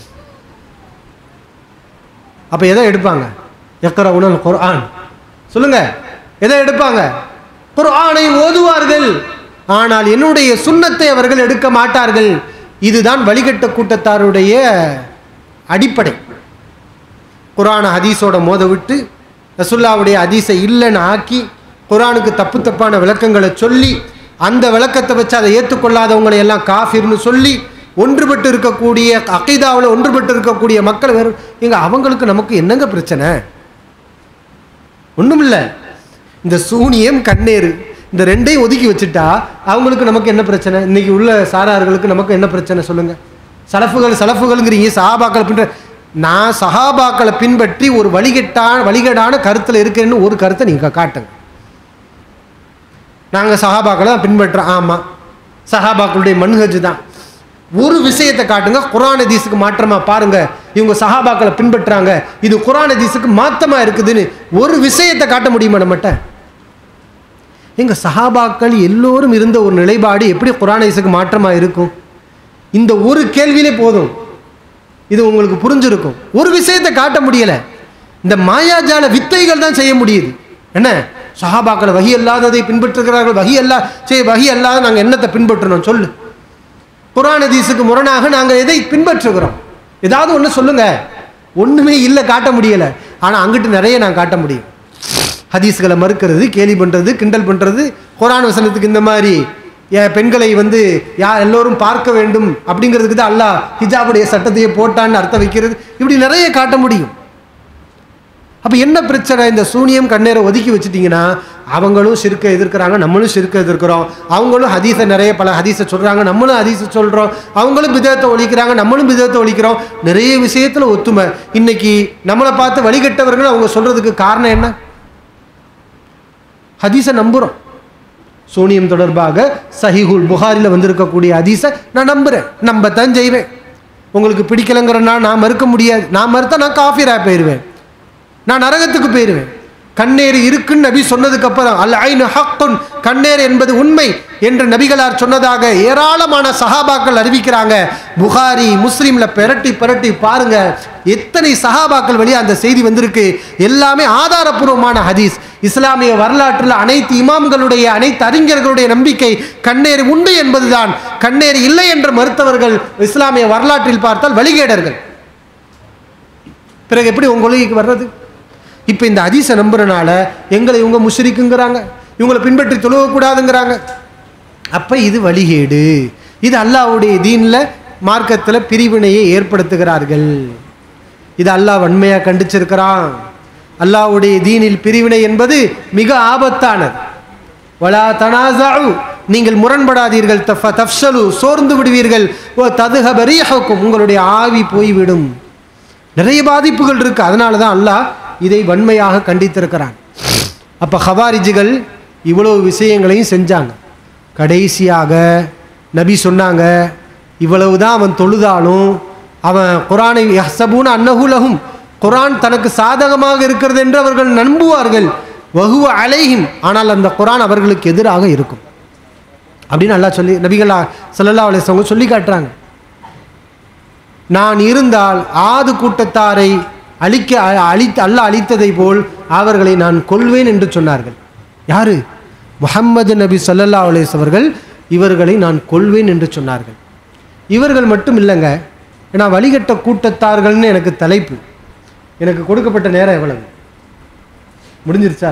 அப்ப எதை எடுப்பாங்க எக்கர உணல் குர்ஆன் சொல்லுங்க எதை எடுப்பாங்க குர்ஆனை ஓதுவார்கள் ஆனால் என்னுடைய சுன்னத்தை அவர்கள் எடுக்க மாட்டார்கள் இதுதான் வழிகட்ட கூட்டத்தாருடைய அடிப்படை குரானை ஹதீஸோட மோத விட்டு ரசுல்லாவுடைய ஹதீஸை இல்லைன்னு ஆக்கி குரானுக்கு தப்பு தப்பான விளக்கங்களை சொல்லி அந்த விளக்கத்தை வச்சு அதை ஏற்றுக்கொள்ளாதவங்களை எல்லாம் காஃபிர்னு சொல்லி ஒன்றுபட்டு இருக்கக்கூடிய அகைதாவில் ஒன்றுபட்டு இருக்கக்கூடிய மக்கள் வேறு எங்க அவங்களுக்கு நமக்கு என்னங்க பிரச்சனை ஒன்றும் இல்லை இந்த சூனியம் கண்ணேறு இந்த ரெண்டையும் ஒதுக்கி வச்சுட்டா அவங்களுக்கு நமக்கு என்ன பிரச்சனை இன்னைக்கு உள்ள சாரார்களுக்கு நமக்கு என்ன பிரச்சனை சொல்லுங்க சலஃபுகள் சலஃபுகள்ங்கிறீங்க சஹாபாக்கள் பின்ற நான் சஹாபாக்களை பின்பற்றி ஒரு வழிகட்டான வழிகேடான கருத்தில் இருக்கேன்னு ஒரு கருத்தை நீங்கள் காட்டுங்க நாங்கள் சஹாபாக்களை தான் பின்பற்றுறோம் ஆமாம் சஹாபாக்களுடைய மன்ஹஜ் தான் ஒரு விஷயத்தை காட்டுங்க குரான் ஹதீஸுக்கு மாற்றமா பாருங்க இவங்க சஹாபாக்களை பின்பற்றுறாங்க இது குரான் ஹதீஸுக்கு மாத்தமா இருக்குதுன்னு ஒரு விஷயத்தை காட்ட முடியுமா நம்மகிட்ட எங்க சஹாபாக்கள் எல்லோரும் இருந்த ஒரு நிலைப்பாடு எப்படி குரான் ஹதீஸுக்கு மாற்றமா இருக்கும் இந்த ஒரு கேள்வியிலே போதும் இது உங்களுக்கு புரிஞ்சிருக்கும் ஒரு விஷயத்தை காட்ட முடியல இந்த மாயாஜால வித்தைகள் தான் செய்ய முடியுது என்ன சஹாபாக்கள் வகி அல்லாததை பின்பற்றுகிறார்கள் வகி அல்லா சரி வகி அல்லாத நாங்கள் என்னத்தை பின்பற்றணும் சொல்லு குரான் ஹதீஸுக்கு முரணாக நாங்கள் எதை பின்பற்றுகிறோம் ஏதாவது ஒன்று சொல்லுங்க ஒன்றுமே இல்லை காட்ட முடியலை ஆனால் அங்கிட்டு நிறைய நான் காட்ட முடியும் ஹதீஸ்களை மறுக்கிறது கேலி பண்ணுறது கிண்டல் பண்ணுறது குரான் வசனத்துக்கு இந்த மாதிரி ஏன் பெண்களை வந்து யா எல்லோரும் பார்க்க வேண்டும் அப்படிங்கிறதுக்கு தான் அல்லாஹ் ஹிஜாபுடைய சட்டத்தையே போட்டான்னு அர்த்தம் வைக்கிறது இப்படி நிறைய காட்ட முடியும் அப்போ என்ன பிரச்சனை இந்த சூனியம் கண்ணீரை ஒதுக்கி வச்சுட்டிங்கன்னா அவங்களும் சிறுக்க எதிர்க்கிறாங்க நம்மளும் சிறுக்க எதிர்க்கிறோம் அவங்களும் ஹதீஸை நிறைய பல ஹதீஸை சொல்கிறாங்க நம்மளும் ஹதீஸை சொல்கிறோம் அவங்களும் விதத்தை ஒழிக்கிறாங்க நம்மளும் விதத்தை ஒழிக்கிறோம் நிறைய விஷயத்தில் ஒத்துமை இன்னைக்கு நம்மளை பார்த்து வழிகட்டவர்கள் அவங்க சொல்கிறதுக்கு காரணம் என்ன ஹதீஸை நம்புகிறோம் சூனியம் தொடர்பாக சஹிஹுல் புகாரில் வந்திருக்கக்கூடிய ஹதீஸை நான் நம்புகிறேன் நம்பத்தான் செய்வேன் உங்களுக்கு பிடிக்கலைங்கிறனா நான் மறுக்க முடியாது நான் மறுத்தா நான் காஃபிராக போயிடுவேன் நான் நரகத்துக்கு போயிடுவேன் கண்ணேர் இருக்குன்னு நபி சொன்னதுக்கு அப்புறம் அல் ஐனு ஹக்குன் கண்ணேர் என்பது உண்மை என்று நபிகளார் சொன்னதாக ஏராளமான சஹாபாக்கள் அறிவிக்கிறாங்க புகாரி முஸ்லீம்ல பெரட்டி பெரட்டி பாருங்க எத்தனை சஹாபாக்கள் வழியா அந்த செய்தி வந்திருக்கு எல்லாமே ஆதாரபூர்வமான ஹதீஸ் இஸ்லாமிய வரலாற்றில் அனைத்து இமாம்களுடைய அனைத்து அறிஞர்களுடைய நம்பிக்கை கண்ணேர் உண்டு என்பதுதான் கண்ணேர் இல்லை என்று மறுத்தவர்கள் இஸ்லாமிய வரலாற்றில் பார்த்தால் வழிகேடர்கள் பிறகு எப்படி உங்க கொள்கைக்கு வர்றது இப்போ இந்த ஹதீஸை நம்புறனால எங்களை இவங்க முஷ்ரிக்குங்கிறாங்க இவங்களை பின்பற்றி தொழுவக்கூடாதுங்கிறாங்க அப்போ இது வழிகேடு இது அல்லாஹ்வுடைய தீனில் மார்க்கத்தில் பிரிவினையை ஏற்படுத்துகிறார்கள் இது அல்லாஹ் வன்மையாக கண்டிச்சிருக்கிறான் அல்லாஹ்வுடைய தீனில் பிரிவினை என்பது மிக ஆபத்தானது வலா தனாசாவு நீங்கள் முரண்படாதீர்கள் தஃப தஃப்ஷலு சோர்ந்து விடுவீர்கள் ஓ ததுஹபரீஹக்கும் உங்களுடைய ஆவி போய்விடும் நிறைய பாதிப்புகள் இருக்கு அதனால தான் அல்லாஹ் இதை வன்மையாக கண்டித்திருக்கிறான் அப்போ ஹவாரிஜிகள் இவ்வளவு விஷயங்களையும் செஞ்சாங்க கடைசியாக நபி சொன்னாங்க இவ்வளவு தான் அவன் தொழுதாலும் அவன் குரானை யஹ்சபூன அன்னகுலகும் குரான் தனக்கு சாதகமாக இருக்கிறது என்று அவர்கள் நம்புவார்கள் வகுவ அலைஹிம் ஆனால் அந்த குரான் அவர்களுக்கு எதிராக இருக்கும் அப்படின்னு அல்லாஹ் சொல்லி நபிகளா ஸல்லல்லாஹு அலைஹி வஸல்லம் சொல்லி காட்டுறாங்க நான் இருந்தால் ஆது கூட்டத்தாரை அழிக்க அழித்து அல்ல அழித்ததை போல் அவர்களை நான் கொல்வேன் என்று சொன்னார்கள் யாரு முஹம்மது நபி ஸல்லல்லாஹு அலைஹி வஸல்லம் அவர்கள் இவர்களை நான் கொல்வேன் என்று சொன்னார்கள் இவர்கள் மட்டும் இல்லைங்க ஏன்னா வழிகட்ட கூட்டத்தார்கள்னு எனக்கு தலைப்பு எனக்கு கொடுக்கப்பட்ட நேரம் எவ்வளவு முடிஞ்சிருச்சா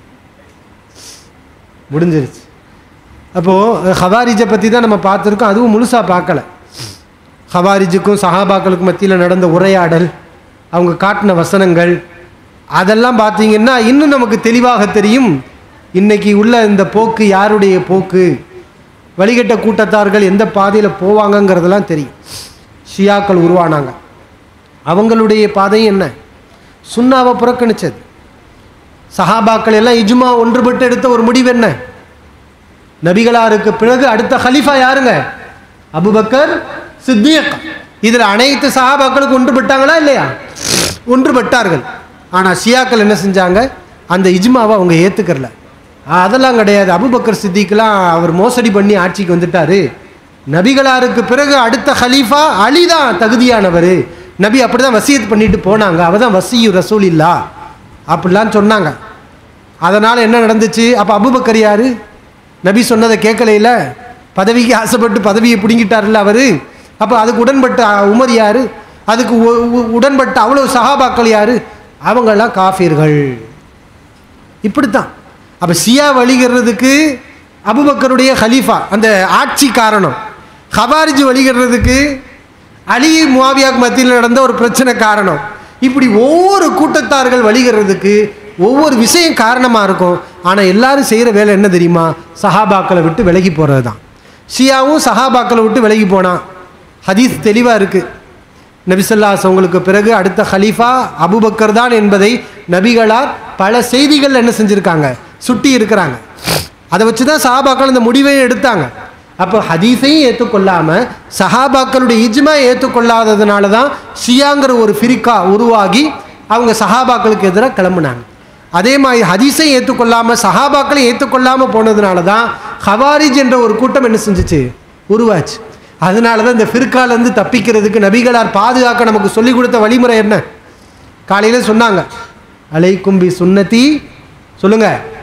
முடிஞ்சிருச்சு அப்போது ஹவாரிஜை பற்றி தான் நம்ம பார்த்துருக்கோம் அதுவும் முழுசாக பார்க்கல ஹவாரிஜுக்கும் சஹாபாக்களுக்கும் மத்தியில் நடந்த உரையாடல் அவங்க காட்டின வசனங்கள் அதெல்லாம் பார்த்தீங்கன்னா இன்னும் நமக்கு தெளிவாக தெரியும் இன்னைக்கு உள்ள இந்த போக்கு யாருடைய போக்கு வழிகட்ட கூட்டத்தார்கள் எந்த பாதையில் போவாங்கங்கிறதெல்லாம் தெரியும் ஷியாக்கள் உருவானாங்க அவங்களுடைய பாதை என்ன சுண்ணாவை புறக்கணிச்சது சஹாபாக்கள் எல்லாம் இஜ்மா ஒன்றுபட்டு எடுத்த ஒரு முடிவு என்ன நபிகளாருக்கு பிறகு அடுத்த ஹலீஃபா யாருங்க அபுபக்கர் சித்தியக் இதில் அனைத்து சஹாபாக்களுக்கு ஒன்றுபட்டாங்களா இல்லையா ஒன்றுபட்டார்கள் ஆனால் ஷியாக்கள் என்ன செஞ்சாங்க அந்த இஜ்மாவை அவங்க ஏற்றுக்கறல அதெல்லாம் கிடையாது அபுபக்கர் சித்திக்கெலாம் அவர் மோசடி பண்ணி ஆட்சிக்கு வந்துட்டாரு நபிகளாருக்கு பிறகு அடுத்த ஹலீஃபா அலி தான் தகுதியானவர் நபி அப்படி தான் வசியத் பண்ணிட்டு போனாங்க அவ தான் வசியு ரசூல் இல்லா அப்படிலாம் சொன்னாங்க அதனால் என்ன நடந்துச்சு அப்போ அபுபக்கர் யாரு நபி சொன்னதை கேட்கலையில பதவிக்கு ஆசைப்பட்டு பதவியை பிடுங்கிட்டார்ல அவர் அப்போ அதுக்கு உடன்பட்ட உமர் யாரு அதுக்கு உ- உ- உடன்பட்ட அவ்வளோ சஹாபாக்கள் யாரு அவங்கெல்லாம் காஃபிர்கள் இப்படித்தான் அப்போ சியா வழிகிறதுக்கு அபுபக்கருடைய ஹலீஃபா அந்த ஆட்சி காரணம் ஹவாரிஜ் வழிகிறதுக்கு அலி முவாவியாக்கு மத்தியில் நடந்த ஒரு பிரச்சனை காரணம் இப்படி ஒவ்வொரு கூட்டத்தார்கள் வழிகிறதுக்கு ஒவ்வொரு விஷயம் காரணமாக இருக்கும் ஆனால் எல்லாரும் செய்கிற வேலை என்ன தெரியுமா சஹாபாக்களை விட்டு விலகி போகிறது தான் ஷியாவும் சஹாபாக்களை விட்டு விலகி போனான் ஹதீஸ் தெளிவாக இருக்குது நபிசல்லாஸ் அவங்களுக்கு பிறகு அடுத்த ஹலீஃபா அபுபக்கர் தான் என்பதை நபிகளார் பல செய்திகள் என்ன செஞ்சுருக்காங்க சுட்டி இருக்கிறாங்க அதை வச்சு தான் சஹாபாக்கள் இந்த முடிவையும் எடுத்தாங்க அப்போ ஹதீஸையும் ஏற்றுக்கொள்ளாமல் சஹாபாக்களுடைய இஜ்மா ஏற்றுக்கொள்ளாததுனால தான் ஷியாங்கிற ஒரு ஃபிரிக்கா உருவாகி அவங்க சஹாபாக்களுக்கு எதிராக கிளம்புனாங்க அதே மாதிரி ஹதீஸையும் ஏற்றுக்கொள்ளாமல் சஹாபாக்களையும் ஏற்றுக்கொள்ளாமல் போனதுனால தான் ஹவாரிஜ் என்ற ஒரு கூட்டம் என்ன செஞ்சுச்சு உருவாச்சு அதனால தான் இந்த ஃபிர்காலேருந்து தப்பிக்கிறதுக்கு நபிகளார் பாதுகாக்க நமக்கு சொல்லிக் கொடுத்த வழிமுறை என்ன காலையில் சொன்னாங்க அலைக்கும் பி சுன்னதி சொல்லுங்க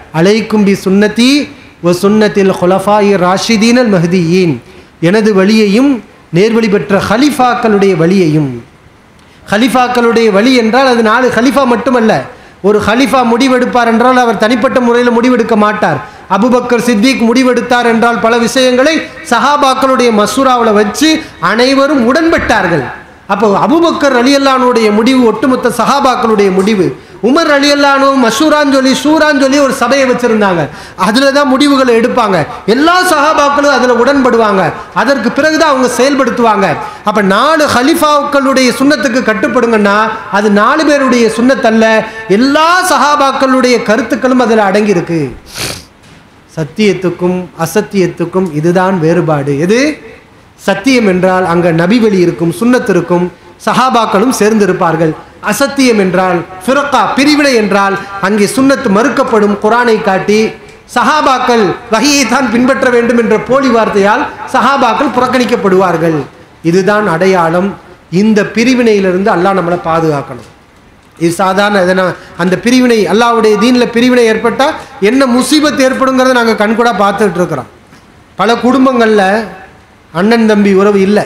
அலைக்கும் பி சுன்னதி ஒ சுன்னத்தில் ஹொலஃபாயி ராஷிதீனல் மஹதியீன் எனது வழியையும் நேர்வழி பெற்ற ஹலிஃபாக்களுடைய வழியையும் ஹலிஃபாக்களுடைய வழி என்றால் அது நாலு ஹலிஃபா மட்டுமல்ல ஒரு ஹலிஃபா முடிவெடுப்பார் என்றால் அவர் தனிப்பட்ட முறையில் முடிவெடுக்க மாட்டார் அபுபக்கர் சித்திக் முடிவெடுத்தார் என்றால் பல விஷயங்களை சஹாபாக்களுடைய மசூராவில் வச்சு அனைவரும் உடன்பட்டார்கள் அப்போ அபுபக்கர் அலியல்லானுடைய முடிவு ஒட்டுமொத்த சஹாபாக்களுடைய முடிவு உமர் அலியல்லானு மசூரான்னு சொல்லி சூரான்னு சொல்லி ஒரு சபையை வச்சிருந்தாங்க அதில் தான் முடிவுகளை எடுப்பாங்க எல்லா சஹாபாக்களும் அதில் உடன்படுவாங்க அதற்கு பிறகுதான் அவங்க செயல்படுத்துவாங்க அப்போ நாலு ஹலிஃபாக்களுடைய சுண்ணத்துக்கு கட்டுப்படுங்கன்னா அது நாலு பேருடைய சுண்ணத்தல்ல எல்லா சஹாபாக்களுடைய கருத்துக்களும் அதில் அடங்கியிருக்கு சத்தியத்துக்கும் அசத்தியத்துக்கும் இதுதான் வேறுபாடு எது சத்தியம் என்றால் அங்க நபி வழி இருக்கும் சுன்னத் இருக்கும் சஹாபாக்களும் சேர்ந்திருப்பார்கள் அசத்தியம் என்றால் ஃபிரக்கா பிரிவினை என்றால் அங்கே சுன்னத் மறுக்கப்படும் குரானை காட்டி சஹாபாக்கள் வகையை தான் பின்பற்ற வேண்டும் என்ற போலி வார்த்தையால் சஹாபாக்கள் புறக்கணிக்கப்படுவார்கள் இதுதான் அடையாளம் இந்த பிரிவினையிலிருந்து அல்லாஹ் நம்மளை பாதுகாக்கணும் இது சாதாரண எதனா அந்த பிரிவினை அல்லாவுடைய தீனில் பிரிவினை ஏற்பட்டால் என்ன முசீபத் ஏற்படுங்கிறத நாங்கள் கண்கூட பார்த்துட்டு இருக்கிறோம் பல குடும்பங்களில் அண்ணன் தம்பி உறவு இல்லை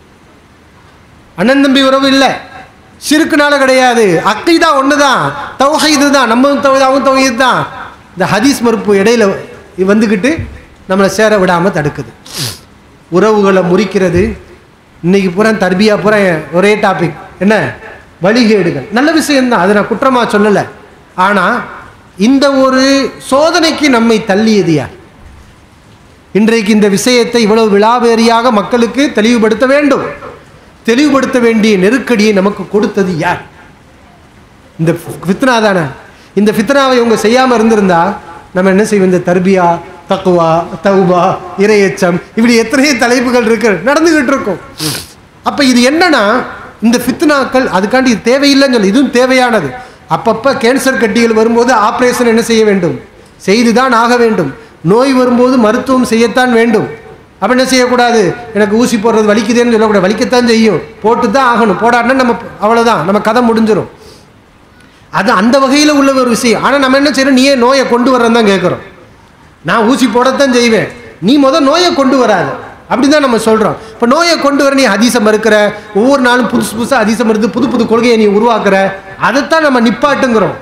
அண்ணன் தம்பி உறவு இல்லை சிறுக்குனால கிடையாது அக்கீதா ஒன்று தான் தௌஹீது தான் நம்ம தௌஹீது அவங்க தௌஹீது தான் இந்த ஹதீஸ் மறுப்பு இடையில வந்துக்கிட்டு நம்மளை சேர விடாமல் தடுக்குது உறவுகளை முறிக்கிறது இன்னைக்கு பூரா தர்பியா பூரா ஒரே டாபிக் என்ன வழிகேடுகள் நல்ல விஷயம்தான் அதை நான் குற்றமாக சொல்லலை ஆனால் இந்த ஒரு சோதனைக்கு நம்மை தள்ளியது யார் இன்றைக்கு இந்த விஷயத்தை இவ்வளவு விழாவேறியாக மக்களுக்கு தெளிவுபடுத்த வேண்டும் தெளிவுபடுத்த வேண்டிய நெருக்கடியை நமக்கு கொடுத்தது யார் இந்த ஃபித்னா தானே இந்த ஃபித்னாவை இவங்க செய்யாமல் இருந்திருந்தா நம்ம என்ன செய்வோம் இந்த தர்பியா தக்குவா தௌபா இரையச்சம் இப்படி எத்தனையோ தலைப்புகள் இருக்கு நடந்துகிட்டு இருக்கும் அப்போ இது என்னன்னா இந்த ஃபித்னாக்கள் அதுக்காண்டி இது தேவையில்லைன்னு சொல்லி இதுவும் தேவையானது அப்பப்போ கேன்சர் கட்டிகள் வரும்போது ஆப்ரேஷன் என்ன செய்ய வேண்டும் செய்துதான் ஆக வேண்டும் நோய் வரும்போது மருத்துவம் செய்யத்தான் வேண்டும் அப்போ என்ன செய்யக்கூடாது எனக்கு ஊசி போடுறது வலிக்குதேன்னு சொல்லக்கூடாது வலிக்கத்தான் செய்யும் போட்டு தான் ஆகணும் போடாட்டினா நம்ம அவ்வளோதான் நம்ம கதை முடிஞ்சிடும் அது அந்த வகையில் உள்ள ஒரு விஷயம் ஆனால் நம்ம என்ன செய்யறோம் நீயே நோயை கொண்டு வரேன்னு தான் கேட்குறோம் நான் ஊசி போடத்தான் செய்வேன் நீ முதல் நோயை கொண்டு வராத அப்படி தான் நம்ம சொல்கிறோம் இப்போ நோயை கொண்டு வர நீ அதிசம் இருக்கிற ஒவ்வொரு நாளும் புதுசு புதுசாக அதிசம் இருந்து புது புது கொள்கையை நீ உருவாக்குற அதைத்தான் நம்ம நிப்பாட்டுங்கிறோம்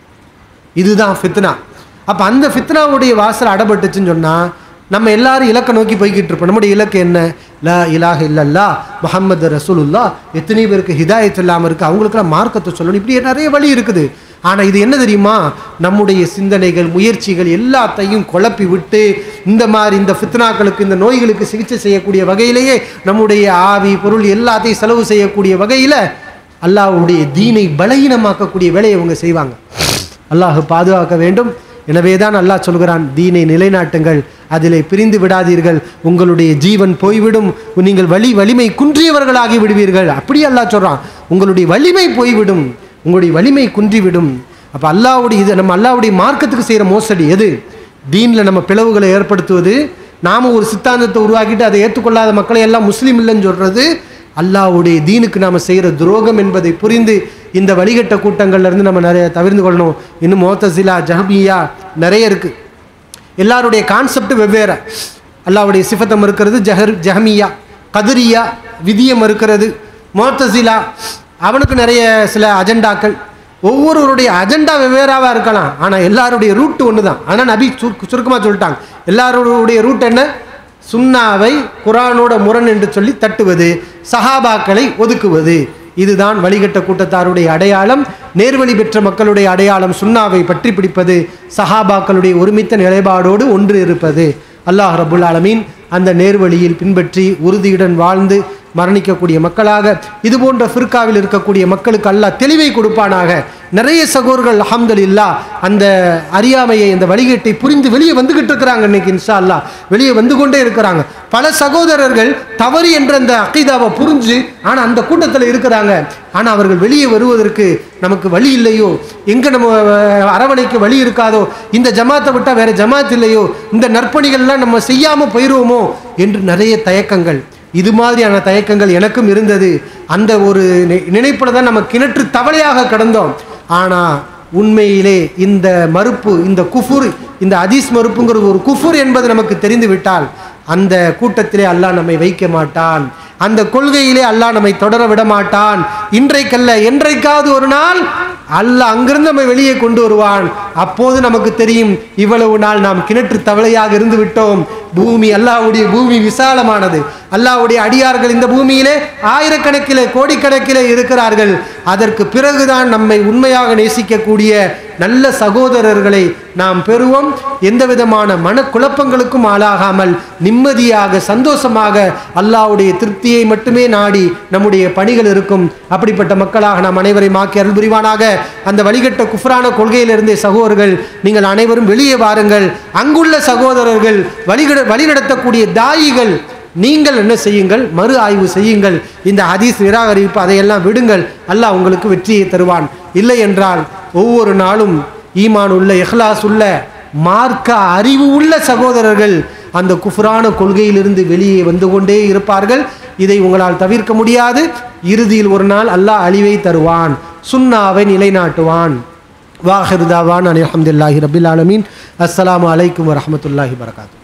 இதுதான் ஃபித்னா அப்போ அந்த ஃபித்னாவுடைய வாசல் அடபட்டுச்சுன்னு சொன்னால் நம்ம எல்லாரும் இலக்கை நோக்கி போய்கிட்டு இருப்போம் நம்முடைய இலக்கு என்ன லா இலாஹ இல்லல்லா முஹம்மது ரசூலுல்லா எத்தனை பேருக்கு ஹிதாயத் இல்லாமல் இருக்குது அவங்களுக்கெல்லாம் மார்க்கத்தை சொல்லணும் இப்படி நிறைய வழி இருக்குது ஆனால் இது என்ன தெரியுமா நம்முடைய சிந்தனைகள் முயற்சிகள் எல்லாத்தையும் குழப்பி விட்டு இந்த மாதிரி இந்த ஃபித்னாக்களுக்கு இந்த நோய்களுக்கு சிகிச்சை செய்யக்கூடிய வகையிலேயே நம்முடைய ஆவி பொருள் எல்லாத்தையும் செலவு செய்யக்கூடிய வகையில் அல்லாஹ்வுடைய தீனை பலகீனமாக்கக்கூடிய வேலையை இவங்க செய்வாங்க அல்லாஹ் பாதுகாக்க வேண்டும் எனவே தான் அல்லாஹ் சொல்கிறான் தீனை நிலைநாட்டுங்கள் அதிலே பிரிந்து விடாதீர்கள் உங்களுடைய ஜீவன் போய்விடும் நீங்கள் வலி வலிமை குன்றியவர்களாகி விடுவீர்கள் அப்படி அல்லாஹ் சொல்கிறான் உங்களுடைய வலிமை போய்விடும் உங்களுடைய வலிமை குன்றிவிடும் அப்போ அல்லாவுடைய இது நம்ம அல்லாவுடைய மார்க்கத்துக்கு செய்கிற மோசடி எது தீனில் நம்ம பிளவுகளை ஏற்படுத்துவது நாம ஒரு சித்தாந்தத்தை உருவாக்கிட்டு அதை ஏற்றுக்கொள்ளாத மக்களை எல்லாம் முஸ்லீம் இல்லைன்னு சொல்கிறது அல்லாஹ்வுடைய தீனுக்கு நாம் செய்கிற துரோகம் என்பதை புரிந்து இந்த வழிகட்ட கூட்டங்கள்ல இருந்து நம்ம நிறைய தவிர்த்து கொள்ளணும் இன்னும் மோத்தசிலா ஜஹபியா நிறைய இருக்குது எல்லாருடைய கான்செப்ட் வெவ்வேறு அல்லாஹ்வுடைய சிஃபத்தம் இருக்கிறது ஜஹர் ஜஹமியா கதிரியா விதியம் இருக்கிறது மோத்தசிலா அவனுக்கு நிறைய சில அஜெண்டாக்கள் ஒவ்வொருவருடைய அஜெண்டா வெவ்வேறாவாக இருக்கலாம் ஆனால் எல்லாருடைய ரூட் ஒன்று தான் ஆனால் நபி சுருக் சுருக்கமாக சொல்லிட்டாங்க எல்லாருடைய ரூட் என்ன சுன்னாவை குரானோட முரண் என்று சொல்லி தட்டுவது சஹாபாக்களை ஒதுக்குவது இதுதான் வழிகட்ட கூட்டத்தாருடைய அடையாளம் நேர்வழி பெற்ற மக்களுடைய அடையாளம் சுன்னாவை பற்றி பிடிப்பது சஹாபாக்களுடைய ஒருமித்த நிலைப்பாடோடு ஒன்று இருப்பது அல்லாஹ் ரபுல் ஆலமீன் அந்த நேர்வழியில் பின்பற்றி உறுதியுடன் வாழ்ந்து மரணிக்கக்கூடிய மக்களாக இது போன்ற ஃபிர்காவில் இருக்கக்கூடிய மக்களுக்கு அல்லாஹ் தெளிவை கொடுப்பானாக நிறைய சகோதரர்கள் அல்ஹம்துலில்லாஹ் அந்த அறியாமையை இந்த வழிகேட்டை புரிந்து வெளியே வந்துகிட்டு இருக்கிறாங்க இன்னைக்கு இன்ஷா அல்லாஹ் வெளியே வந்து கொண்டே இருக்கிறாங்க பல சகோதரர்கள் தவறு என்ற அந்த அக்கீதாவை புரிஞ்சு ஆனால் அந்த கூட்டத்தில் இருக்கிறாங்க ஆனால் அவர்கள் வெளியே வருவதற்கு நமக்கு வழி இல்லையோ எங்கே நம்ம அஹ், அரவணைக்கு வழி இருக்காதோ இந்த ஜமாத்தை விட்டால் வேற ஜமாத் இல்லையோ இந்த நற்பணிகள்லாம் நம்ம செய்யாமல் போயிடுவோமோ என்று நிறைய தயக்கங்கள் இது மாதிரியான தயக்கங்கள் எனக்கும் இருந்தது அந்த ஒரு நினைப்பில் தான் நம்ம கிணற்று தவளையாக கடந்தோம் ஆனால் உண்மையிலே இந்த மறுப்பு இந்த குஃபுர் இந்த ஹதீஸ் மறுப்புங்கிறது ஒரு குஃபுர் என்பது நமக்கு தெரிந்து விட்டால் அந்த கூட்டத்திலே அல்லாஹ் நம்மை வைக்க மாட்டான் அந்த கொள்கையிலே அல்லாஹ் நம்மை தொடர விட மாட்டான் இன்றைக்கல்ல என்றைக்காவது ஒரு நாள் அல்லாஹ் அங்கிருந்து நம்மை வெளியே கொண்டு வருவான் அப்போது நமக்கு தெரியும் இவ்வளவு நாள் நாம் கிணற்று தவளையாக இருந்து விட்டோம் பூமி அல்லாஹ்வுடைய பூமி விசாலமானது அல்லாஹ்வுடைய அடியார்கள் இந்த பூமியிலே ஆயிரக்கணக்கிலே கோடிக்கணக்கிலே இருக்கிறார்கள் அதற்கு பிறகுதான் நம்மை உண்மையாக நேசிக்கக்கூடிய நல்ல சகோதரர்களை நாம் பெறுவோம் எந்த விதமான மனக்குழப்பங்களுக்கும் ஆளாகாமல் நிம்மதியாக சந்தோஷமாக அல்லாஹ்வுடைய திருப்தியை மட்டுமே நாடி நம்முடைய பணிகள் இருக்கும் அப்படிப்பட்ட மக்களாக நாம் அனைவரையும் ஆக்கி அருள் புரிவானாக அந்த வழிகட்ட குஃப்ரான கொள்கையிலிருந்தே சகோதரர்கள் நீங்கள் அனைவரும் வெளியே வாருங்கள் அங்குள்ள சகோதரர்கள் வழிகட வழிநடத்தக்கூடிய தாயிகள் நீங்கள் என்ன செய்யுங்கள் மறு ஆய்வு செய்யுங்கள் இந்த ஹதீஸ் நிராகரிப்பு அதையெல்லாம் விடுங்கள் அல்லாஹ் உங்களுக்கு வெற்றியை தருவான் இல்லை என்றால் ஒவ்வொரு நாளும் ஈமான் உள்ள இஹ்லாஸ் உள்ள மார்க்க அறிவு உள்ள சகோதரர்கள் அந்த குஃப்ரான கொள்கையிலிருந்து வெளியே வந்து கொண்டே இருப்பார்கள் இதை உங்களால் தவிர்க்க முடியாது இறுதியில் ஒரு நாள் அல்லாஹ் அழிவை தருவான் சுன்னாவை நிலைநாட்டுவான் வாஹிருதாவான் அலி அஹமதுல்லாஹி ரபில் ஆலமீன் அஸ்ஸலாமு அலைக்கும் வரஹமத்துல்லாஹி வரகாத்து